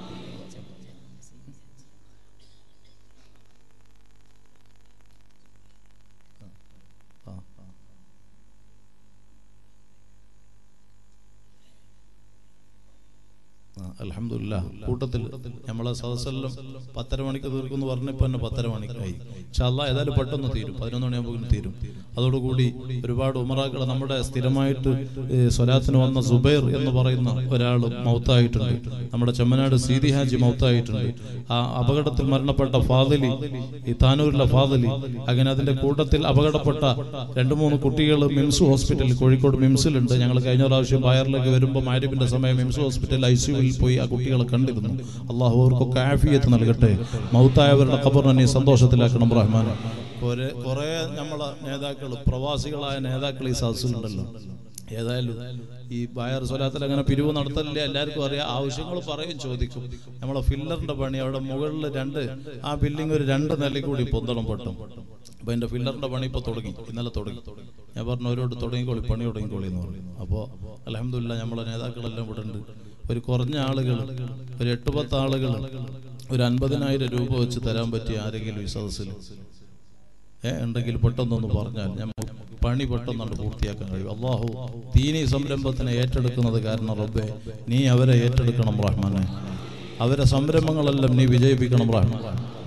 Speaker 1: അലഹമില്ല കൂട്ടത്തിൽ നമ്മളെ സദസ്സെല്ലാം പത്തര മണിക്ക് തീർക്കുമെന്ന് പറഞ്ഞപ്പോ തന്നെ പത്തര മണിക്കായി പക്ഷെ അല്ല ഏതായാലും പെട്ടെന്ന് തീരും പതിനൊന്ന് മണിയാകുമ്പോൾ തീരും അതോടുകൂടി ഒരുപാട് ഉമറാക്കൾ നമ്മുടെ സ്ഥിരമായിട്ട് ഏ, സ്വലാത്തിന് വന്ന സുബൈർ എന്ന് പറയുന്ന ഒരാൾ മൗത്തായിട്ടുണ്ട് നമ്മുടെ ചെമ്മനാട് സീതി ഹാജി മൗത്തായിട്ടുണ്ട് ആ അപകടത്തിൽ മരണപ്പെട്ട ഫാദലി ഈ താനൂരിലെ ഫാദലി അങ്ങനെ അതിന്റെ കൂട്ടത്തിൽ അപകടപ്പെട്ട രണ്ടു മൂന്ന് കുട്ടികൾ മിംസ് ഹോസ്പിറ്റലിൽ കോഴിക്കോട് മിംസിലുണ്ട് ഞങ്ങൾ കഴിഞ്ഞ പ്രാവശ്യം വയറിലേക്ക് വരുമ്പോൾ മാരിബിന്റെ സമയം മിംസ് ഹോസ്പിറ്റൽ ഐ സിയുവിൽ പോയി ആ കുട്ടികളെ കണ്ടിരുന്നു അള്ളാഹു അവർക്കൊക്കെ ആഫിയത്ത് നൽകട്ടെ മൗത്തായവരുടെ ഖബറിനെ നീ സന്തോഷത്തിലാക്കണം റഹ്മാൻ കുറെ കുറെ നമ്മളെ നേതാക്കൾ പ്രവാസികളായ നേതാക്കൾ ഈ സദസ്സിലുണ്ടല്ലോ ഏതായാലും ഈ ബായർ സ്വലാത്തിൽ അങ്ങനെ പിരിവ് നടത്തലില്ല എല്ലാവർക്കും അറിയാം ആവശ്യങ്ങൾ പറയും ചോദിക്കും നമ്മളെ ഫില്ലറിന്റെ പണി അവിടെ മുകളിൽ രണ്ട് ആ ബിൽഡിംഗ് ഒരു രണ്ട് നില കൂടി പൊന്തണം പൊട്ടും അപ്പൊ എന്റെ ഫില്ലറിന്റെ പണി ഇപ്പൊ തുടങ്ങി ഇന്നലെ തുടങ്ങി ഞാൻ പറഞ്ഞു അവരോട് തുടങ്ങിക്കോളി പണി തുടങ്ങിക്കോളി എന്ന് പറഞ്ഞു അപ്പോ അലഹമില്ല നമ്മളെ നേതാക്കളെല്ലാം ഇവിടെ ഉണ്ട് ഒരു കുറഞ്ഞ ആളുകൾ ഒരു എട്ട് പത്ത് ആളുകൾ ഒരു അൻപതിനായിരം രൂപ വെച്ച് തരാൻ പറ്റിയ ആരെങ്കിലും ഈ സദസ്സിൽ ഏ ഉണ്ടെങ്കിൽ പെട്ടെന്നൊന്ന് പറഞ്ഞാൽ ഞമ്മ പണി പെട്ടെന്നൊന്ന് പൂർത്തിയാക്കാൻ കഴിയും അള്ളാഹു ദീനി സംരംഭത്തിനെ ഏറ്റെടുക്കുന്നത് കാരണം റബ്ബെ നീ അവരെ ഏറ്റെടുക്കണം റഹ്മാനെ അവരെ സംരംഭങ്ങളെല്ലാം നീ വിജയിപ്പിക്കണം റഹ്മാൻ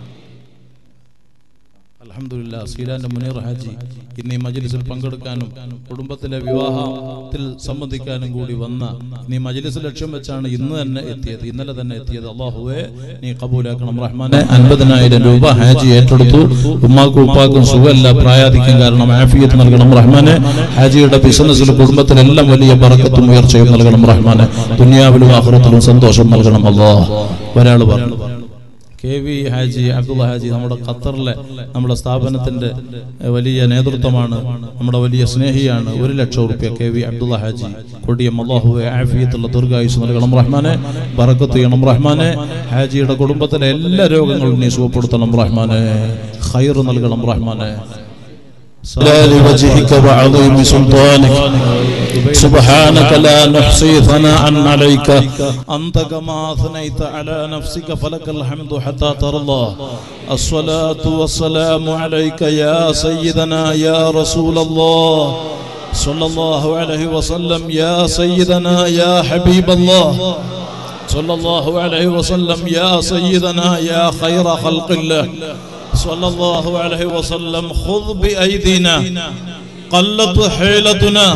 Speaker 1: അലഹമില്ല സീലാന്റെ മുനീർ ഹാജി ഇന്ന് ഈ മജ്ലിസിൽ പങ്കെടുക്കാനും കുടുംബത്തിലെ വിവാഹത്തിൽ സംബന്ധിക്കാനും കൂടി വന്ന നീ മജ്ലിസ് ലക്ഷ്യം വെച്ചാണ് ഇന്ന് തന്നെ എത്തിയത് ഇന്നലെ തന്നെ എത്തിയത് അള്ളാഹുവെ നീ കബൂലാക്കണം റഹ്മാനെ അൻപതിനായിരം രൂപ ഹാജി ഏറ്റെടുത്തു ഉമ്മാക്കും ഉപ്പാക്കും സുഖമല്ല പ്രായാധിക്യം കാരണം ആഫിയത്ത് നൽകണം റഹ്മാനെ ഹാജിയുടെ ബിസിനസ്സിൽ കുടുംബത്തിലെല്ലാം വലിയ ബറക്കത്തും ഉയർച്ചയും നൽകണം റഹ്മാനെ ദുനിയാവിലും ആഹ്റത്തിലും സന്തോഷം നൽകണം അള്ളാഹ് ഒരാൾ പറഞ്ഞു കെ വി ഹാജി അബ്ദുള്ള ഹാജി നമ്മുടെ ഖത്തറിലെ നമ്മുടെ സ്ഥാപനത്തിന്റെ എഹ്, വലിയ നേതൃത്വമാണ് നമ്മുടെ വലിയ സ്നേഹിയാണ് ഒരു ലക്ഷം റുപ്യ കെ വി അബ്ദുള്ള ഹാജി കൊടിയം അള്ളാഹുവെ ആഫിയത്തുള്ള ദീർഘായുസ് നൽകണം റഹ്മാനെ ബറക്കത്ത് ചെയ്യണം റഹ്മാനെ ഹാജിയുടെ കുടുംബത്തിലെ എല്ലാ രോഗങ്ങളും നീ സുഖപ്പെടുത്തണം റഹ്മാനെ ഖൈർ നൽകണം റഹ്മാനെ
Speaker 3: جلال وجهك وعظيم سلطانك سبحانك لا نحصي ثناء عليك
Speaker 1: أنت كما أثنيت على نفسك فلك الحمد حتى ترضى الصلاة والسلام عليك يا سيدنا يا رسول الله صلى الله عليه وسلم يا سيدنا يا حبيب الله صلى الله عليه وسلم يا سيدنا يا خير خلق الله صلى الله عليه وسلم خذ بأيدينا قلت حيلتنا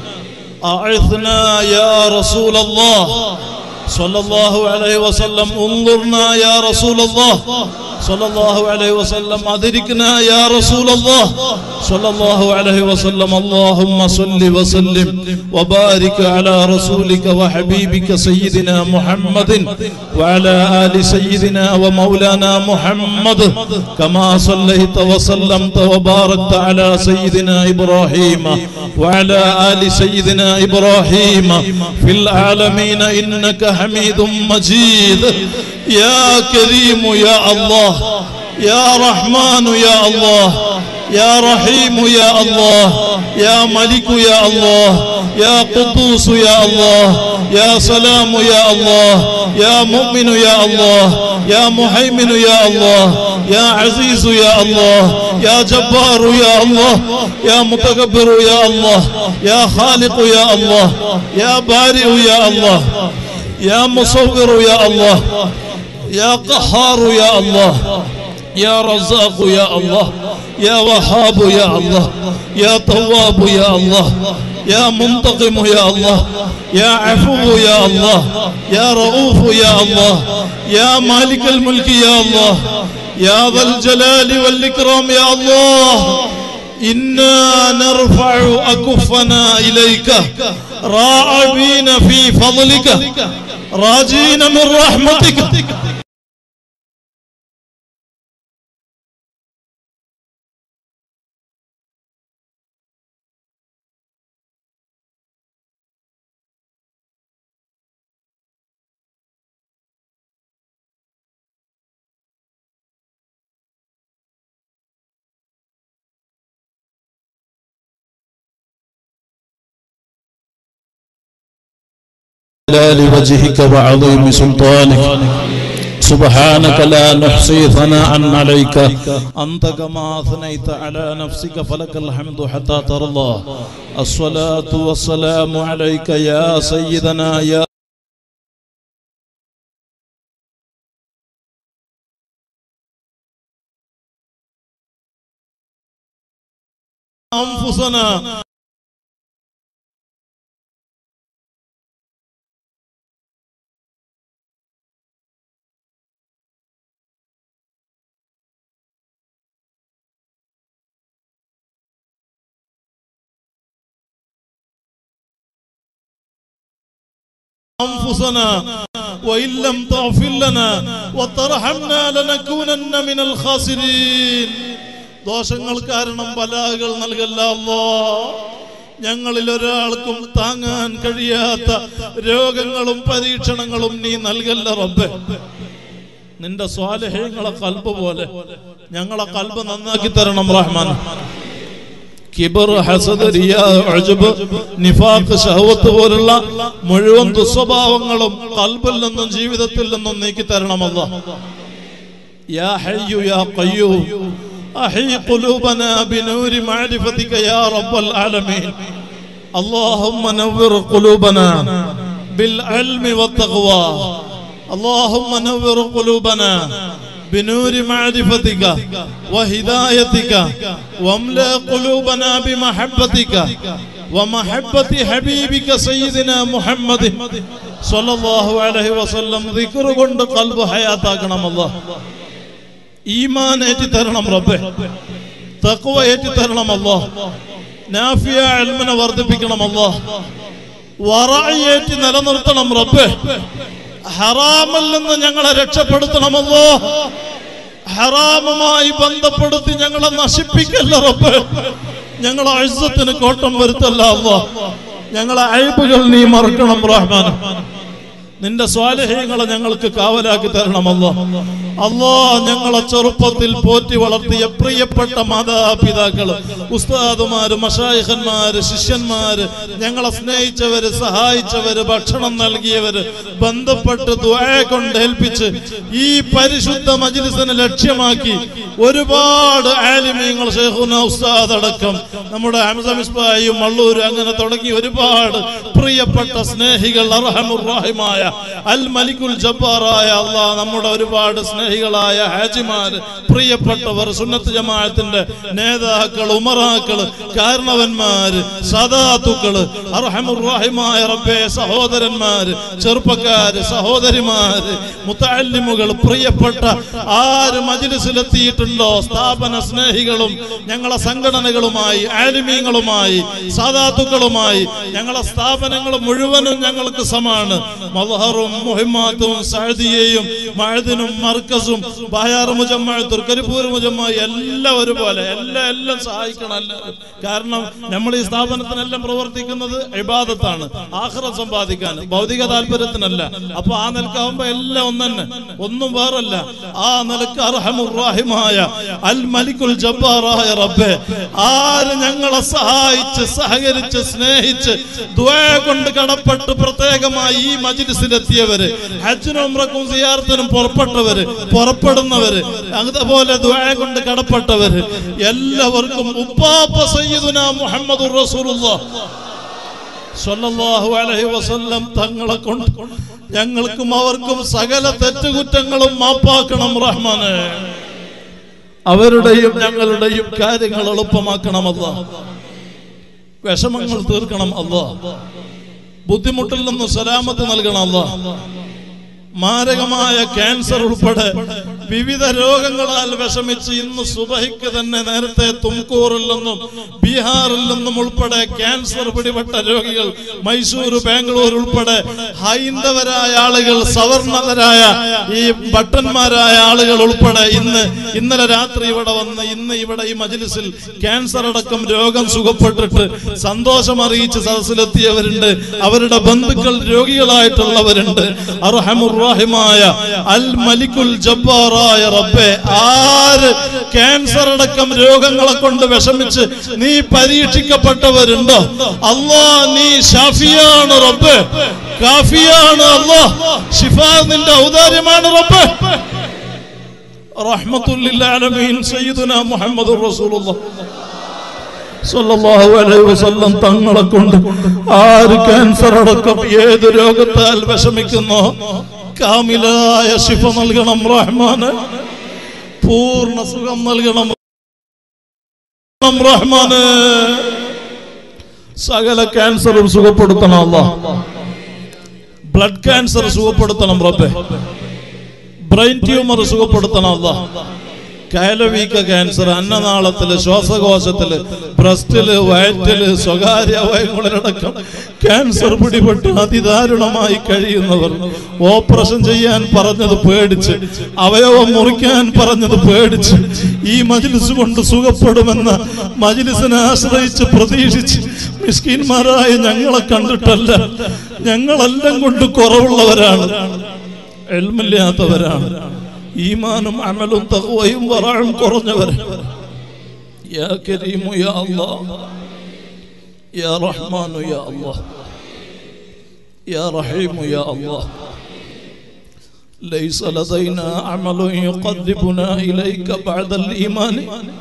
Speaker 1: أعثنا يا رسول الله صلى الله عليه وسلم انظرنا يا رسول الله صلى الله عليه وسلم أدركنا يا رسول الله صلى الله عليه وسلم اللهم صل وسلم وبارك على رسولك وحبيبك سيدنا محمد وعلى آل سيدنا ومولانا محمد كما صليت وسلمت وباركت على سيدنا إبراهيم وعلى آل سيدنا إبراهيم في العالمين إنك حميد مجيد يا كريم يا الله يا رحمن يا الله يا رحيم يا الله يا ملك يا الله يا قدوس يا الله يا سلام يا الله يا مؤمن يا الله يا مهيمن يا الله يا عزيز يا الله يا جبار يا الله يا متكبر يا الله يا خالق يا الله يا بارئ يا الله يا مصور يا الله يا قهار يا الله يا رزاق يا الله يا وهاب يا الله يا تواب يا الله يا منتقم يا الله يا عفو يا الله يا رؤوف يا الله يا مالك الملك يا الله يا ذا الجلال والإكرام يا الله إنا نرفع أكفنا إليك راعبين في فضلك راجين من رحمتك
Speaker 3: جلال وجهك وعظيم سلطانك سبحانك لا نحصي ثناء عليك
Speaker 1: أنت كما أثنيت على نفسك فلك الحمد حتى ترضى الصلاة والسلام عليك يا سيدنا يا أنفسنا أنفسنا وإن لم تغفر لنا وترحمنا لنكونن من الخاسرين ദോഷങ്ങൾ കാരണം ബലാകൾ നൽകല്ല അല്ലോ ഞങ്ങളിൽ ഒരാൾക്കും താങ്ങാൻ കഴിയാത്ത രോഗങ്ങളും പരീക്ഷണങ്ങളും നീ നൽകല്ല റബ്ബെ നിന്റെ സ്വാലഹ്യങ്ങളെ കൽബ് പോലെ ഞങ്ങളെ കൽബ് നന്നാക്കി തരണം റഹ്മാൻ കിബർ ഹസദ് റിയാ ഉജ്ബ് നിഫാഖ് ഷഹവത്ത് പോലുള്ള മുഴുവൻ ദുസ്വഭാവങ്ങളും കൽബിൽ നിന്നും ജീവിതത്തിൽ നിന്നും നീക്കി തരണമല്ല യാ ഹയ്യു യാ ഖയ്യൂം أحي قلوبنا بنور معرفتك يا رب العالمين اللهم نور قلوبنا بالعلم والتقوى اللهم نور قلوبنا بنور معرفتك وهدايتك واملا قلوبنا بمحبتك ومحبة حبيبك سيدنا محمد صلى الله عليه وسلم ذكر قند قلب حياتك الله ഈമാൻ ഏറ്റി തരണം റബ്ബെ തക്വ ഏറ്റി തരണം അല്ലോ നാഫിയ അൽമനെ വർദ്ധിപ്പിക്കണം അല്ലോ വറയേറ്റി നിലനിർത്തണം റബ്ബെ ഹറാമിൽ നിന്ന് ഞങ്ങളെ രക്ഷപ്പെടുത്തണമല്ലോ ഹറാമുമായി ബന്ധപ്പെടുത്തി ഞങ്ങളെ നശിപ്പിക്കല്ല റബ്ബെ ഞങ്ങളെ അഴുസത്തിന് കോട്ടം വരുത്തല്ല അല്ലോ ഞങ്ങളെ അയബുകൾ നീ മറക്കണം റഹ്മാൻ നിന്റെ സ്വാലഹ്യങ്ങളെ ഞങ്ങൾക്ക് കാവലാക്കി തരണമല്ലോ അല്ലോ ഞങ്ങളെ ചെറുപ്പത്തിൽ പോറ്റി വളർത്തിയ പ്രിയപ്പെട്ട മാതാപിതാക്കള് ഉസ്താദുമാര് മഷായിഖന്മാര് ശിഷ്യന്മാര് ഞങ്ങളെ സ്നേഹിച്ചവര് സഹായിച്ചവര് ഭക്ഷണം നൽകിയവര് ബന്ധപ്പെട്ട് ദ്വായ കൊണ്ട് ഏൽപ്പിച്ച് ഈ പരിശുദ്ധ മജ്ലിസിനെ ലക്ഷ്യമാക്കി ഒരുപാട് ആലിമീങ്ങൾ ഷെയ്ഖുന ഉസ്താദ് അടക്കം നമ്മുടെ ഹംസ മിസ്ബായും മള്ളൂര് അങ്ങനെ തുടങ്ങി ഒരുപാട് പ്രിയപ്പെട്ട സ്നേഹികൾ അർഹമുറാഹിമായ അൽ മലിക്കുൽ ജബ്ബാറായ അള്ളാഹ് നമ്മുടെ ഒരുപാട് സ്നേഹികളായ ഹാജിമാര് പ്രിയപ്പെട്ടവർ സുന്നത്ത് ജമാഅത്തിന്റെ നേതാക്കൾ ഉമറാക്കള് കാരണവന്മാര് സദാത്തുക്കള് അർഹമുറാഹിമായ റബ്ബെ സഹോദരന്മാര് ചെറുപ്പക്കാര് സഹോദരിമാര് മുത്തല്ലിമുകൾ പ്രിയപ്പെട്ട ആര് മജിലിസിലെത്തിയിട്ടുണ്ടോ സ്ഥാപന സ്നേഹികളും ഞങ്ങളെ സംഘടനകളുമായി ആലിമീങ്ങളുമായി സാധാത്തുക്കളുമായി ഞങ്ങളെ സ്ഥാപനങ്ങൾ മുഴുവനും ഞങ്ങൾക്ക് സമാണ് മലഹറും മുഹിമാത്തും സഅദിയയും മഴദിനും മർക്കസും ബായാർ മുജമ്മ തുർക്കരിപ്പൂർ മുജമ്മ എല്ലാം ഒരുപോലെ എല്ലാം എല്ലാം സഹായിക്കണം എല്ലാവരും കാരണം നമ്മൾ ഈ സ്ഥാപനത്തിനെല്ലാം പ്രവർത്തിക്കുന്നത് ഇബാദത്താണ് ആഹ്റം സമ്പാദിക്കാൻ ഭൗതിക താല്പര്യത്തിനല്ല അപ്പൊ ആ നിലക്കാവുമ്പോ എല്ലാം ഒന്നെ ഒന്നും വേറല്ല ആ നിലക്ക് അർഹമുറാഹിമായ അൽ മലിക്കുൽ ജബ്ബാറായ റബ്ബെ ആര് ഞങ്ങളെ സഹായിച്ച് സഹകരിച്ച് സ്നേഹിച്ച് ദുആ കൊണ്ട് കടപ്പെട്ട് പ്രത്യേകമായി ഈ മജ്ലിസിലെത്തിയവര് ഹജ്ജിനും ഉംറക്കും സിയാറത്തിനും പുറപ്പെട്ടവര് പുറപ്പെടുന്നവര് അതുപോലെ ദുആ കൊണ്ട് കടപ്പെട്ടവര് എല്ലാവർക്കും ഉപ്പാപ്പ സയ്യിദുന മുഹമ്മദുർ റസൂലുള്ളാഹ് സ്വല്ലല്ലാഹു അലൈഹി വസല്ലം തങ്ങളെ കൊണ്ട് ഞങ്ങൾക്കും അവർക്കും സകല തെറ്റുകുറ്റങ്ങളും മാപ്പാക്കണം റഹ്മാനെ അവരുടെയും ഞങ്ങളുടെയും കാര്യങ്ങൾ എളുപ്പമാക്കണമല്ല വിഷമങ്ങൾ തീർക്കണം അല്ല ബുദ്ധിമുട്ടിൽ നിന്ന് സലാമത്ത് നൽകണം അല്ല മാരകമായ ക്യാൻസർ ഉൾപ്പെടെ വിവിധ രോഗങ്ങളാൽ വിഷമിച്ച് ഇന്ന് സുബഹിക്ക് തന്നെ നേരത്തെ തുംകൂറിൽ നിന്നും ബീഹാറിൽ നിന്നും ഉൾപ്പെടെ ക്യാൻസർ പിടിപെട്ട രോഗികൾ മൈസൂർ ബാംഗ്ലൂർ ഉൾപ്പെടെ ഹൈന്ദവരായ ആളുകൾ സവർണതരായ ഈ ഭട്ടന്മാരായ ആളുകൾ ഉൾപ്പെടെ ഇന്ന് ഇന്നലെ രാത്രി ഇവിടെ വന്ന് ഇന്ന് ഇവിടെ ഈ മജ്ലിസിൽ ക്യാൻസർ അടക്കം രോഗം സുഖപ്പെട്ടിട്ട് സന്തോഷം അറിയിച്ച് സദസ്സിലെത്തിയവരുണ്ട് അവരുടെ ബന്ധുക്കൾ രോഗികളായിട്ടുള്ളവരുണ്ട് അർഹമുറാഹിമായ അൽ മലിക്കുൽ ജബ്ബാറായ റബ്ബെ ആര് ക്യാൻസർ അടക്കം രോഗങ്ങളെ കൊണ്ട് വിഷമിച്ച് നീ പരീക്ഷിക്കപ്പെട്ടവരുണ്ടോ അല്ലാ നീ ഷാഫിയാണ് റബ്ബെ കാഫിയാണ് അല്ലാ ഷിഫ നിന്റെ ഔദാര്യമാണ് റബ്ബെ റഹ്മത്തുല്ലിൽ ആലമീൻ സയ്യിദുനാ മുഹമ്മദുർ റസൂലുള്ളാഹ് സല്ലല്ലാഹു അലൈഹി വസല്ലം തങ്ങളെ കൊണ്ട് ആര് ക്യാൻസർ അടക്കം ഏത് രോഗത്താൽ വിഷമിക്കുന്നോ കാമിലായ ശിഫ നൽകണം റഹ്മാന് പൂർണ്ണ സുഖം നൽകണം റഹ്മാന് സകല ക്യാൻസറും സുഖപ്പെടുത്തണം അല്ല ബ്ലഡ് ക്യാൻസർ സുഖപ്പെടുത്തണം റബ്ബെ ബ്രെയിൻ ട്യൂമർ സുഖപ്പെടുത്തണം അല്ല കയലവീക്ക ക്യാൻസർ അന്നനാളത്തില് ശ്വാസകോശത്തില് ബ്രസ്റ്റില് വയറ്റില് സ്വകാര്യ അവയവങ്ങളിലടക്കം ക്യാൻസർ പിടിപെട്ട് അതിദാരുണമായി കഴിയുന്നവർ ഓപ്പറേഷൻ ചെയ്യാൻ പറഞ്ഞത് പേടിച്ച് അവയവം മുറിക്കാൻ പറഞ്ഞത് പേടിച്ച് ഈ മജിലിസ് കൊണ്ട് സുഖപ്പെടുമെന്ന മജിലിസിനെ ആശ്രയിച്ച് പ്രതീക്ഷിച്ച് മിസ്കിന്മാരായ ഞങ്ങളെ കണ്ടിട്ടല്ല ഞങ്ങളെല്ലാം കൊണ്ട് കുറവുള്ളവരാണ് എൽമില്ലാത്തവരാണ് ഈമാനും അമലും തഖ്വയും വറാഴും കുറഞ്ഞവര് യാ കരീമു യാ അല്ലാഹ് യാ റഹ്മാനു യാ അല്ലാഹ് യാ റഹീമു യാ അല്ലാഹ് ليس لدينا عمل يقربنا إليك بعد الإيمان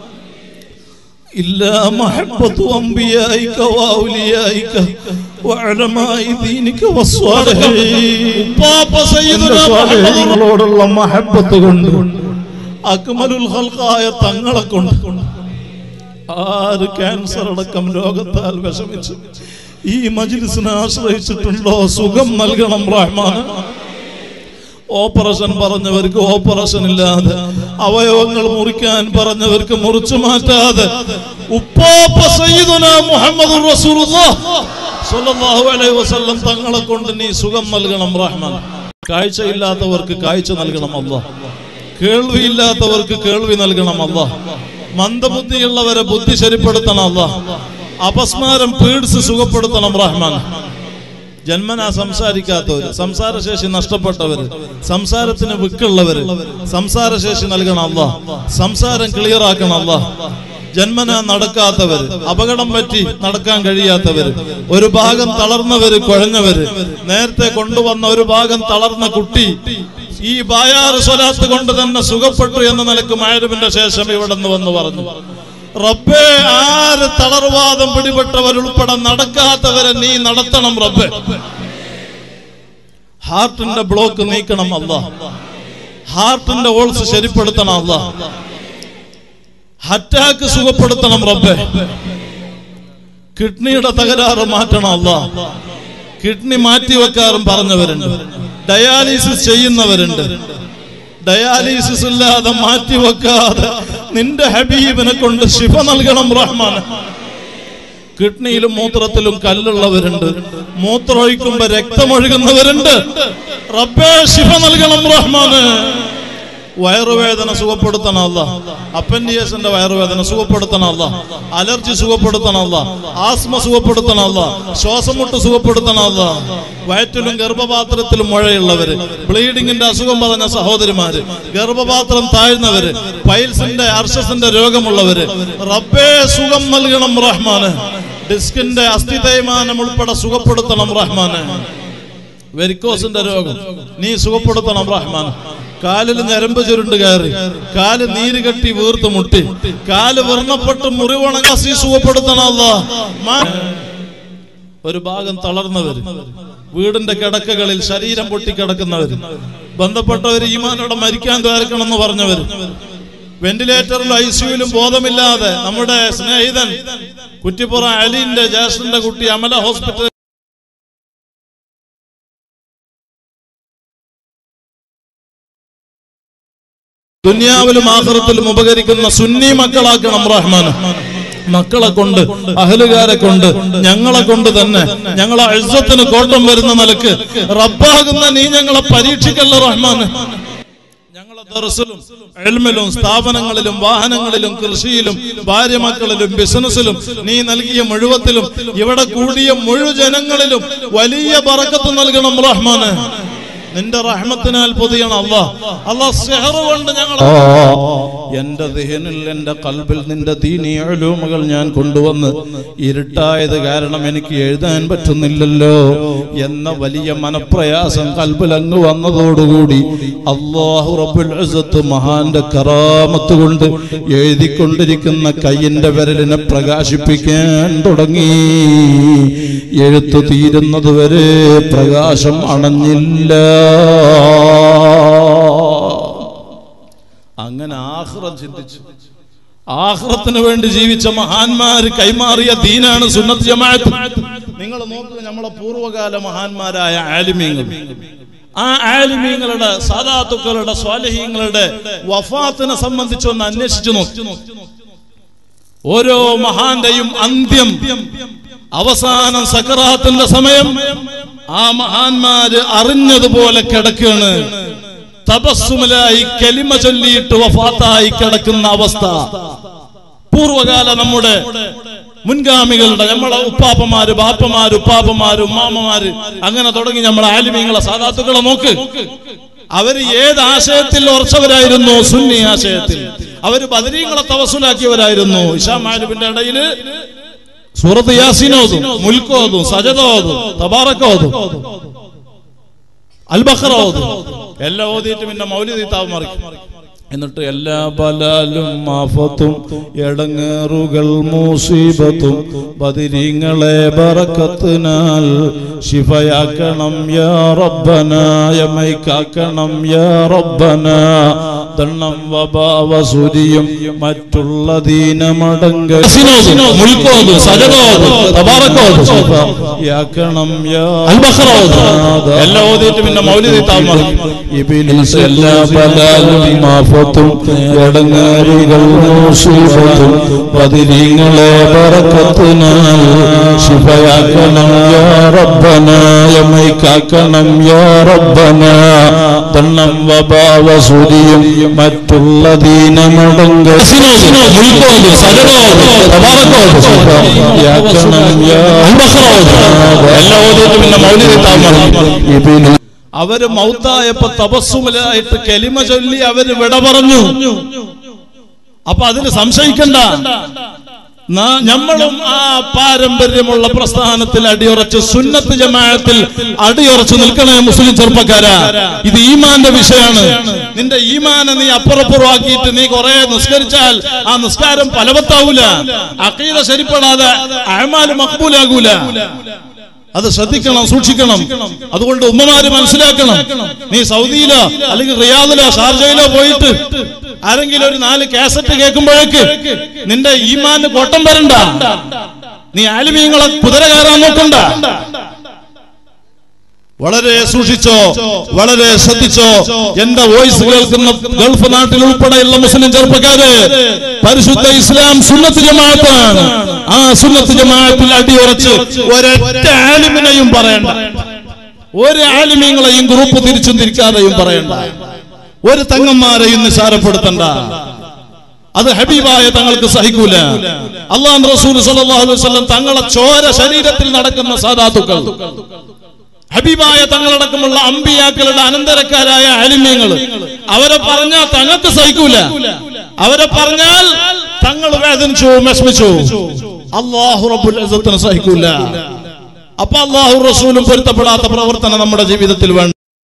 Speaker 1: إلا محبة أنبيائك وأوليائك وعلماء دينك والصالحين بابا سيدنا
Speaker 3: സ്വാലിഹീങ്ങളോടുള്ള മഹബത്ത് കൊണ്ട്
Speaker 1: അക്മലുൽ ഖൽഖായ തങ്ങളെ കൊണ്ട് ആര് ക്യാൻസർ അടക്കം രോഗത്താൽ വിഷമിച്ചു ഈ മജ്ലിസിനെ ആശ്രയിച്ചിട്ടുണ്ടോ സുഖം നൽകണം റഹ്മാൻ ഓപ്പറേഷൻ പറഞ്ഞവർക്ക് ഓപ്പറേഷൻ ഇല്ലാതെ അവയവങ്ങൾ മുറിക്കാൻ പറഞ്ഞവർക്ക് മുറിച്ചു മാറ്റാതെ ഉപ്പാപ്പ സയ്യിദുന മുഹമ്മദ് റസൂലുള്ളാഹ് അലൈഹി വസല്ലം തങ്ങളെ കൊണ്ട് നീ സുഖം നൽകണം റഹ്മാൻ കാഴ്ചയില്ലാത്തവർക്ക് കാഴ്ച നൽകണം അല്ലാ കേൾവിയില്ലാത്തവർക്ക് കേൾവി നൽകണം അല്ലാ മന്ദബുദ്ധിയുള്ളവരെ ബുദ്ധി ശരിപ്പെടുത്തണം അല്ലാ അപസ്മാരം പീഡിച്ച് സുഖപ്പെടുത്തണം റഹ്മാൻ ജന്മനാ സംസാരിക്കാത്തവര് സംസാരശേഷി നഷ്ടപ്പെട്ടവര് സംസാരത്തിന് വിക്കുള്ളവര് സംസാരശേഷി നൽകണം അല്ല സംസാരം ക്ലിയർ ആക്കണം അല്ല ജന്മന നടക്കാത്തവര് അപകടം പറ്റി നടക്കാൻ കഴിയാത്തവര് ഒരു ഭാഗം തളർന്നവര് കുഴഞ്ഞവര് നേരത്തെ കൊണ്ടുവന്ന ഒരു ഭാഗം തളർന്ന കുട്ടി ഈ ബായാറ് സ്വലാത്ത് കൊണ്ട് തന്നെ സുഖപ്പെട്ടു എന്ന നിലക്ക് മഴവിന്റെ ശേഷം ഇവിടെ നിന്ന് വന്ന് പറഞ്ഞു റബ്ബേ ആര് തളർവാദം പിടിപെട്ടവരുൾപ്പെടെ നടക്കാത്തവരെ നീ നടത്തണം റബ്ബേ ഹാർട്ടിന്റെ ബ്ലോക്ക് നീക്കണം അല്ല ഹാർട്ടിന്റെ ഓൾസ് ശരിപ്പെടുത്തണം അല്ല അറ്റാക്ക് സുഖപ്പെടുത്തണം റബ്ബേ കിഡ്നിയുടെ തകരാറ് മാറ്റണം അല്ല കിഡ്നി മാറ്റിവെക്കാറും പറഞ്ഞവരുണ്ട് ഡയാലിസിസ് ചെയ്യുന്നവരുണ്ട് ഡയാലിസിസ് ഇല്ലാതെ മാറ്റിവെക്കാതെ നിന്റെ ഹബീബിനെ കൊണ്ട് ശിഫ നൽകണം റഹ്മാൻ കിഡ്നിയിലും മൂത്രത്തിലും കല്ലുള്ളവരുണ്ട് മൂത്രമൊഴിക്കുമ്പോ രക്തമൊഴുകുന്നവരുണ്ട് റബ്ബേ ശിഫ നൽകണം റഹ്മാന് വയറുവേദന സുഖപ്പെടുത്തണമല്ല അപ്പൻഡിയസിന്റെ വയറുവേദന സുഖപ്പെടുത്തണമല്ല അലർജി സുഖപ്പെടുത്തണമല്ല ആസ്മ സുഖപ്പെടുത്തണമല്ല ശ്വാസമുട്ട് സുഖപ്പെടുത്തണമല്ല വയറ്റിലും ഗർഭപാത്രത്തിലും മുഴയുള്ളവര് ബ്ലീഡിങ്ങിന്റെ അസുഖം പറഞ്ഞ സഹോദരിമാര് ഗർഭപാത്രം താഴ്ന്നവര് പൈൽസിന്റെ അർഷസിന്റെ രോഗമുള്ളവര് റബ്ബേ സുഖം നൽകണം റഹ്മാന് ഡിസ്കിന്റെ അസ്ഥി തേയ്മാനം ഉൾപ്പെടെ സുഖപ്പെടുത്തണം റഹ്മാന് വെരിക്കോസിന്റെ രോഗം നീ സുഖപ്പെടുത്തണം റഹ്മാൻ കാലിൽ ഞരമ്പ് ചുരുണ്ട് കയറി കാല് നീര് കെട്ടി വീർത്ത് മുട്ടി കാല് വർണ്ണപ്പെട്ട് മുറിവണങ്ങി സുഖപ്പെടുത്തണം അല്ലാ. മാ- ഒരു ഭാഗം തളർന്നവര് വീടിന്റെ കിടക്കകളിൽ ശരീരം പൊട്ടിക്കിടക്കുന്നവര് ബന്ധപ്പെട്ടവര് ഈമാനോടെ മരിക്കാൻ ദ്വാരക്കണം എന്ന് പറഞ്ഞവര് വെന്റിലേറ്ററിലും ഐ സിയുലും ബോധമില്ലാതെ നമ്മുടെ സ്നേഹിതൻ കുറ്റിപ്പുറം അലിന്റെ ജാസ്റ്റിന്റെ കുട്ടി അമല ഹോസ്പിറ്റൽ ദുനിയാവിലും ആഹ്റത്തിലും ഉപകരിക്കുന്ന സുന്നി മക്കളാക്കണം റഹ്മാൻ മക്കളെ കൊണ്ട് അഹലുകാരെ കൊണ്ട് ഞങ്ങളെ കൊണ്ട് തന്നെ ഞങ്ങളെ അഴുസത്തിന് കോട്ടം വരുന്ന നിലക്ക് റബ്ബാകുന്ന നീ ഞങ്ങളെ പരീക്ഷിക്കല്ല റഹ്മാൻ ഞങ്ങളെ ദർസിലും എൽമിലും സ്ഥാപനങ്ങളിലും വാഹനങ്ങളിലും കൃഷിയിലും ഭാര്യ മക്കളിലും ബിസിനസ്സിലും നീ നൽകിയ മുഴുവത്തിലും ഇവിടെ കൂടിയ മുഴുജനങ്ങളിലും വലിയ ബറക്കത്ത് നൽകണം റഹ്മാന് നിന്റെ റഹ്മത്തിനാൽ പൊതിയണം അല്ലാ അല്ലാ സെഹർ കൊണ്ട് ഞങ്ങൾ എന്റെ ദിഹനിൽ എന്റെ കൽബിൽ നിന്റെ ദീനീ അലൂമുകൾ ഞാൻ കൊണ്ടുവന്ന് ഇരുട്ടായത് കാരണം എനിക്ക് എഴുതാൻ പറ്റുന്നില്ലല്ലോ എന്ന വലിയ മനപ്രയാസം കൽബിൽ അങ്ങ് വന്നതോടുകൂടി അള്ളാഹു റബ്ബുൽ ഇസ്സത്ത് മഹാന്റെ കറാമത്ത് കൊണ്ട് എഴുതിക്കൊണ്ടിരിക്കുന്ന കയ്യിന്റെ വിരലിനെ പ്രകാശിപ്പിക്കാൻ തുടങ്ങി എഴുത്തു തീരുന്നത് വരെ പ്രകാശം അണഞ്ഞില്ല അങ്ങനെ ആഹ്റം ചിന്തിച്ചു ആഹ്റത്തിന് വേണ്ടി ജീവിച്ച മഹാന്മാര് കൈമാറിയ ദീനാണ് സുന്നത്ത് ജമാഅത്ത് നിങ്ങൾ നോക്കുക നമ്മളെ പൂർവ്വകാല മഹാന്മാരായ ആലിമീങ്ങൾ ആ ആലിമീങ്ങളുടെ സാദാത്തുക്കളുടെ സ്വാലഹീങ്ങളുടെ വഫാത്തിനെ സംബന്ധിച്ചൊന്ന് അന്വേഷിച്ചു നോക്കി ഓരോ മഹാന്റെയും അന്ത്യം അവസാനം സക്കറാത്തിന്റെ സമയം ആ മഹാന്മാര് അറിഞ്ഞതുപോലെ കിടക്കുകയാണ് തപസ്സുമലായി കലിമ ചൊല്ലിയിട്ട് വഫാത്തായി കിടക്കുന്ന അവസ്ഥ പൂർവകാല നമ്മുടെ മുൻഗാമികളുടെ നമ്മളെ ഉപ്പാപ്പമാര് ബാപ്പമാര് ഉപ്പാപ്പമാര് ഉമ്മാമ്മമാര് അങ്ങനെ തുടങ്ങി നമ്മളെ ആലിമീങ്ങളെ സാധാത്തുക്കളെ നോക്ക് അവര് ഏത് ആശയത്തിൽ ഉറച്ചവരായിരുന്നു സുന്നി ആശയത്തിൽ അവര് ബദരീങ്ങളെ തവസുലാക്കിയവരായിരുന്നു ഇഷാ മാലിബിന്റെ ഇടയില് സൂറത്ത് യാസീനോതും മുൽക്കോതും സജതോതും തബാറക്കോതും അൽബഖറ ഓതും എല്ലാം ഓതിയിട്ട് പിന്നെ മൗലിദി താവ് മറിക്കും എന്നിട്ട് എല്ലാ ബലാലും മാഫത്തും എടങ്ങേറുകൾ മൂസീബത്തും ബദിരിങ്ങളെ ബറക്കത്തിനാൽ ശിഫയാക്കണം യാ റബ്ബന യമൈക്കാക്കണം യാ റബ്ബന ദണ്ണം വബാവസുരിയും മറ്റുള്ള ദീനമടങ്ക മുൽക്കോതും സജതോതും തബാറക്കോതും യാക്കണം യാ എല്ലാം ഓതിയിട്ട് പിന്നെ മൗലിദി താവ് മറിക്കും ഇബിലിസ് എല്ലാ ബലാലും മാഫത്തും
Speaker 3: ആഫത്തും എടങ്ങാരികൾ മൂസീബത്തും പതിരീങ്ങളെ ബറക്കത്തിനാൽ ശിഫയാക്കണം യാ റബ്ബന യമൈക്കാക്കണം യാ റബ്ബന ദണ്ണം വഭാവസുരിയും മറ്റുള്ള ദീനമടങ്ക എല്ലാ ഓതിയിട്ടും പിന്നെ മൗലിക താമസം
Speaker 1: അവര് മൗത്തായപ്പോ തപസ്സുമലായിട്ട് കെലിമ ചൊല്ലി അവര് വിട പറഞ്ഞു അപ്പൊ അതിന് സംശയിക്കണ്ട നാ- നമ്മളും ആ പാരമ്പര്യമുള്ള പ്രസ്ഥാനത്തിൽ അടിയുറച്ച് സുന്നത്ത് ജമാഅത്തിൽ അടിയുറച്ച് നിൽക്കണേ മുസ്ലിം ചെറുപ്പക്കാരാ ഇത് ഈമാന്റെ വിഷയമാണ് നിന്റെ ഈമാനെ നീ അപ്പുറപ്പുറമാക്കിയിട്ട് നീ കുറെ നിസ്കരിച്ചാൽ ആ നിസ്കാരം ഫലവത്താവൂല അക്കീത ശരിപ്പെടാതെ അഴമാല് മക്ബൂലാകൂല അത് ശ്രദ്ധിക്കണം സൂക്ഷിക്കണം അതുകൊണ്ട് ഉമ്മമാര് മനസ്സിലാക്കണം നീ സൗദിയിലോ അല്ലെങ്കിൽ റിയാദിലോ ഷാർജയിലോ പോയിട്ട് ആരെങ്കിലും ഒരു നാല് കാസറ്റ് കേൾക്കുമ്പോഴേക്ക് നിന്റെ ഈമാന് കോട്ടം വരണ്ട നീ ആലിമീങ്ങളെ കുതിര കയറാൻ നോക്കണ്ട വളരെ സൂക്ഷിച്ചോ വളരെ ശ്രദ്ധിച്ചോ എന്റെ വോയിസ് കേൾക്കുന്ന ഗൾഫ് നാട്ടിൽ ഉൾപ്പെടെയുള്ള മുസ്ലിം ചെറുപ്പക്കാര് പരിശുദ്ധ ഇസ്ലാം സുന്നത്ത് ജമാഅത്താണ് ആ സുന്നത്ത് ജമാഅത്തിൽ അടിയുറച്ച് ഒരൊറ്റ ആലിമിനെയും പറയണ്ട ഒരു ആലിമീങ്ങളെയും ഗ്രൂപ്പ് തിരിച്ചും തിരിക്കാതെയും പറയണ്ട ഒരു തങ്ങന്മാരെയും നിസാരപ്പെടുത്തണ്ട അത് ഹബീബായ തങ്ങൾക്ക് സഹിക്കൂല അള്ളാഹ് റസൂൽ സല്ലല്ലാഹു അലൈഹി വസല്ലം തങ്ങളെ ചോര ശരീരത്തിൽ നടക്കുന്ന സാധാത്തുക്കൾ ഹബീബായ തങ്ങളടക്കമുള്ള അമ്പിയാക്കളുടെ അനന്തരക്കാരായ അലിമ്യങ്ങൾ അവരെ പറഞ്ഞാൽ തങ്ങൾക്ക് സഹിക്കൂല അവരെ പറഞ്ഞാൽ തങ്ങൾ വേദനിച്ചു വിഷമിച്ചു അള്ളാഹു റബ്ബുൽ ഇസ്സത്തിന് സഹിക്കൂല അപ്പൊ അള്ളാഹു റസൂലും പൊരുത്തപ്പെടാത്ത പ്രവർത്തനം നമ്മുടെ ജീവിതത്തിൽ വേണ്ട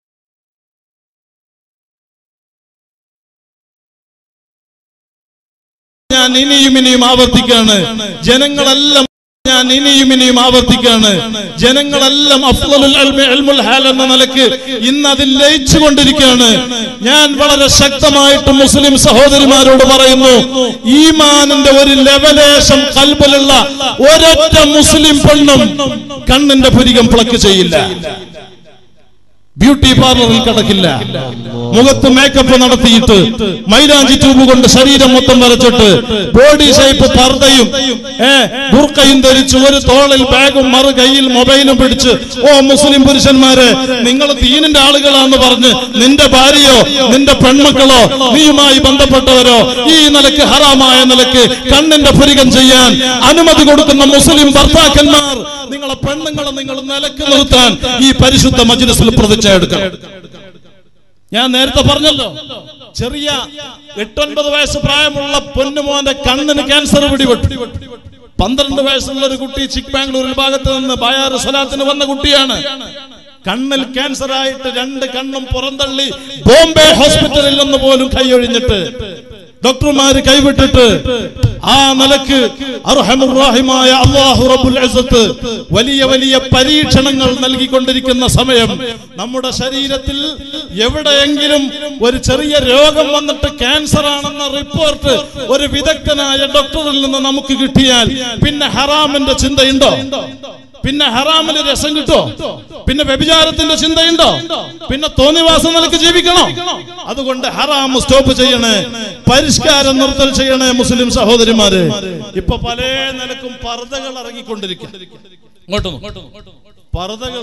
Speaker 1: ഞാൻ ഇനിയും ഇനിയും ആവർത്തിക്കാണ് ജനങ്ങളെല്ലാം ഞാൻ ഇനിയും ഇനിയും ആവർത്തിക്കാണ് ജനങ്ങളെല്ലാം അഫ്ളലുൽ ഇൽമി ഇൽമുൽ ഹാൽ എന്ന നിലക്ക് ഇന്ന് അതിൽ ലയിച്ചു കൊണ്ടിരിക്കുകയാണ് ഞാൻ വളരെ ശക്തമായിട്ട് മുസ്ലിം സഹോദരിമാരോട് പറയുന്നു ഈമാനിന്റെ ഒരു ലെവലേശം കൽബിലുള്ള ഒരൊറ്റ മുസ്ലിം പെണ്ണും കണ്ണിന്റെ പുരികം പ്ലക്ക് ചെയ്യില്ല ബ്യൂട്ടി പാർലറിൽ കിടക്കില്ല മുഖത്ത് മേക്കപ്പ് നടത്തിയിട്ട് മൈലാഞ്ചി ട്യൂബ് കൊണ്ട് ശരീരം മൊത്തം വരച്ചിട്ട് ബോഡി ഷേപ്പ് പർദ്ദയും ഏ ബുർക്കയും ധരിച്ച് ഒരു തോളിൽ ബാഗും മറു കയ്യിൽ മൊബൈലും പിടിച്ച് ഓ മുസ്ലിം പുരുഷന്മാരെ നിങ്ങൾ ദീനിന്റെ ആളുകളാന്ന് പറഞ്ഞ് നിന്റെ ഭാര്യയോ നിന്റെ പെൺമക്കളോ നീയുമായി ബന്ധപ്പെട്ടവരോ ഈ നിലക്ക് ഹറാമായ നിലക്ക് കണ്ണിന്റെ പുരികം ചെയ്യാൻ അനുമതി കൊടുക്കുന്ന മുസ്ലിം ഭർത്താക്കന്മാർ നിങ്ങളെ പെണ്ണുങ്ങളെ നിങ്ങൾ നിലക്ക് നിർത്താൻ ഈ പരിശുദ്ധ മജ്ലിസിൽ പ്രതിജ്ഞ എടുക്കണം ഞാൻ നേരത്തെ പറഞ്ഞല്ലോ ചെറിയ എട്ടൊൻപത് വയസ്സ് പ്രായമുള്ള പൊന്നുമോന്റെ കണ്ണിന് ക്യാൻസർ പിടിപെട്ടു പന്ത്രണ്ട് വയസ്സുള്ള ഒരു കുട്ടി ചിക്മാംഗ്ലൂരിൽ ഭാഗത്ത് നിന്ന് ബായാറ് സ്വലാത്തിന് വന്ന കുട്ടിയാണ് കണ്ണിൽ ക്യാൻസർ ആയിട്ട് രണ്ട് കണ്ണും പുറന്തള്ളി ബോംബെ ഹോസ്പിറ്റലിൽ നിന്ന് പോലും കൈയൊഴിഞ്ഞിട്ട് ഡോക്ടർമാര് കൈവിട്ടിട്ട് ആ നിലക്ക് അർഹമുറാഹിമായ അള്ളാഹു റബ്ബുൽ ഇസ്സത്ത് വലിയ വലിയ പരീക്ഷണങ്ങൾ നൽകിക്കൊണ്ടിരിക്കുന്ന സമയം നമ്മുടെ ശരീരത്തിൽ എവിടെയെങ്കിലും ഒരു ചെറിയ രോഗം വന്നിട്ട് ക്യാൻസർ ആണെന്ന റിപ്പോർട്ട് ഒരു വിദഗ്ധനായ ഡോക്ടറിൽ നിന്ന് നമുക്ക് കിട്ടിയാൽ പിന്നെ ഹറാമിന്റെ ചിന്തയുണ്ടോ പിന്നെ ഹറാമിന് രസം കിട്ടോ പിന്നെ വ്യഭിചാരത്തിന്റെ ചിന്തയുണ്ടോ പിന്നെ തോന്നിവാസം നിലക്ക് ജീവിക്കണോ അതുകൊണ്ട് ഹറാം സ്റ്റോപ്പ് ചെയ്യണേ പരിഷ്കാരം നിർത്തൽ ചെയ്യണേ മുസ്ലിം സഹോദരിമാര് ഇപ്പൊ പല നിലക്കും പർദ്ദകൾ ഇറങ്ങിക്കൊണ്ടിരിക്കും ഇങ്ങോട്ടൊന്ന് പർദ്ദകൾ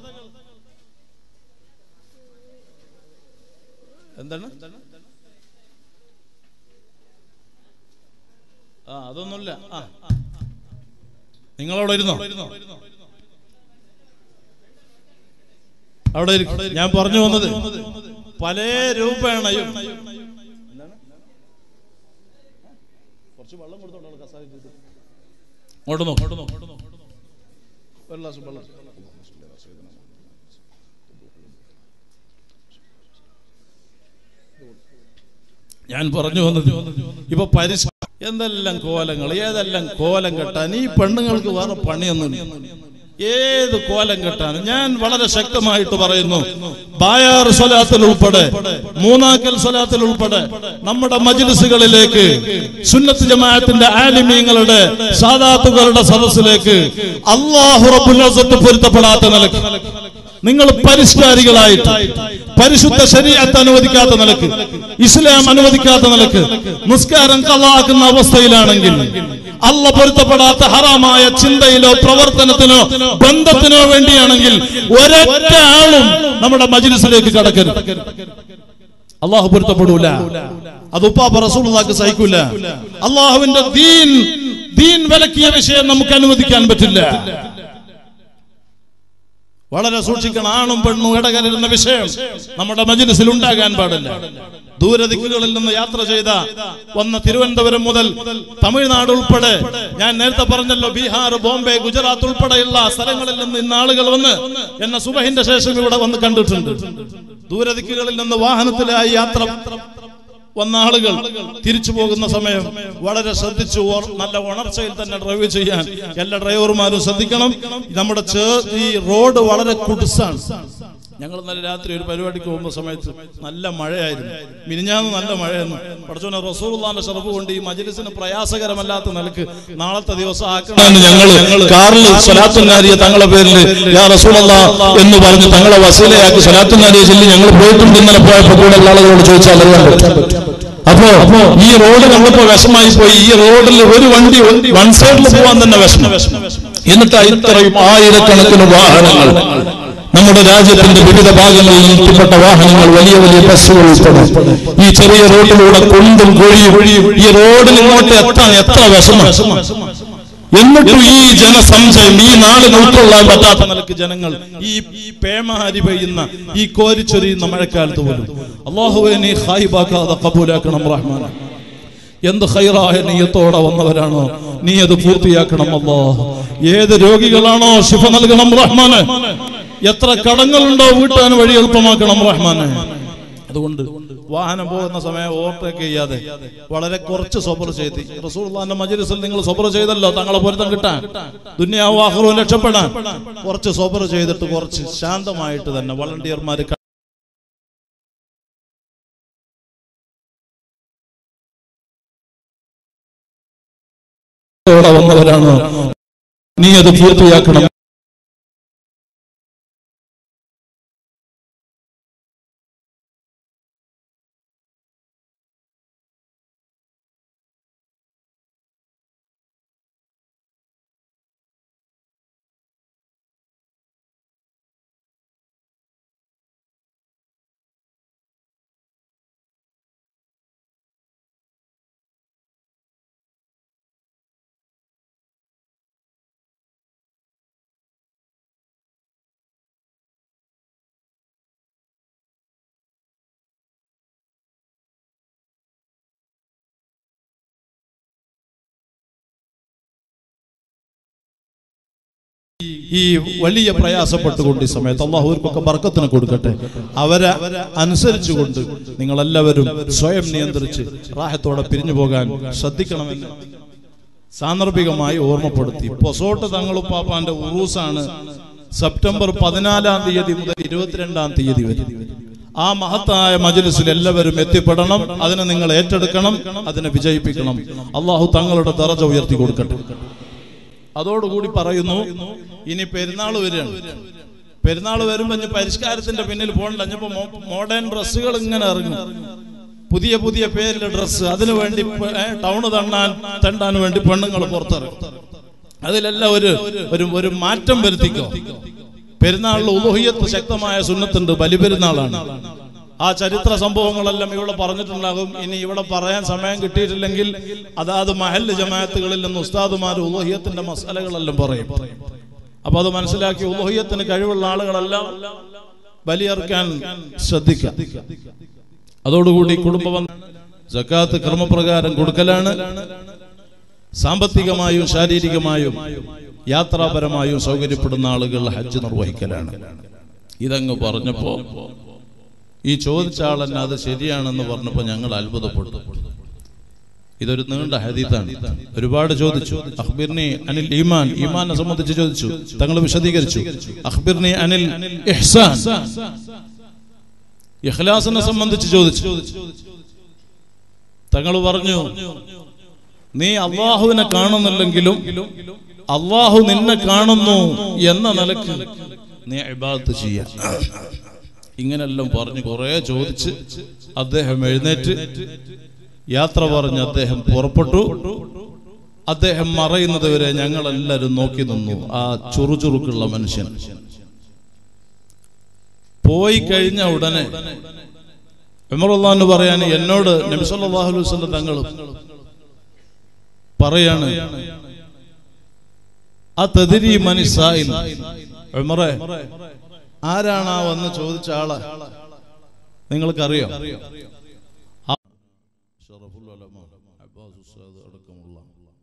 Speaker 1: എന്താണ് ആ അതൊന്നുമില്ല ആ നിങ്ങളവിടെ ഇരുന്നോ അവിടെ ഇരിക്ക്. ഞാൻ പറഞ്ഞു വന്നത് പല രൂപേണയും ഇങ്ങോട്ട് നോക്ക്, ഇങ്ങോട്ട് നോക്ക്, ഇങ്ങോട്ട് നോക്ക്. ഒരു ഗ്ലാസ് വെള്ളം. ഞാൻ പറഞ്ഞു വന്നത് ഇപ്പൊ പരിശ എന്തെല്ലാം കോലങ്ങൾ ഏതെല്ലാം കോലം കെട്ടാൻ ഈ പെണ്ണുങ്ങൾക്ക് വേറെ പണിയൊന്നുമില്ല ഏത് കോലം കെട്ടാനും ഞാൻ വളരെ ശക്തമായിട്ട് പറയുന്നു ബായാർ സ്വലാത്തിൽ ഉൾപ്പെടെ മൂന്നാക്കൽ സ്വലാത്തിൽ ഉൾപ്പെടെ നമ്മുടെ മജ്ലിസുകളിലേക്ക് സുന്നത്ത് ജമാഅത്തിന്റെ ആലിമീങ്ങളുടെ സാദാത്തുകളുടെ സദസ്സിലേക്ക് അള്ളാഹു റബ്ബുൽ ഇസ്സത്ത് പൊരുത്തപ്പെടാത്ത നിലക്ക് നിങ്ങൾ പരിഷ്കാരികളായിട്ട് പരിശുദ്ധ ശരീരത്ത് അനുവദിക്കാത്ത നിലക്ക് ഇസ്ലാം അനുവദിക്കാത്ത നിലക്ക് നിസ്കാരം കള്ളാക്കുന്ന അവസ്ഥയിലാണെങ്കിൽ അല്ല പൊരുത്തപ്പെടാത്ത ഹറാമായ ചിന്തയിലോ പ്രവർത്തനത്തിനോ ബന്ധത്തിനോ വേണ്ടിയാണെങ്കിൽ ഒരൊറ്റ ആളും നമ്മുടെ മജിലിസിലേക്ക് കടക്കരുത് അള്ളാഹു പൊരുത്തപ്പെടൂല അത് ഉപ്പാപ്പ റസൂലുള്ളാഹിക്ക് സഹിക്കൂല അള്ളാഹുവിന്റെ ദീൻ ദീൻ വിലക്കിയ വിഷയം നമുക്ക് അനുവദിക്കാൻ പറ്റില്ല വളരെ സൂക്ഷിക്കണം ആണും പെണ്ണും ഇടകലരുന്ന വിഷയം നമ്മുടെ മജിലിസിൽ ഉണ്ടാകാൻ പാടില്ല ദൂരദിക്കുകളിൽ നിന്ന് യാത്ര ചെയ്ത വന്ന തിരുവനന്തപുരം മുതൽ തമിഴ്നാട് ഉൾപ്പെടെ ഞാൻ നേരത്തെ പറഞ്ഞല്ലോ ബീഹാർ ബോംബെ ഗുജറാത്ത് ഉൾപ്പെടെയുള്ള സ്ഥലങ്ങളിൽ നിന്ന് ഇന്ന് ആളുകൾ വന്ന് എന്നെ സുബഹിന്റെ ശേഷം ഇവിടെ വന്ന് കണ്ടിട്ടുണ്ട് ദൂരദിക്കുകളിൽ നിന്ന് വാഹനത്തിലായി യാത്ര വന്ന ആളുകൾ തിരിച്ചു പോകുന്ന സമയം വളരെ ശ്രദ്ധിച്ചു ഓർ- നല്ല ഉണർച്ചയിൽ തന്നെ ഡ്രൈവ് ചെയ്യാൻ എല്ലാ ഡ്രൈവർമാരും ശ്രദ്ധിക്കണം നമ്മുടെ ചേ- ഈ റോഡ് വളരെ കുടുസാണ് ഞങ്ങൾ ഇന്നലെ രാത്രി ഒരു പരിപാടിക്ക് പോകുന്ന സമയത്ത് നല്ല മഴയായിരുന്നു മിനിഞ്ഞാന്ന് നല്ല മഴയായിരുന്നു പഠിച്ചോനെ റസൂർലാന്റെ ഷറഫ് കൊണ്ട് ഈ മജിലിസിന് പ്രയാസകരമല്ലാത്ത നിലക്ക് നാളത്തെ ദിവസം ആക്കണം
Speaker 3: ഞങ്ങൾ കാറിൽ സ്വലാത്തുനാരിയ തങ്ങളെ പേരിൽ യാ റസൂലല്ല എന്ന് പറഞ്ഞ് തങ്ങളെ വസീലയാക്കി സ്വലാത്തുനാരിയ ചൊല്ലി ഞങ്ങൾ പോയിട്ടുണ്ട് ഇന്നലെ പോയപ്പോ കൂടെ ഉള്ള ആളുകളോട് ചോദിച്ചാൽ അറിയാൻ പറ്റും അപ്പോ ഈ റോഡ് നമ്മളിപ്പോ വിഷമായി പോയി ഈ റോഡിൽ ഒരു വണ്ടി വൺ സൈഡിൽ പോവാൻ തന്നെ വിഷമം എന്നിട്ട് ഇത്രയും ആയിരക്കണക്കിന് വാഹനങ്ങൾ നമ്മുടെ രാജ്യത്തിന്റെ വിവിധ ഭാഗങ്ങളിൽ നിർത്തിപ്പെട്ട വാഹനങ്ങൾ വലിയ വലിയ ബസ്സുകൾ ഉൾപ്പെടെ ഈ ചെറിയ റോഡിലൂടെ കുണ്ടും കുഴിയും ഈ റോഡിൽ ഇങ്ങോട്ട് എത്താൻ എത്ര വിഷമം എന്നിട്ടും ഈ ജനസംശയം ഈ നാടിന് ഉൾക്കൊള്ളാൻ പറ്റാത്ത
Speaker 1: നിലക്ക് ജനങ്ങൾ ഈ ഈ പേമാരി പെയ്യുന്ന ഈ കോരിച്ചൊരിയുന്ന മഴക്കാലത്ത് പോലും അള്ളാഹുവെ നീ ഹായിബാക്കാതെ കബൂലാക്കണം റഹ്മാൻ എന്ത് ഹൈറായ നീയത്തോടെ വന്നവരാണോ നീ അത് പൂർത്തിയാക്കണം അല്ലോ ഏത് രോഗികളാണോ ശിഫ നൽകണം റഹ്മാന് എത്ര കടങ്ങളുണ്ടോ വീട്ടാൻ വഴി എളുപ്പമാക്കണം റഹ്മാന് അതുകൊണ്ട് വാഹനം പോകുന്ന സമയം ഓവർടേക്ക് ചെയ്യാതെ വളരെ കുറച്ച് സൊബർ ചെയ്ത് റസൂർന്റെ മജലിസിൽ നിങ്ങൾ സൊബർ ചെയ്തല്ലോ തങ്ങളെ പൊരുത്തം കിട്ടാൻ ദുന്യാവും ആഹ്റവും രക്ഷപ്പെടാൻ കുറച്ച് സൊബർ ചെയ്തിട്ട് കുറച്ച് ശാന്തമായിട്ട് തന്നെ വളണ്ടിയർമാർ
Speaker 3: വന്നവരാണോ നീ അത് പൂർത്തിയാക്കണം
Speaker 1: ഈ വലിയ പ്രയാസപ്പെട്ടുകൊണ്ട് ഈ സമയത്ത് അള്ളാഹു അവർക്കൊക്കെ ബർക്കത്തിന് കൊടുക്കട്ടെ അവരെ അനുസരിച്ചുകൊണ്ട് നിങ്ങളെല്ലാവരും സ്വയം നിയന്ത്രിച്ച് റാഹത്തോടെ പിരിഞ്ഞു പോകാൻ ശ്രദ്ധിക്കണമെന്ന് സാന്ദർഭികമായി ഓർമ്മപ്പെടുത്തി പൊസോട്ട് തങ്ങളുപ്പാപ്പാന്റെ ഉറൂസാണ് സെപ്റ്റംബർ പതിനാലാം തീയതി മുതൽ ഇരുപത്തിരണ്ടാം തീയതി വരെ ആ മഹത്തായ മജലിസിൽ എല്ലാവരും എത്തിപ്പെടണം അതിനെ നിങ്ങൾ ഏറ്റെടുക്കണം അതിനെ വിജയിപ്പിക്കണം അള്ളാഹു തങ്ങളുടെ ദറജ ഉയർത്തി കൊടുക്കട്ടെ അതോടുകൂടി പറയുന്നു ഇനി പെരുന്നാൾ വരികയാണ് പെരുന്നാൾ വരുമ്പോ ഇനി പരിഷ്കാരത്തിന്റെ പിന്നിൽ പോകണില്ല ഇനിയിപ്പോ മോഡേൺ ഡ്രസ്സുകൾ ഇങ്ങനെ ഇറങ്ങും പുതിയ പുതിയ പേരിലെ ഡ്രസ്സ് അതിനു വേണ്ടി പെ- ഏ, ടൗണ് തണ്ണാൻ തണ്ടാൻ വേണ്ടി പെണ്ണുങ്ങൾ പുറത്തിറങ്ങും അതിലെല്ലാം ഒരു ഒരു ഒരു മാറ്റം വരുത്തിക്കോ പെരുന്നാളിൽ ഉലോഹിയത്ത് ശക്തമായ സുന്നത്തുണ്ട് ബലിപെരുന്നാളാണ് ആ ചരിത്ര സംഭവങ്ങളെല്ലാം ഇവിടെ പറഞ്ഞിട്ടുണ്ടാകും ഇനി ഇവിടെ പറയാൻ സമയം കിട്ടിയിട്ടില്ലെങ്കിൽ അതാത് മഹല്ല് ജമാഅത്തുകളിൽ നിന്ന് ഉസ്താദുമാർ ഉലോഹിയത്തിന്റെ മസാലകളെല്ലാം പറയും അപ്പൊ അത് മനസ്സിലാക്കി ഉലോഹിയത്തിന് കഴിവുള്ള ആളുകളെല്ലാം ബലിയർക്കാൻ ശ്രദ്ധിക്കാം അതോടുകൂടി കുടുംബം ജക്കാത്ത് ക്രമപ്രകാരം കൊടുക്കലാണ് സാമ്പത്തികമായും ശാരീരികമായും യാത്രാപരമായും സൗകര്യപ്പെടുന്ന ആളുകൾ ഹജ്ജ് നിർവഹിക്കലാണ് ഇതങ്ങ് പറഞ്ഞപ്പോ ഈ ചോദിച്ച ആളെന്നെ അത് ശരിയാണെന്ന് പറഞ്ഞപ്പോ ഞങ്ങൾ അത്ഭുതപ്പെട്ടു ഇതൊരു നീണ്ട ഹദീത്താണ് ഒരുപാട് ചോദിച്ചു അഖ്ബിർനി അനിൽ ഈമാൻ ഈമാനെ സംബന്ധിച്ച് ചോദിച്ചു തങ്ങൾ വിശദീകരിച്ചു അഖ്ബിർനി അനിൽ ഇഹ്സാൻ ഇഖ്ലാസിനെ സംബന്ധിച്ച് ചോദിച്ചു തങ്ങൾ പറഞ്ഞു നീ അള്ളാഹുവിനെ കാണുന്നില്ലെങ്കിലും അള്ളാഹു നിന്നെ കാണുന്നു എന്ന നിലക്ക് നീ ഇബാദത്ത് ചെയ്യാം ഇങ്ങനെല്ലാം പറഞ്ഞ് കുറെ ചോദിച്ച് അദ്ദേഹം എഴുന്നേറ്റ് യാത്ര പറഞ്ഞ് അദ്ദേഹം പുറപ്പെട്ടു അദ്ദേഹം മറയുന്നത് വരെ ഞങ്ങളെല്ലാവരും നോക്കി നിന്നു ആ ചുറുചുറുക്കുള്ള മനുഷ്യൻ പോയി കഴിഞ്ഞ ഉടനെ ഉമറുല്ലാന്ന് പറയാൻ എന്നോട് നബിസല്ലാഹു അലൈഹി വസല്ലം തങ്ങൾ പറയാണ് ആ തതിരി മനിസായിൽ ഉമറെ ആരാണ് ആ വന്ന് ചോദിച്ച ആള് നിങ്ങൾക്കറിയോ ആ- ഷറഫുൽ ഉലമ, അബ്ബാസ് ഉസ്താദ് അടക്കമുള്ള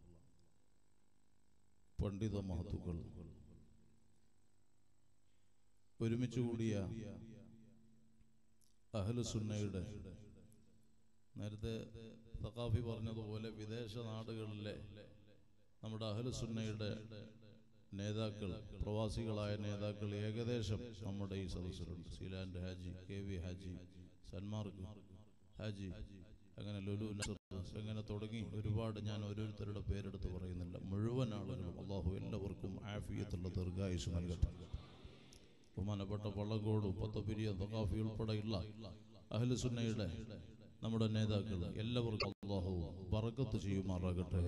Speaker 1: പണ്ഡിത മഹത്തുക്കൾ ഒരുമിച്ച് കൂടിയ അഹ്ലുസുന്നയുടെ നേരത്തെ സഖാഫി പറഞ്ഞതുപോലെ വിദേശ നാടുകളിലെ നമ്മുടെ അഹ്ലുസുന്നയുടെ നേതാക്കൾ പ്രവാസികളായ നേതാക്കൾ ഏകദേശം നമ്മുടെ ഈ സദസ്സിലുണ്ട് Sealand Haji K V Haji Sanmark Haji അങ്ങനെ ലുലു നസർ, അങ്ങനെ തുടങ്ങി ഒരുപാട് ഞാൻ ഓരോരുത്തരുടെ പേരെടുത്ത് പറയുന്നില്ല മുഴുവൻ ആളുകളും അള്ളാഹു എല്ലാവർക്കും ആഫിയത്തുള്ള ദീർഘായുസ് നൽകട്ടെ ബഹുമാനപ്പെട്ട പള്ളങ്കോട് പത്തപിരിയ തകാഫി ഉൾപ്പെടെയുള്ള അഹ്ലുസുന്നയുടെ നമ്മുടെ നേതാക്കൾ എല്ലാവർക്കും അള്ളാഹു ബറക്കത്ത് ചെയ്യുമാറാകട്ടെ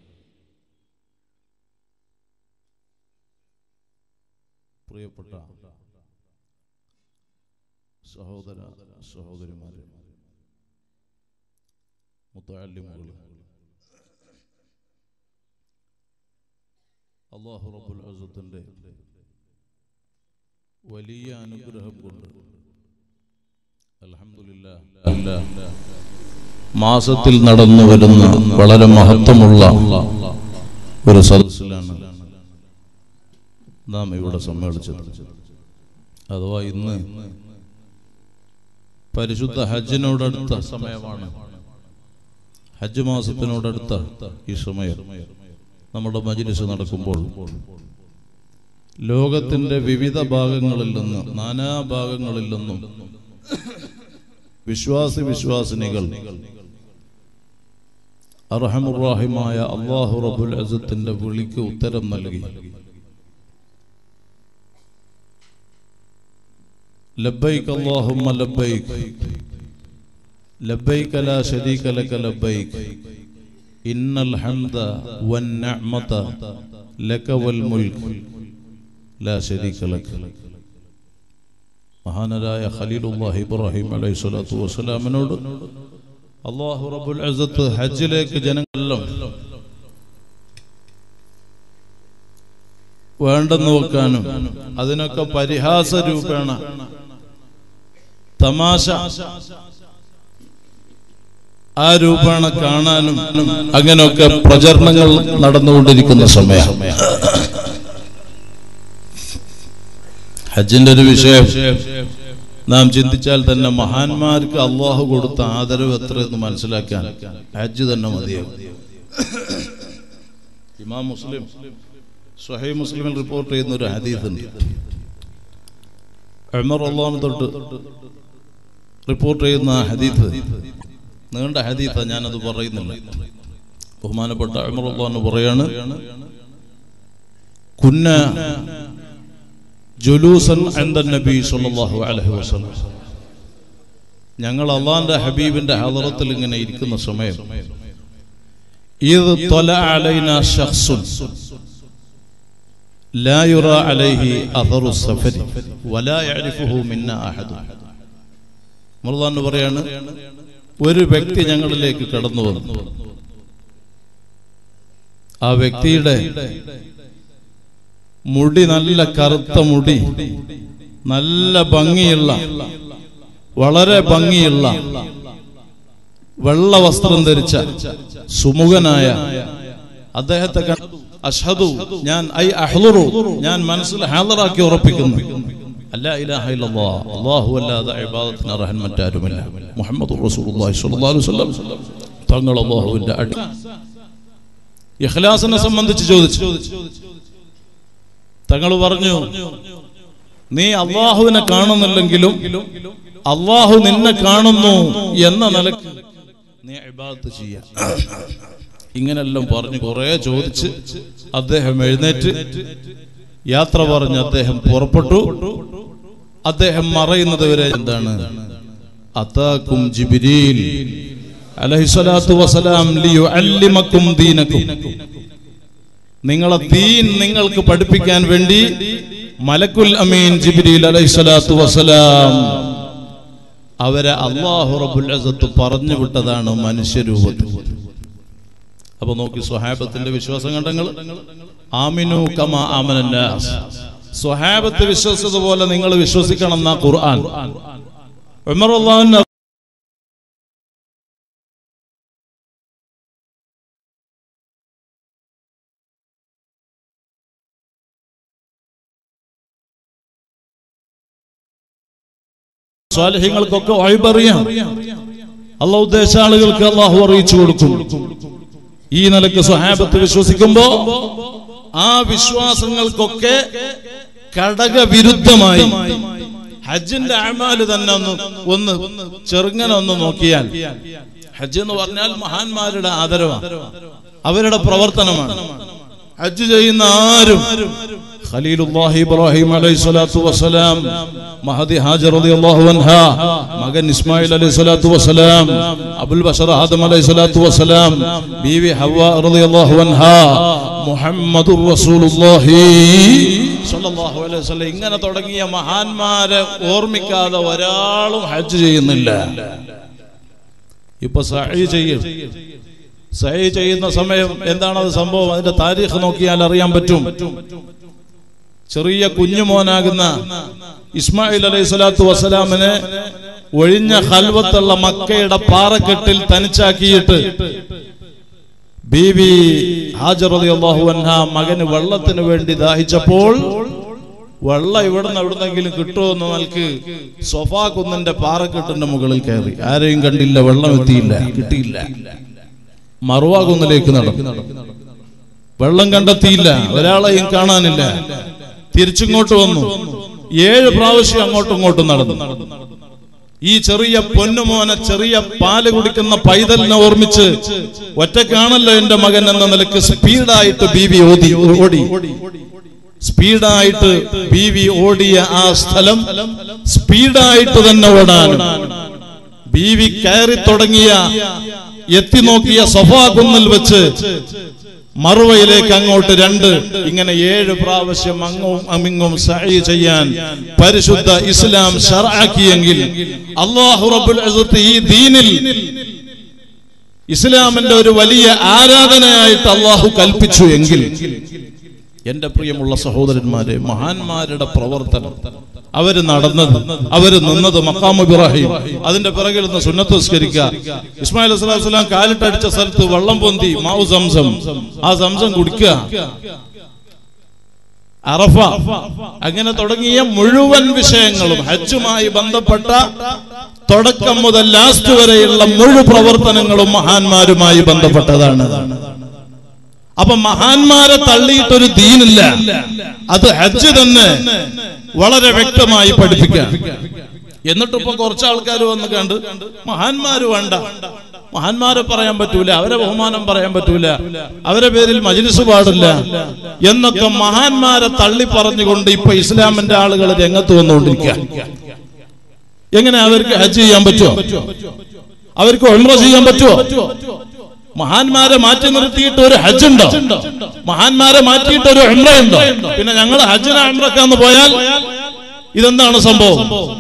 Speaker 1: പ്രിയപ്പെട്ട സഹോദര സഹോദരിമാരെ മുത്തല്ലിമുകൾ അള്ളാഹു റബ്ബുൽ അസത്തിന്റെ വലിയ അനുഗ്രഹം കൊണ്ട് അൽഹംദുലില്ലാ മാസത്തിൽ നടന്നു വരുന്ന വളരെ മഹത്വമുള്ള ഒരു സദസ്സിലാണ് നാം ഇവിടെ സമ്മേളിച്ചത് അഥവാ ഇന്ന് പരിശുദ്ധ ഹജ്ജിനോടടുത്ത സമയമാണ് ഹജ്ജ് മാസത്തിനോടടുത്ത ഈ സമയം നമ്മുടെ മജിലിസ് നടക്കുമ്പോൾ ലോകത്തിന്റെ വിവിധ ഭാഗങ്ങളിൽ നിന്ന് നാനാ ഭാഗങ്ങളിൽ നിന്നും വിശ്വാസി വിശ്വാസിനികൾ അർഹമുറാഹിമായ അള്ളാഹു റബുൽ അസത്തിന്റെ വിളിക്ക് ഉത്തരം നൽകി ലബൈക്ക് അല്ലാഹുമ്മ ലബൈക്ക് ലബൈക്ക് ലാ ശരീക ലക ലബൈക്ക് ഇന്നൽ ഹംദ വൻ നിഅമത ലക വൽ മുൽക്ക് ലാ ശരീക ലക മഹാനരായ ഖലീലുല്ലാഹി ഇബ്രാഹിം അലൈഹി സ്വലാത്തു വസ്സലാമിനോട് അള്ളാഹു റബ്ബുൽ അസത്ത് ഹജ്ജിലേക്ക് ജനങ്ങളെല്ലാം വേണ്ടെന്ന് വെക്കാനും അതിനൊക്കെ പരിഹാസ രൂപേണ തമാശ ആ രൂപേണ കാണാനും അങ്ങനെയൊക്കെ പ്രചരണങ്ങൾ നടന്നുകൊണ്ടിരിക്കുന്ന സമയം ഹജ്ജിന്റെ ഒരു വിഷയം നാം ചിന്തിച്ചാൽ തന്നെ മഹാന്മാർക്ക് അള്ളാഹു കൊടുത്ത ആദരവ് എത്രയെന്ന് മനസ്സിലാക്കാൻ ഹജ്ജ് തന്നെ മതിയാകും ഇമാം മുസ്ലിം സ്വഹൈ മുസ്ലിമിൽ റിപ്പോർട്ട് ചെയ്യുന്ന ഒരു ഹദീസ് ഉണ്ട് ഉമർ അള്ളാഹു തൊട്ട് റിപ്പോർട്ട് ചെയ്യുന്ന ഹദീസ് നീണ്ട ഹദീസ ഞാനത് പറയുന്നില്ല ബഹുമാനപ്പെട്ട ഉമർ അള്ളാഹു പറയാണ് കുന്ന ജുലൂസൻ അൻദ നബി സല്ലല്ലാഹു അലൈഹി വസല്ലം ഞങ്ങൾ അള്ളാന്റെ ഹബീബിന്റെ ഹദറത്തിൽ ഇങ്ങനെ ഇരിക്കുന്ന സമയം ഇത് തൊല അലൈന ഷഖ്സുൻ لا يرى عليه أثر السفر ولا يعرفه منا أحد മറുതാന്ന് പറയാണ് ഒരു വ്യക്തി ഞങ്ങളിലേക്ക് കടന്നു വന്നു ആ വ്യക്തിയുടെ മുടി നല്ല കറുത്ത മുടി നല്ല ഭംഗിയുള്ള വളരെ ഭംഗിയുള്ള വെള്ള വസ്ത്രം ധരിച്ച സുമുഖനായ അദ്ദേഹത്തെ കണ്ട- അഷ്ഹദു ഞാൻ ഐ അഹ്ലുറു ഞാൻ മനസ്സിൽ ഹാദറാക്കി ഉറപ്പിക്കുന്നു അല്ലാ ഇലാഹ ഇല്ലല്ലാഹ് അല്ലാഹു അല്ലാതെ ഇബാദത്തിന് അർഹൻ മറ്റാരുമില്ല മുഹമ്മദ് റസൂലുള്ളാഹി സ്വല്ലല്ലാഹു അലൈഹി വസല്ലം തങ്ങൾ അല്ലാഹുവിന്റെ അടി ഇഖ്ലാസിനെ സംബന്ധിച്ച് ചോദിച്ചു തങ്ങൾ പറഞ്ഞു നീ അള്ളാഹുവിനെ കാണുന്നില്ലെങ്കിലും അള്ളാഹു നിന്നെ കാണുന്നു എന്ന നിലക്ക് നീ ഇബാദത്ത് ചെയ്യാം ഇങ്ങനെല്ലാം പറഞ്ഞ് കുറെ ചോദിച്ച് അദ്ദേഹം എഴുന്നേറ്റ് യാത്ര പറഞ്ഞ് അദ്ദേഹം പുറപ്പെട്ടു അദ്ദേഹം മറയുന്നത് വരെ എന്താണ് അതാക്കും ജിബ്രീൽ അലൈഹിസ്സലാത്തു വസലാം ലിയുഅല്ലിമക്കും ദീനക്കും നിങ്ങളെ ദീൻ നിങ്ങൾക്ക് പഠിപ്പിക്കാൻ വേണ്ടി മലക്കുൽ അമീൻ ജിബ്രീൽ അലൈഹിസ്സലാത്തു വസലാം അവരെ അള്ളാഹു റബ്ബുൽ അസത്ത് പറഞ്ഞു വിട്ടതാണ് മനുഷ്യരൂപത്തിൽ അപ്പൊ നോക്കി സ്വഹാബത്തിന്റെ വിശ്വാസം കണ്ടങ്ങൾ ആമിനു കമ ആമനന്നാസ് സ്വഹാബത്ത് വിശ്വസിച്ചതുപോലെ നിങ്ങൾ വിശ്വസിക്കണം എന്നാ ഖുർആൻ ഉമർ അള്ളാഹുവിന് സ്വാലഹ്യങ്ങൾക്കൊക്കെ വഴിപറിയാം അള്ളാഹു ഉദ്ദേശ ആളുകൾക്ക് അള്ളാഹു അറിയിച്ചു കൊടുക്കും ഈ നിലക്ക് സ്വഹാബത്ത് വിശ്വസിക്കുമ്പോ ആ വിശ്വാസങ്ങൾക്കൊക്കെ ഘടകവിരുദ്ധമായി ഹജ്ജിന്റെ അമാല് തന്നെ ഒന്ന് ഒന്ന് ചെറുങ്ങനെ ഒന്ന് നോക്കിയാൽ ഹജ്ജ് എന്ന് പറഞ്ഞാൽ മഹാന്മാരുടെ ആദരവാണ് അവരുടെ പ്രവർത്തനമാണ് ഹജ്ജ് ചെയ്യുന്ന ആരും ഖലീലുല്ലാഹി ഇബ്രാഹിം അലൈഹി സ്വലാത്തു വസ്സലാം മഹദി ഹാജർ റളിയല്ലാഹു അൻഹ മകൻ ഇസ്മായിൽ അലൈഹി സ്വലാത്തു വസ്സലാം അബുൽ ബഷർ ആദം അലൈഹി സ്വലാത്തു വസ്സലാം ബീവി ഹവ്വ റളിയല്ലാഹു അൻഹ മുഹമ്മദുർ റസൂലുള്ളാഹി സ്വല്ലല്ലാഹു അലൈഹി വസല്ലം ഇങ്ങനെ തുടങ്ങിയ മഹാന്മാരെ ഓർമ്മിക്കാതെ ഒരാളും ഹജ്ജ് ചെയ്യുന്നില്ല ഇപ്പൊ സഹി ചെയ്യും സഹി ചെയ്യുന്ന സമയം എന്താണ് അത് സംഭവം അതിന്റെ താരീഖ് നോക്കിയാൽ അറിയാൻ പറ്റും ചെറിയ കുഞ്ഞുമോനാകുന്ന ഇസ്മായിൽ അലൈഹി സ്വലാത്തു വസ്സലാമിനെ ഒഴിഞ്ഞ ഹൽവത്തുള്ള മക്കയുടെ പാറക്കെട്ടിൽ തനിച്ചാക്കിയിട്ട് ബീബി ഹാജർ അള്ളാഹു അൻഹ മകന് വെള്ളത്തിന് വേണ്ടി ദാഹിച്ചപ്പോൾ വെള്ളം ഇവിടുന്ന് എവിടുന്നെങ്കിലും കിട്ടുമെന്ന് നൽകി സൊഫാ കുന്നിന്റെ പാറക്കെട്ടിന്റെ മുകളിൽ കയറി ആരെയും കണ്ടില്ല വെള്ളം എത്തിയില്ല കിട്ടിയില്ല മറുവാ കുന്നിലേക്ക് നടന്നു വെള്ളം കണ്ടെത്തിയില്ല ഒരാളെയും കാണാനില്ല തിരിച്ചിങ്ങോട്ട് വന്നു ഏഴ് പ്രാവശ്യം അങ്ങോട്ടും ഇങ്ങോട്ടും നടന്നു ഈ ചെറിയ പൊന്നുമോനെ ചെറിയ പാല് കുടിക്കുന്ന പൈതലിനെ ഓർമ്മിച്ച് ഒറ്റക്കാണല്ലോ എന്റെ മകൻ എന്ന നിലക്ക് സ്പീഡായിട്ട് ബീവി ഓടി ഓടി സ്പീഡായിട്ട് ബീവി ഓടിയ ആ സ്ഥലം സ്പീഡായിട്ട് തന്നെ ഓടാനും ബീവി കയറി തുടങ്ങിയ എത്തി നോക്കിയ സഫാ കുന്നിൽ വെച്ച് മറുവയിലേക്ക് അങ്ങോട്ട് രണ്ട് ഇങ്ങനെ ഏഴ് പ്രാവശ്യം അങ്ങും അമിങ്ങും സഹി ചെയ്യാൻ പരിശുദ്ധ ഇസ്ലാം ഷറാക്കിയെങ്കിൽ അള്ളാഹു റബ്ബുൽ അസത്ത് ഈ ദീനിൽ ഇസ്ലാമിന്റെ ഒരു വലിയ ആരാധനയായിട്ട് അള്ളാഹു കൽപ്പിച്ചു എങ്കിൽ എന്റെ പ്രിയമുള്ള സഹോദരന്മാരെ മഹാന്മാരുടെ പ്രവർത്തനം അവര് നടന്നത് അവര് നിന്നത് മക്കാമു ഇബ്രാഹിം അതിന്റെ പിറകിൽ നിന്ന് സുന്നത്ത് നിസ്കരിക്കുക ഇസ്മായിൽ അസ്ലാം കാലിട്ടടിച്ച സ്ഥലത്ത് വെള്ളം പൊന്തി മാവു സംസം ആ സംസം കുടിക്കുക അറഫ അങ്ങനെ തുടങ്ങിയ മുഴുവൻ വിഷയങ്ങളും ഹജ്ജുമായി ബന്ധപ്പെട്ട തുടക്കം മുതൽ ലാസ്റ്റ് വരെയുള്ള മുഴു പ്രവർത്തനങ്ങളും മഹാന്മാരുമായി ബന്ധപ്പെട്ടതാണ് അപ്പൊ മഹാന്മാരെ തള്ളിയിട്ടൊരു ദീനില്ല അത് ഹജ്ജ് തന്നെ വളരെ വ്യക്തമായി പഠിപ്പിക്കാൻ എന്നിട്ട് ഇപ്പൊ കുറച്ച് ആൾക്കാർ വന്ന് കണ്ട് മഹാന്മാര് വേണ്ട മഹാന്മാരെ പറയാൻ പറ്റൂല അവരെ ബഹുമാനം പറയാൻ പറ്റൂല അവരെ പേരിൽ മജിലിസ് പാടില്ല എന്നൊക്കെ മഹാന്മാരെ തള്ളി പറഞ്ഞുകൊണ്ട് ഇപ്പൊ ഇസ്ലാമിന്റെ ആളുകൾ രംഗത്ത് വന്നുകൊണ്ടിരിക്കുക എങ്ങനെ അവർക്ക് ഹജ്ജ് ചെയ്യാൻ പറ്റുമോ അവർക്ക് ഒമ്ര ചെയ്യാൻ പറ്റുമോ മഹാന്മാരെ മാറ്റി നിർത്തിയിട്ട് ഒരു ഹജ്ജ് ഉണ്ടോ മഹാന്മാരെ മാറ്റിയിട്ട് ഒരു ഉംറ ഉണ്ടോ പിന്നെ ഞങ്ങൾ ഹജ്ജിന് ഉംറക്കാന്ന് പോയാൽ ഇതെന്താണ് സംഭവം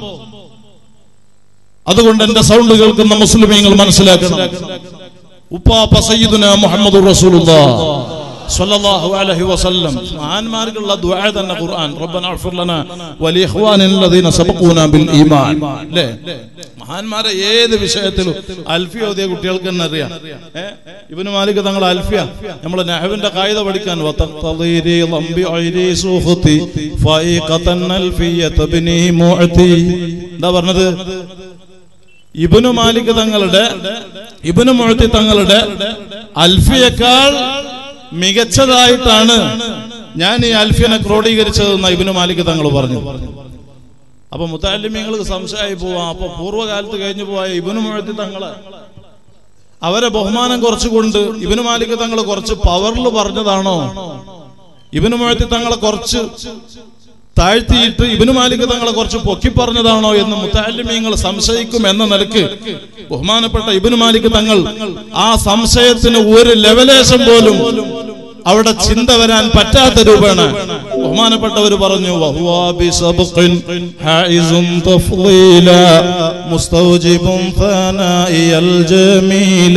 Speaker 1: അതുകൊണ്ട് എന്റെ സൗണ്ട് കേൾക്കുന്ന മുസ്ലിമീങ്ങൾ മനസ്സിലാക്കണം ഉപ്പാപ്പ സയ്യിദുന മുഹമ്മദ് റസൂലുള്ളാഹ് സ്വല്ലല്ലാഹു അലൈഹി വസല്ലം മഹാന്മാർക്കുള്ള ദുആ തന്നെ ഖുർആൻ റബ്ബന അഗ്ഫിർ ലനാ വലി ഇഖ്വാനിൽ ലദീന സബഖൂനാ ബിൽ ഈമാൻ അല്ലേ മഹാന്മാരെ ഏത് വിഷയത്തിലും അൽഫിയ ഓതിയ കുട്ടികൾക്ക് തന്നെ അറിയാം ഏ? ഇബ്നു മാലിക് തങ്ങൾ അൽഫിയ നമ്മൾ നഹവിന്റെ കായിക പഠിക്കാൻ വതഖ്തദീരി ലംബി ഐരി സുഖതി ഫൈഖതൻ അൽഫിയത ബിനി മുഅതി എന്താ പറഞ്ഞത് ഇബനു മാലിക് തങ്ങളുടെ ഇബനു മുഴത്തി തങ്ങളുടെ അൽഫിയേക്കാൾ മികച്ചതായിട്ടാണ് ഞാൻ ഈ അൽഫിയനെ ക്രോഡീകരിച്ചതെന്ന് ഇബനു മാലിക് തങ്ങൾ പറഞ്ഞു അപ്പൊ മുത്താലിമ്യങ്ങൾക്ക് സംശയമായി പോവാം അപ്പൊ പൂർവ്വകാലത്ത് കഴിഞ്ഞു പോയ ഇബനു മുഴത്തി തങ്ങള് അവരെ ബഹുമാനം കുറച്ചുകൊണ്ട് ഇബനു മാലിക് തങ്ങൾ കുറച്ച് പവറിൽ പറഞ്ഞതാണോ ഇബനു മുഴത്തി തങ്ങളെ കുറച്ച് പവറിൽ പറഞ്ഞതാണോ എന്ന് സംശയം വരും കാരണം എന്താ വെച്ചാൽ ഇബനു മാലിക് തങ്ങൾ കുറച്ച് പവറിൽ പറഞ്ഞതാണോ ഇബനു മാലിക് തങ്ങൾ കുറച്ച് പവറിൽ പറഞ്ഞതാണോ എന്ന് സംശയം വരും കാരണം എന്താ വെച്ചാൽ ഇബനു മാലിക് തങ്ങൾ കുറച്ച് പവറിൽ പറഞ്ഞതാണോ ഇബനു മുഴത്തി തങ്ങളെ കുറച്ച് താഴ്ത്തിയിട്ട് ഇബിനു മാലിക് തങ്ങളെ കുറച്ച് പൊക്കി പറഞ്ഞതാണോ എന്ന് മുത്താലിമീങ്ങൾ സംശയിക്കും എന്ന നിലക്ക് ബഹുമാനപ്പെട്ട ഇബിനു മാലിക് തങ്ങൾ ആ സംശയത്തിന് ഒരു ലെവലേശം പോലും അവിടെ ചിന്ത വരാൻ പറ്റാത്ത രൂപേണ ബഹുമാനപ്പെട്ടവർ പറഞ്ഞു വഹുവാ ബിസബ്ഖിൻ ഹായിസും തഫ്ളീല മുസ്തൗജിബും ഫനാഇയൽ ജമീല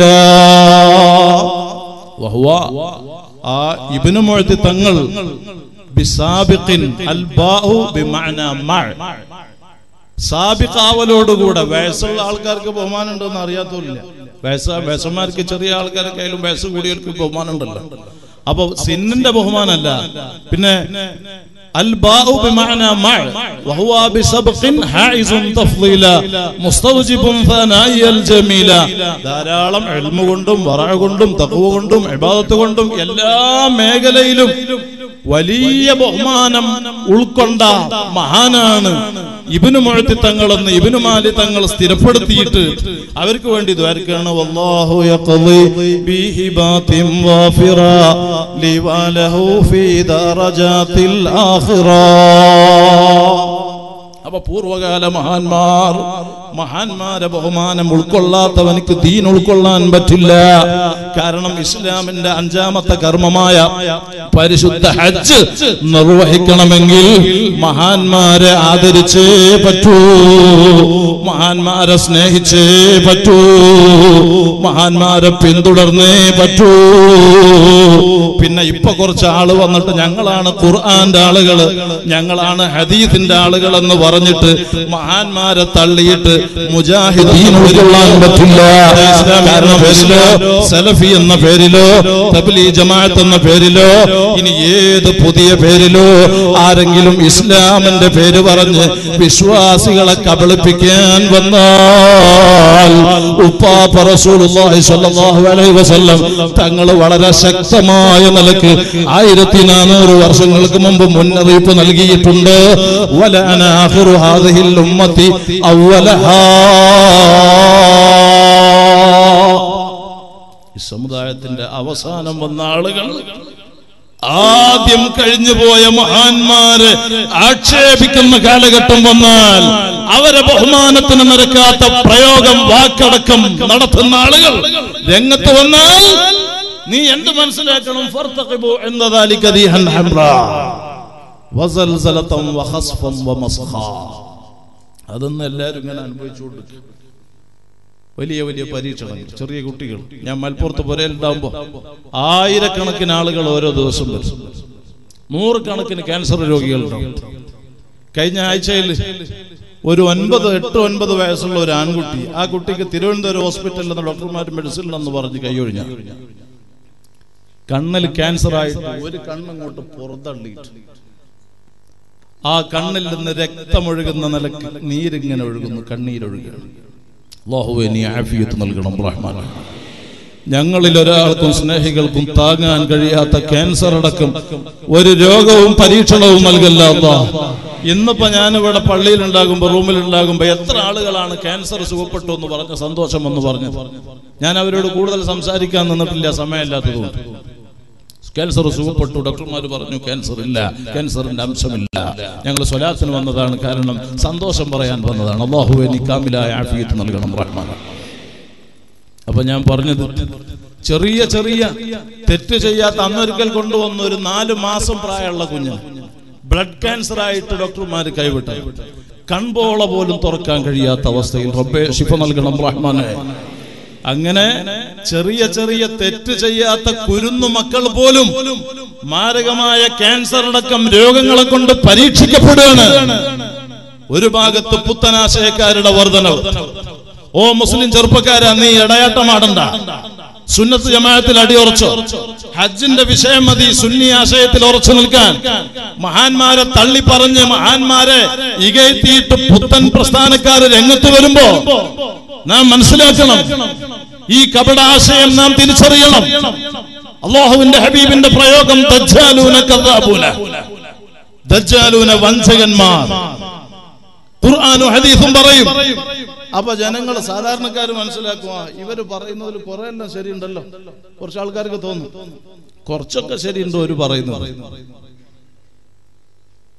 Speaker 1: വഹുവ ആ ഇബ്നു മുഅ്തി തങ്ങൾ ബിസാബിഖിൻ അൽ ബാഉ ബിമഅന മഅ സാബിഖാവലോടുകൂടെ വയസ്സുള്ള ആൾക്കാർക്ക് ബഹുമാനം ഉണ്ടെന്ന് അറിയാത്തവരില്ല വയസ്സ വയസ്സന്മാർക്ക് ചെറിയ ആൾക്കാർക്ക് ആയാലും വയസ്സ് കൂടിയവർക്ക് ബഹുമാനം ഉണ്ടല്ലോ അപ്പൊ സിന്നിന്റെ ബഹുമാനല്ല പിന്നെ അൽ ബാഉ ബിമഅന മഅ വഹുവ ബിസബ്ഖിൻ ഹായിസുൻ തഫ്ളീല മുസ്തവജിബുൻ ഫനായിയൽ ജമീല ധാരാളം ഇൽമു കൊണ്ടും വറഅ കൊണ്ടും തഖ്വ കൊണ്ടും ഇബാദത്ത് കൊണ്ടും എല്ലാ മേഖലയിലും വലിയ ബഹുമാനം ഉൾക്കൊണ്ട മഹാനാണ് ഇബിനു മുഴത്തി തങ്ങളെന്ന് ഇബിനു മാലി തങ്ങൾ സ്ഥിരപ്പെടുത്തിയിട്ട് അവർക്ക് വേണ്ടി ദ്വാരക്കാണ് വല്ലാഹു യഖ്ളി ബിഹിബാതിൻ വാഫിറ ലിവലഹു ഫീ ദറജാത്തിൽ ആഖിറ അപ്പൊ പൂർവകാല മഹാന്മാർ മഹാന്മാരെ ബഹുമാനം ഉൾക്കൊള്ളാത്തവനിക്ക് ദീൻ ഉൾക്കൊള്ളാൻ പറ്റില്ല കാരണം ഇസ്ലാമിന്റെ അഞ്ചാമത്തെ കർമ്മമായ പരിശുദ്ധ ഹജ്ജ് നിർവഹിക്കണമെങ്കിൽ മഹാന്മാരെ ആദരിച്ചേ പറ്റൂ മഹാന്മാരെ സ്നേഹിച്ചേ പറ്റൂ മഹാന്മാരെ പിന്തുടർന്നേ പറ്റൂ പിന്നെ ഇപ്പൊ കുറച്ച് ആള് വന്നിട്ട് ഞങ്ങളാണ് ഖുർആന്റെ ആളുകള് ഞങ്ങളാണ് ഹദീസിന്റെ ആളുകൾ എന്ന് പറഞ്ഞിട്ട് മഹാന്മാരെ തള്ളിയിട്ട് മുജാഹിദീൻ ഉൾക്കൊള്ളാൻ പറ്റില്ല കാരണം പേരിലോ സലഫി എന്ന പേരിലോ തബ്ലീ ജമാഅത്ത് എന്ന പേരിലോ ഇനി ഏത് പുതിയ പേരിലോ ആരെങ്കിലും ഇസ്ലാമിന്റെ പേര് പറഞ്ഞ് വിശ്വാസികളെ കബളിപ്പിക്കാൻ വന്നാൽ ഉപ്പാപ്പ റസൂലുള്ളാഹി സ്വല്ലല്ലാഹു അലൈഹി വസല്ലം തങ്ങൾ വളരെ ശക്തമായ നിലക്ക് ആയിരത്തി നാനൂറ് വർഷങ്ങൾക്ക് മുമ്പ് മുന്നറിയിപ്പ് നൽകിയിട്ടുണ്ട് വലഅന ആഖിറു ഹാദിഹിൽ ഉമ്മത്തി അവലഹാ ഈ സമുദായത്തിന്റെ അവസാനം വന്ന ആളുകൾ ആദ്യം കഴിഞ്ഞുപോയ മഹാന്മാരെ ആക്ഷേപിക്കുന്ന കാലഘട്ടം വന്നാൽ അവരെ ബഹുമാനത്തിന് നിരക്കാത്ത പ്രയോഗം വാക്കടക്കം നടത്തുന്ന ആളുകൾ രംഗത്ത് വന്നാൽ നീ എന്ത് മനസ്സിലാക്കണം ഫർത്തഖിബു എന്ന ذلك ريحا حمراء وزلزلة وخسفا ومسخا അതൊന്നും എല്ലാവരും ഇങ്ങനെ അനുഭവിച്ചുകൊണ്ടിരിക്കും വലിയ വലിയ പരീക്ഷണങ്ങൾ ചെറിയ കുട്ടികൾ ഞാൻ മലപ്പുറത്ത് പുരയിലുണ്ടാകുമ്പോൾ ആയിരക്കണക്കിന് ആളുകൾ ഓരോ ദിവസം വരും നൂറുകണക്കിന് ക്യാൻസർ രോഗികളുണ്ടാവും കഴിഞ്ഞ ആഴ്ചയിൽ ഒരു ഒൻപത് എട്ട് ഒൻപത് വയസ്സുള്ള ഒരു ആൺകുട്ടി ആ കുട്ടിക്ക് തിരുവനന്തപുരം ഹോസ്പിറ്റലിൽ നിന്ന് ഡോക്ടർമാർ മെഡിസിൻ എന്ന് പറഞ്ഞ് കൈയൊഴിഞ്ഞ കണ്ണിൽ ക്യാൻസർ ആയിട്ട് ഒരു കണ്ണങ്ങോട്ട് പുറത്തള്ളിയിട്ട് ആ കണ്ണിൽ നിന്ന് രക്തമൊഴുകുന്ന നിലക്ക് നീരിങ്ങനെ ഒഴുകുന്നു കണ്ണീരൊഴുകുകയാണ് അള്ളാഹുവെ നീ ആഫിയത്ത് നൽകണം റഹ്മാൻ ഞങ്ങളിൽ ഒരാൾക്കും സ്നേഹികൾക്കും താങ്ങാൻ കഴിയാത്ത ക്യാൻസർ അടക്കം ഒരു രോഗവും പരീക്ഷണവും നൽകല്ല അല്ലാ. ഇന്നിപ്പോ ഞാനിവിടെ പള്ളിയിൽ ഉണ്ടാകുമ്പോ റൂമിൽ ഉണ്ടാകുമ്പോ എത്ര ആളുകളാണ് ക്യാൻസർ സുഖപ്പെട്ടു എന്ന് പറഞ്ഞ സന്തോഷം എന്ന് പറഞ്ഞു ഞാൻ അവരോട് കൂടുതൽ സംസാരിക്കാൻ നിന്നിട്ടില്ല സമയമില്ലാത്തതുകൊണ്ട് ക്യാൻസർ സുഖപ്പെട്ടു ഡോക്ടർമാർ പറഞ്ഞു ക്യാൻസർ ഇല്ല ക്യാൻസറിന്റെ അംശമില്ല ഞങ്ങൾ സ്വലാത്തിന് വന്നതാണ് കാരണം സന്തോഷം പറയാൻ വന്നതാണ് അള്ളാഹുവെ നീ കാമിലായ ആഫിയത്ത് നൽകണം റഹ്മാൻ അപ്പൊ ഞാൻ പറഞ്ഞത് ചെറിയ ചെറിയ തെറ്റ് ചെയ്യാത്ത അന്നൊരിക്കൽ കൊണ്ടുവന്ന ഒരു നാല് മാസം പ്രായമുള്ള കുഞ്ഞ് ബ്ലഡ് ക്യാൻസർ ആയിട്ട് ഡോക്ടർമാർ കൈവിട്ടു കൺപോള പോലും തുറക്കാൻ കഴിയാത്ത അവസ്ഥയിൽ റബ്ബെ ശിഫ നൽകണം റഹ്മാനെ അങ്ങനെ ചെറിയ ചെറിയ തെറ്റ് ചെയ്യാത്ത കുരുന്നു മക്കൾ പോലും മാരകമായ ക്യാൻസർ അടക്കം രോഗങ്ങളെ കൊണ്ട് പരീക്ഷിക്കപ്പെടുകയാണ് ഒരു ഭാഗത്ത് പുത്തനാശയക്കാരുടെ വർധനവ് ഓ മുസ്ലിം ചെറുപ്പക്കാരാ നീ ഇടയാട്ടമാടണ്ട സുന്നത്ത് ജമാഅത്തിൽ അടിയുറച്ചോ ഹജ്ജിന്റെ വിഷയം മതി സുന്നി ആശയത്തിൽ ഉറച്ചു നിൽക്കാൻ മഹാന്മാരെ തള്ളി പറഞ്ഞ് മഹാന്മാരെ ഇകയത്തിയിട്ട് പുത്തൻ പ്രസ്ഥാനക്കാര് രംഗത്ത് വരുമ്പോ നാം മനസ്സിലാക്കണം ഈ കപടാശയം നാം തിരിച്ചറിയണം അള്ളാഹുവിന്റെ ഹബീബിന്റെ പ്രയോഗം ദജ്ജാലൂന കദ്ദാബൂന ദജ്ജാലൂന വഞ്ചകന്മാർ ഖുർആാനും ഹദീസും പറയും അപ്പൊ ജനങ്ങൾ സാധാരണക്കാർ മനസ്സിലാക്കുക ഇവര് പറയുന്നതിൽ കുറെ എല്ലാം ശരിയുണ്ടല്ലോ കുറച്ച് ആൾക്കാർക്ക് തോന്നും കുറച്ചൊക്കെ ശരിയുണ്ടോ ഒരു പറയുന്നത്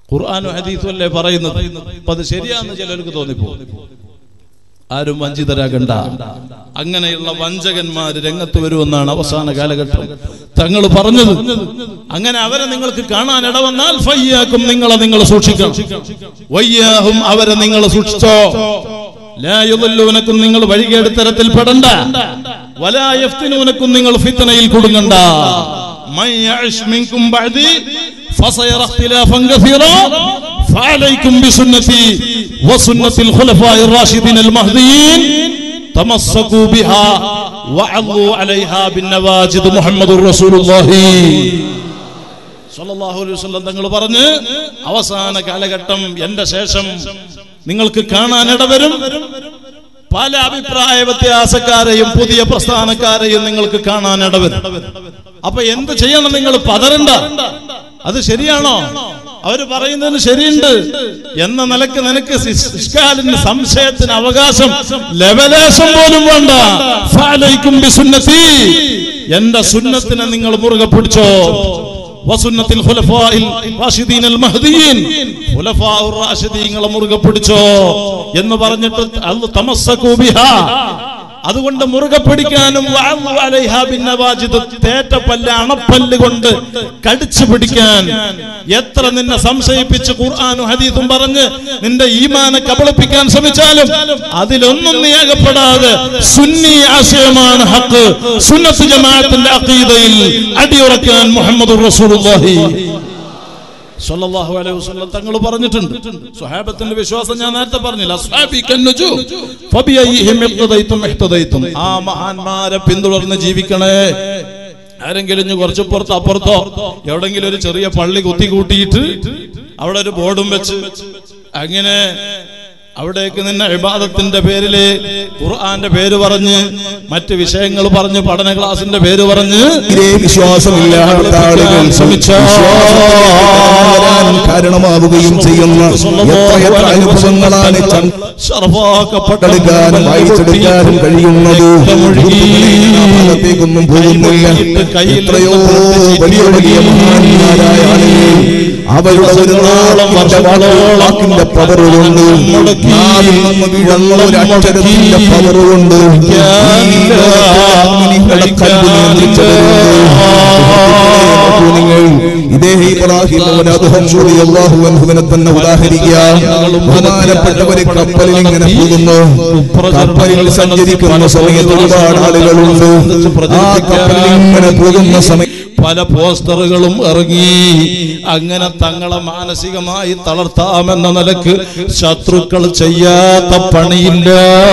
Speaker 1: ഖുർആാനും ഹദീസും അല്ലേ പറയുന്നത് അപ്പൊ അത് ശരിയാന്ന് ചിലർക്ക് തോന്നിപ്പോ ആരും വഞ്ചിതരാകണ്ട അങ്ങനെയുള്ള വഞ്ചകന്മാര് രംഗത്ത് വരുമെന്നാണ് അവസാന കാലഘട്ടം തങ്ങൾ പറഞ്ഞത് അങ്ങനെ അവരെ നിങ്ങൾക്ക് കാണാൻ ഇടവന്നാൽ ഫയ്യാക്കും നിങ്ങളെ നിങ്ങൾ സൂക്ഷിക്കണം വയ്യാഹും അവരെ നിങ്ങൾ സൂക്ഷിച്ചോ ലായുദല്ലൂനക്കും നിങ്ങൾ വഴികേട് തരത്തിൽ പെടണ്ട വലായഫ്തിനൂനക്കും നിങ്ങൾ ഫിത്തനയിൽ കുടുങ്ങണ്ട മൻ യഅ്ശ് മിൻകും ബഅദി ഫസയറ ഇഖ്തിലാഫൻ കസീറാ فعليكم بسنتي وسنة الخلفاء الراشدين المهديين تمسكوا بها وعضوا عليها بالنواجد محمد رسول الله സല്ലല്ലാഹു അലൈഹി വസല്ലം തങ്ങൾ പറഞ്ഞ് അവസാന കാലഘട്ടം എന്റെ ശേഷം നിങ്ങൾക്ക് കാണാൻ ഇടവരും പല അഭിപ്രായ വ്യത്യാസക്കാരെയും പുതിയ പ്രസ്ഥാനക്കാരെയും നിങ്ങൾക്ക് കാണാൻ ഇടവരും അപ്പൊ എന്ത് ചെയ്യണം നിങ്ങൾ പതറണ്ട അത് ശരിയാണോ അവര് പറയുന്നതിന് ശരിയുണ്ട് എന്ന നിലക്ക് നിനക്ക് ഇഷ്കാലിന് സംശയത്തിന് അവകാശം ലവലേശം പോലും വേണ്ട ഫഅലൈക്കും ബിസുന്നതി എന്റെ സുന്നത്തിനെ നിങ്ങൾ മുറുകെ പിടിച്ചോ വസുന്നത്തിൽ ഖുലഫാഇൽ റാഷിദീനൽ മഹ്ദിയീൻ ഖുലഫാഉർ റാഷിദീങ്ങളെ മുറുകെ പിടിച്ചോ എന്ന് പറഞ്ഞിട്ട് അൽ തമസ്സകൂ ബിഹാ അതുകൊണ്ട് മുറുകെ പിടിക്കാനും വഅളു അലൈഹാ ബിന്നവാജിദ് തേറ്റപ്പല്ല് അണപ്പല്ല് കൊണ്ട് കടിച്ചു പിടിക്കാൻ എത്ര നിന്നെ സംശയിപ്പിച്ച് ഖുർആാനും ഹദീസും പറഞ്ഞ് നിന്റെ ഈമാനെ കബളിപ്പിക്കാൻ ശ്രമിച്ചാലും അതിലൊന്നും നീ അകപ്പെടാതെ സുന്നി ആശയമാണ് ഹക്ക് സുന്നത്ത് ജമാഅത്തിന്റെ അഖീദയിൽ അടിയുറക്കാൻ മുഹമ്മദ് റസൂലുള്ളാഹി സല്ലല്ലാഹു അലൈഹി വസല്ലം തങ്ങൾ പറഞ്ഞിട്ടുണ്ട് സ്വഹാബത്തിന്റെ വിശ്വാസം ഞാൻ നേരത്തെ പറഞ്ഞില്ല അസ്ഹാബി കന്നുജു ഫബിയൈഹിം ഇഖ്തദൈതും ഇഹ്തദൈതും ആ മഹാന്മാരെ പിന്തുടർന്ന് ജീവിക്കണേ ആരെങ്കിലും ഇഞ്ഞ് കുറച്ച് പുറത്ത് അപ്പുറത്തോ എവിടെങ്കിലും ഒരു ചെറിയ പള്ളി കുത്തി കൂട്ടിയിട്ട് അവിടെ ഒരു ബോർഡും വെച്ച് അങ്ങനെ അവിടേക്ക് നിന്ന ഇബാദത്തിന്റെ പേരില് ഖുർആന്റെ പേര് പറഞ്ഞ് മറ്റ് വിഷയങ്ങൾ പറഞ്ഞ് പഠന ക്ലാസിന്റെ പേര് പറഞ്ഞ്
Speaker 2: തീരെ വിശ്വാസമില്ലാത്ത ആളുകൾ വിശ്വാസത്തിലേക്ക് കാരണമാവുകയും ചെയ്യുന്ന എത്ര എത്ര അനുഭവങ്ങളാണ് ചങ്കെടുക്കാനും വായിച്ചെടുക്കാനും കഴിയുന്നത് ഭാഗത്തേക്കൊന്നും പോകുന്നില്ല എത്രയോ വലിയ വലിയ മഹാന്മാരായ ആളുകൾ അവരുടെ ഒരു നാളം വാക്കിന്റെ പവർ കൊണ്ട് നാവിൽ നിന്ന് വീഴുന്ന ഒരു അക്ഷരത്തിന്റെ പവർ കൊണ്ട് ഈ ലോകത്തിന്റെ കൽബ് നിയന്ത്രിച്ചവരുണ്ട് നിങ്ങൾ ഇതേ ഇബ്രാഹിം അള്ളാഹു അൻഹുവിനെ തന്നെ ഉദാഹരിക്കുക ബഹുമാനപ്പെട്ടവര് കപ്പലിൽ ഇങ്ങനെ പോകുന്നു കപ്പലിൽ സഞ്ചരിക്കുന്ന സമയത്ത് ഒരുപാട് ആളുകളുണ്ട് ആ കപ്പലിൽ ഇങ്ങനെ പോകുന്ന സമയം
Speaker 1: പല പോസ്റ്ററുകളും ഇറങ്ങി അങ്ങനെ തങ്ങളെ മാനസികമായി തളർത്താമെന്ന നിലക്ക് ശത്രുക്കൾ ചെയ്യാത്ത പണിയില്ല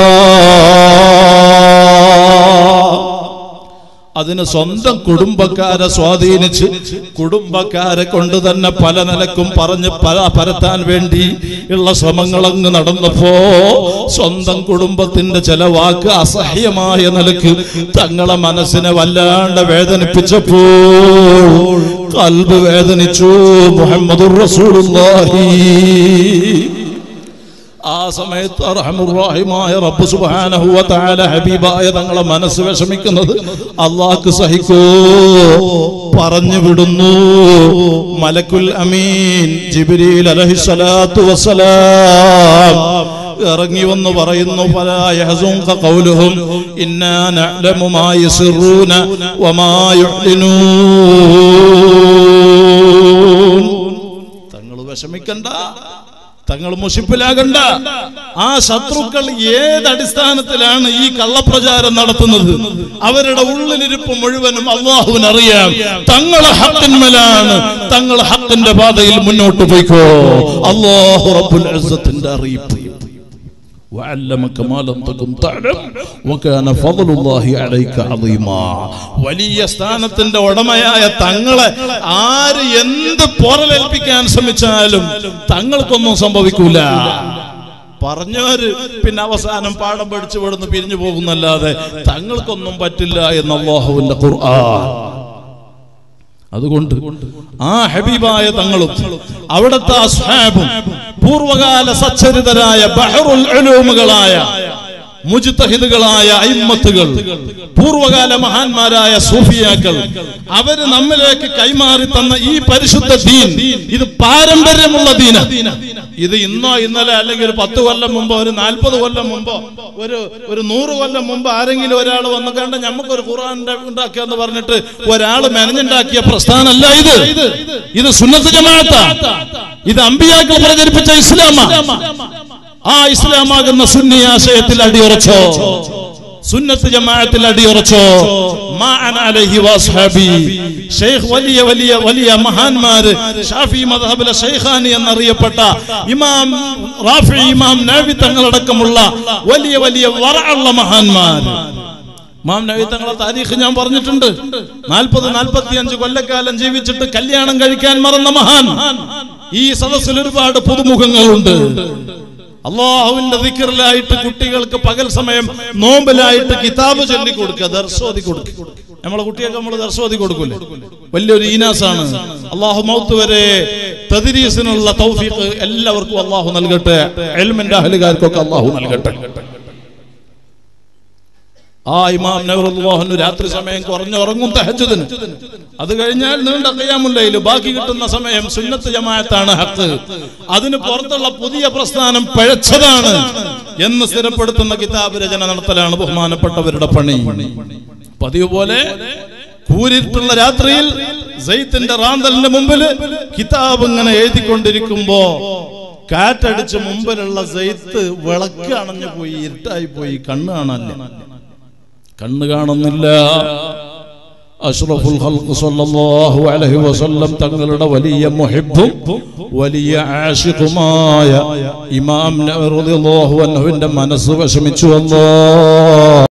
Speaker 1: അതിന് സ്വന്തം കുടുംബക്കാരെ സ്വാധീനിച്ച് കുടുംബക്കാരെ കൊണ്ട് തന്നെ പല നിലക്കും പറഞ്ഞ് പല പരത്താൻ വേണ്ടി ഉള്ള ശ്രമങ്ങളങ്ങ് നടന്നപ്പോ സ്വന്തം കുടുംബത്തിന്റെ ചില വാക്ക് അസഹ്യമായ നിലക്ക് തങ്ങളെ മനസ്സിനെ വല്ലാണ്ട് വേദനിപ്പിച്ചപ്പോൾ കൽബ് വേദനിച്ചു മുഹമ്മദുർ റസൂലുള്ളാഹി ആ സമയത്ത് അർഹമുറാഹിമായ റബ്ബ് സുബ്ഹാനഹു വ തആല ഹബീബായ തങ്ങളെ മനസ്സ് വിഷമിക്കുന്നത് അള്ളാഹ്ക്ക് സഹിക്കോ പറഞ്ഞു വിടുന്നു മലക്കുൽ അമീൻ ജിബ്രീൽ അലൈഹിസ്സലാത്തു വസ്സലാം ഇറങ്ങി വന്ന് പറയുന്നു ഫലാ യഹ്സുൻക ഖൗലുഹും ഇന്നാ നഅലമു മാ യസിറൂന വമാ യുഅ്ലിനൂൻ തങ്ങൾ വിഷമിക്കണ്ട തങ്ങൾ മുഷിപ്പിലാകണ്ട ആ ശത്രുക്കൾ ഏത് അടിസ്ഥാനത്തിലാണ് ഈ കള്ളപ്രചാരം നടത്തുന്നത് അവരുടെ ഉള്ളിലിരിപ്പ് മുഴുവനും അള്ളാഹുവിനറിയാം തങ്ങളെ ഹക്കിന്മേലാണ് തങ്ങൾ ഹക്കിന്റെ പാതയിൽ മുന്നോട്ട് പോയിക്കോ അള്ളാഹു റബ്ബുൽ ഇസ്സത്തിന്റെ അറിയിപ്പ് وعلمك ما لم تكن تعلم وكان فضل الله عليك عظيما വലിയ സ്ഥാനത്തിന്റെ ഉടമയായ തങ്ങളെ ആര് എന്ത് പോറലേൽപ്പിക്കാൻ ശ്രമിച്ചാലും തങ്ങൾക്കൊന്നും സംഭവിക്കൂല പറഞ്ഞവര് പിന്നെ അവസാനം പാഠം പഠിച്ചു വിടുന്ന് പിരിഞ്ഞു പോകുന്നല്ലാതെ തങ്ങൾക്കൊന്നും പറ്റില്ല എന്ന് അള്ളാഹുവിന്റെ ഖുർആൻ അതുകൊണ്ട് ആ ഹബീബായ തങ്ങളും അവിടുത്തെ അസ്ഹാബും പൂർവകാല സച്ചരിതരായ ബഹറുൽ ഉലൂമുകളായ മുജ്തഹിദുകളായ അയിമ്മത്തുകൾ പൂർവകാല മഹാന്മാരായ സൂഫിയാക്കൾ അവര് നമ്മിലേക്ക് കൈമാറി തന്ന ഈ പരിശുദ്ധ ദീൻ ഇത് പാരമ്പര്യമുള്ള ദീന ഇത് ഇന്നോ ഇന്നലെ അല്ലെങ്കിൽ ഒരു പത്ത് കൊല്ലം മുമ്പോ ഒരു നാൽപ്പത് കൊല്ലം മുമ്പോ ഒരു ഒരു നൂറ് കൊല്ലം മുമ്പ് ആരെങ്കിലും ഒരാൾ വന്ന് കണ്ട നമുക്കൊരു ഖുർആൻ ഉണ്ടാക്കിയെന്ന് പറഞ്ഞിട്ട് ഒരാൾ മെനഞ്ഞുണ്ടാക്കിയ പ്രസ്ഥാനമല്ല ഇത് ഇത് സുന്നത്ത് ജമാഅത്ത ഇത് അമ്പിയാക്കൾ പ്രചരിപ്പിച്ച ഇസ്ലാമ ആ ഇസ്ലാമാകുന്ന സുന്നി ആശയത്തിൽ അടിയുറച്ചോ സുന്നത്ത് ജമാഅത്തിൽ അടിയുറച്ചോ മാ അന അലൈഹി വസ്ഹബി ഷെയ്ഖ് വലിയ വലിയ വലിയ മഹാന്മാര് ഷാഫി മദ്ഹബിലെ ഷെയ്ഖാനി എന്നറിയപ്പെട്ട ഇമാം റാഫി ഇമാം നബി തങ്ങളടക്കമുള്ള വലിയ വലിയ വറയുള്ള മഹാന്മാർ മാം നബി തങ്ങളെ താരീഖ് ഞാൻ പറഞ്ഞിട്ടുണ്ട് നാൽപ്പത് നാൽപ്പത്തി അഞ്ച് കൊല്ലക്കാലം ജീവിച്ചിട്ട് കല്യാണം കഴിക്കാൻ മറന്ന മഹാൻ ഈ സദസ്സിൽ ഒരുപാട് പുതുമുഖങ്ങളുണ്ട് അള്ളാഹുവിന്റെ ദിക്കറിലായിട്ട് കുട്ടികൾക്ക് പകൽ സമയം നോമ്പിലായിട്ട് കിതാബ് ചൊല്ലി കൊടുക്കുക ദർശോതി കൊടുക്കുക നമ്മളെ കുട്ടികൾക്ക് നമ്മൾ ദർശോതി കൊടുക്കൂലേ വലിയൊരു ഈനാസാണ് അള്ളാഹു മൗത്ത് വരെ തദ്രീസിനുള്ള തൗഫീഖ് എല്ലാവർക്കും അള്ളാഹു നൽകട്ടെ എൽമിന്റെ അഹലുകാർക്കൊക്കെ അള്ളാഹു നൽകട്ടെ ആ ഇമാം നവറുല്ലാഹുന് രാത്രി സമയം കുറഞ്ഞുറങ്ങും തഹജുദിന് അത് കഴിഞ്ഞാൽ നീണ്ട കയ്യാമുല്ലയിൽ ബാക്കി കിട്ടുന്ന സമയം സുന്നത്ത് ജമാഅത്താണ് ഹക്ക് അതിന് പുറത്തുള്ള പുതിയ പ്രസ്ഥാനം പിഴച്ചതാണ് എന്ന് സ്ഥിരപ്പെടുത്തുന്ന കിതാബ് രചന നടത്തലാണ് ബഹുമാനപ്പെട്ടവരുടെ പണി പതിവ് പോലെ കൂരിട്ടുള്ള രാത്രിയിൽ സൈത്തിന്റെ റാന്തലിന്റെ മുമ്പിൽ കിതാബ് ഇങ്ങനെ എഴുതിക്കൊണ്ടിരിക്കുമ്പോ കാറ്റടിച്ച് മുമ്പിലുള്ള സൈത്ത് വിളക്ക് അണഞ്ഞു പോയി ഇരുട്ടായി പോയി കണ്ണ് കാണാനില്ല കണ്ണ് കാണുന്നില്ല അഷ്റഫുൽ ഖൽഖ് സല്ലല്ലാഹു അലൈഹി വസല്ലം തങ്ങളുടെ വലിയ മുഹിബ്ബും വലിയ ആശിഖുമായ ഇമാം നബി റളിയല്ലാഹു അൻഹുവിന്റെ മനസ്സ് വിഷമിച്ചു അല്ലാഹ്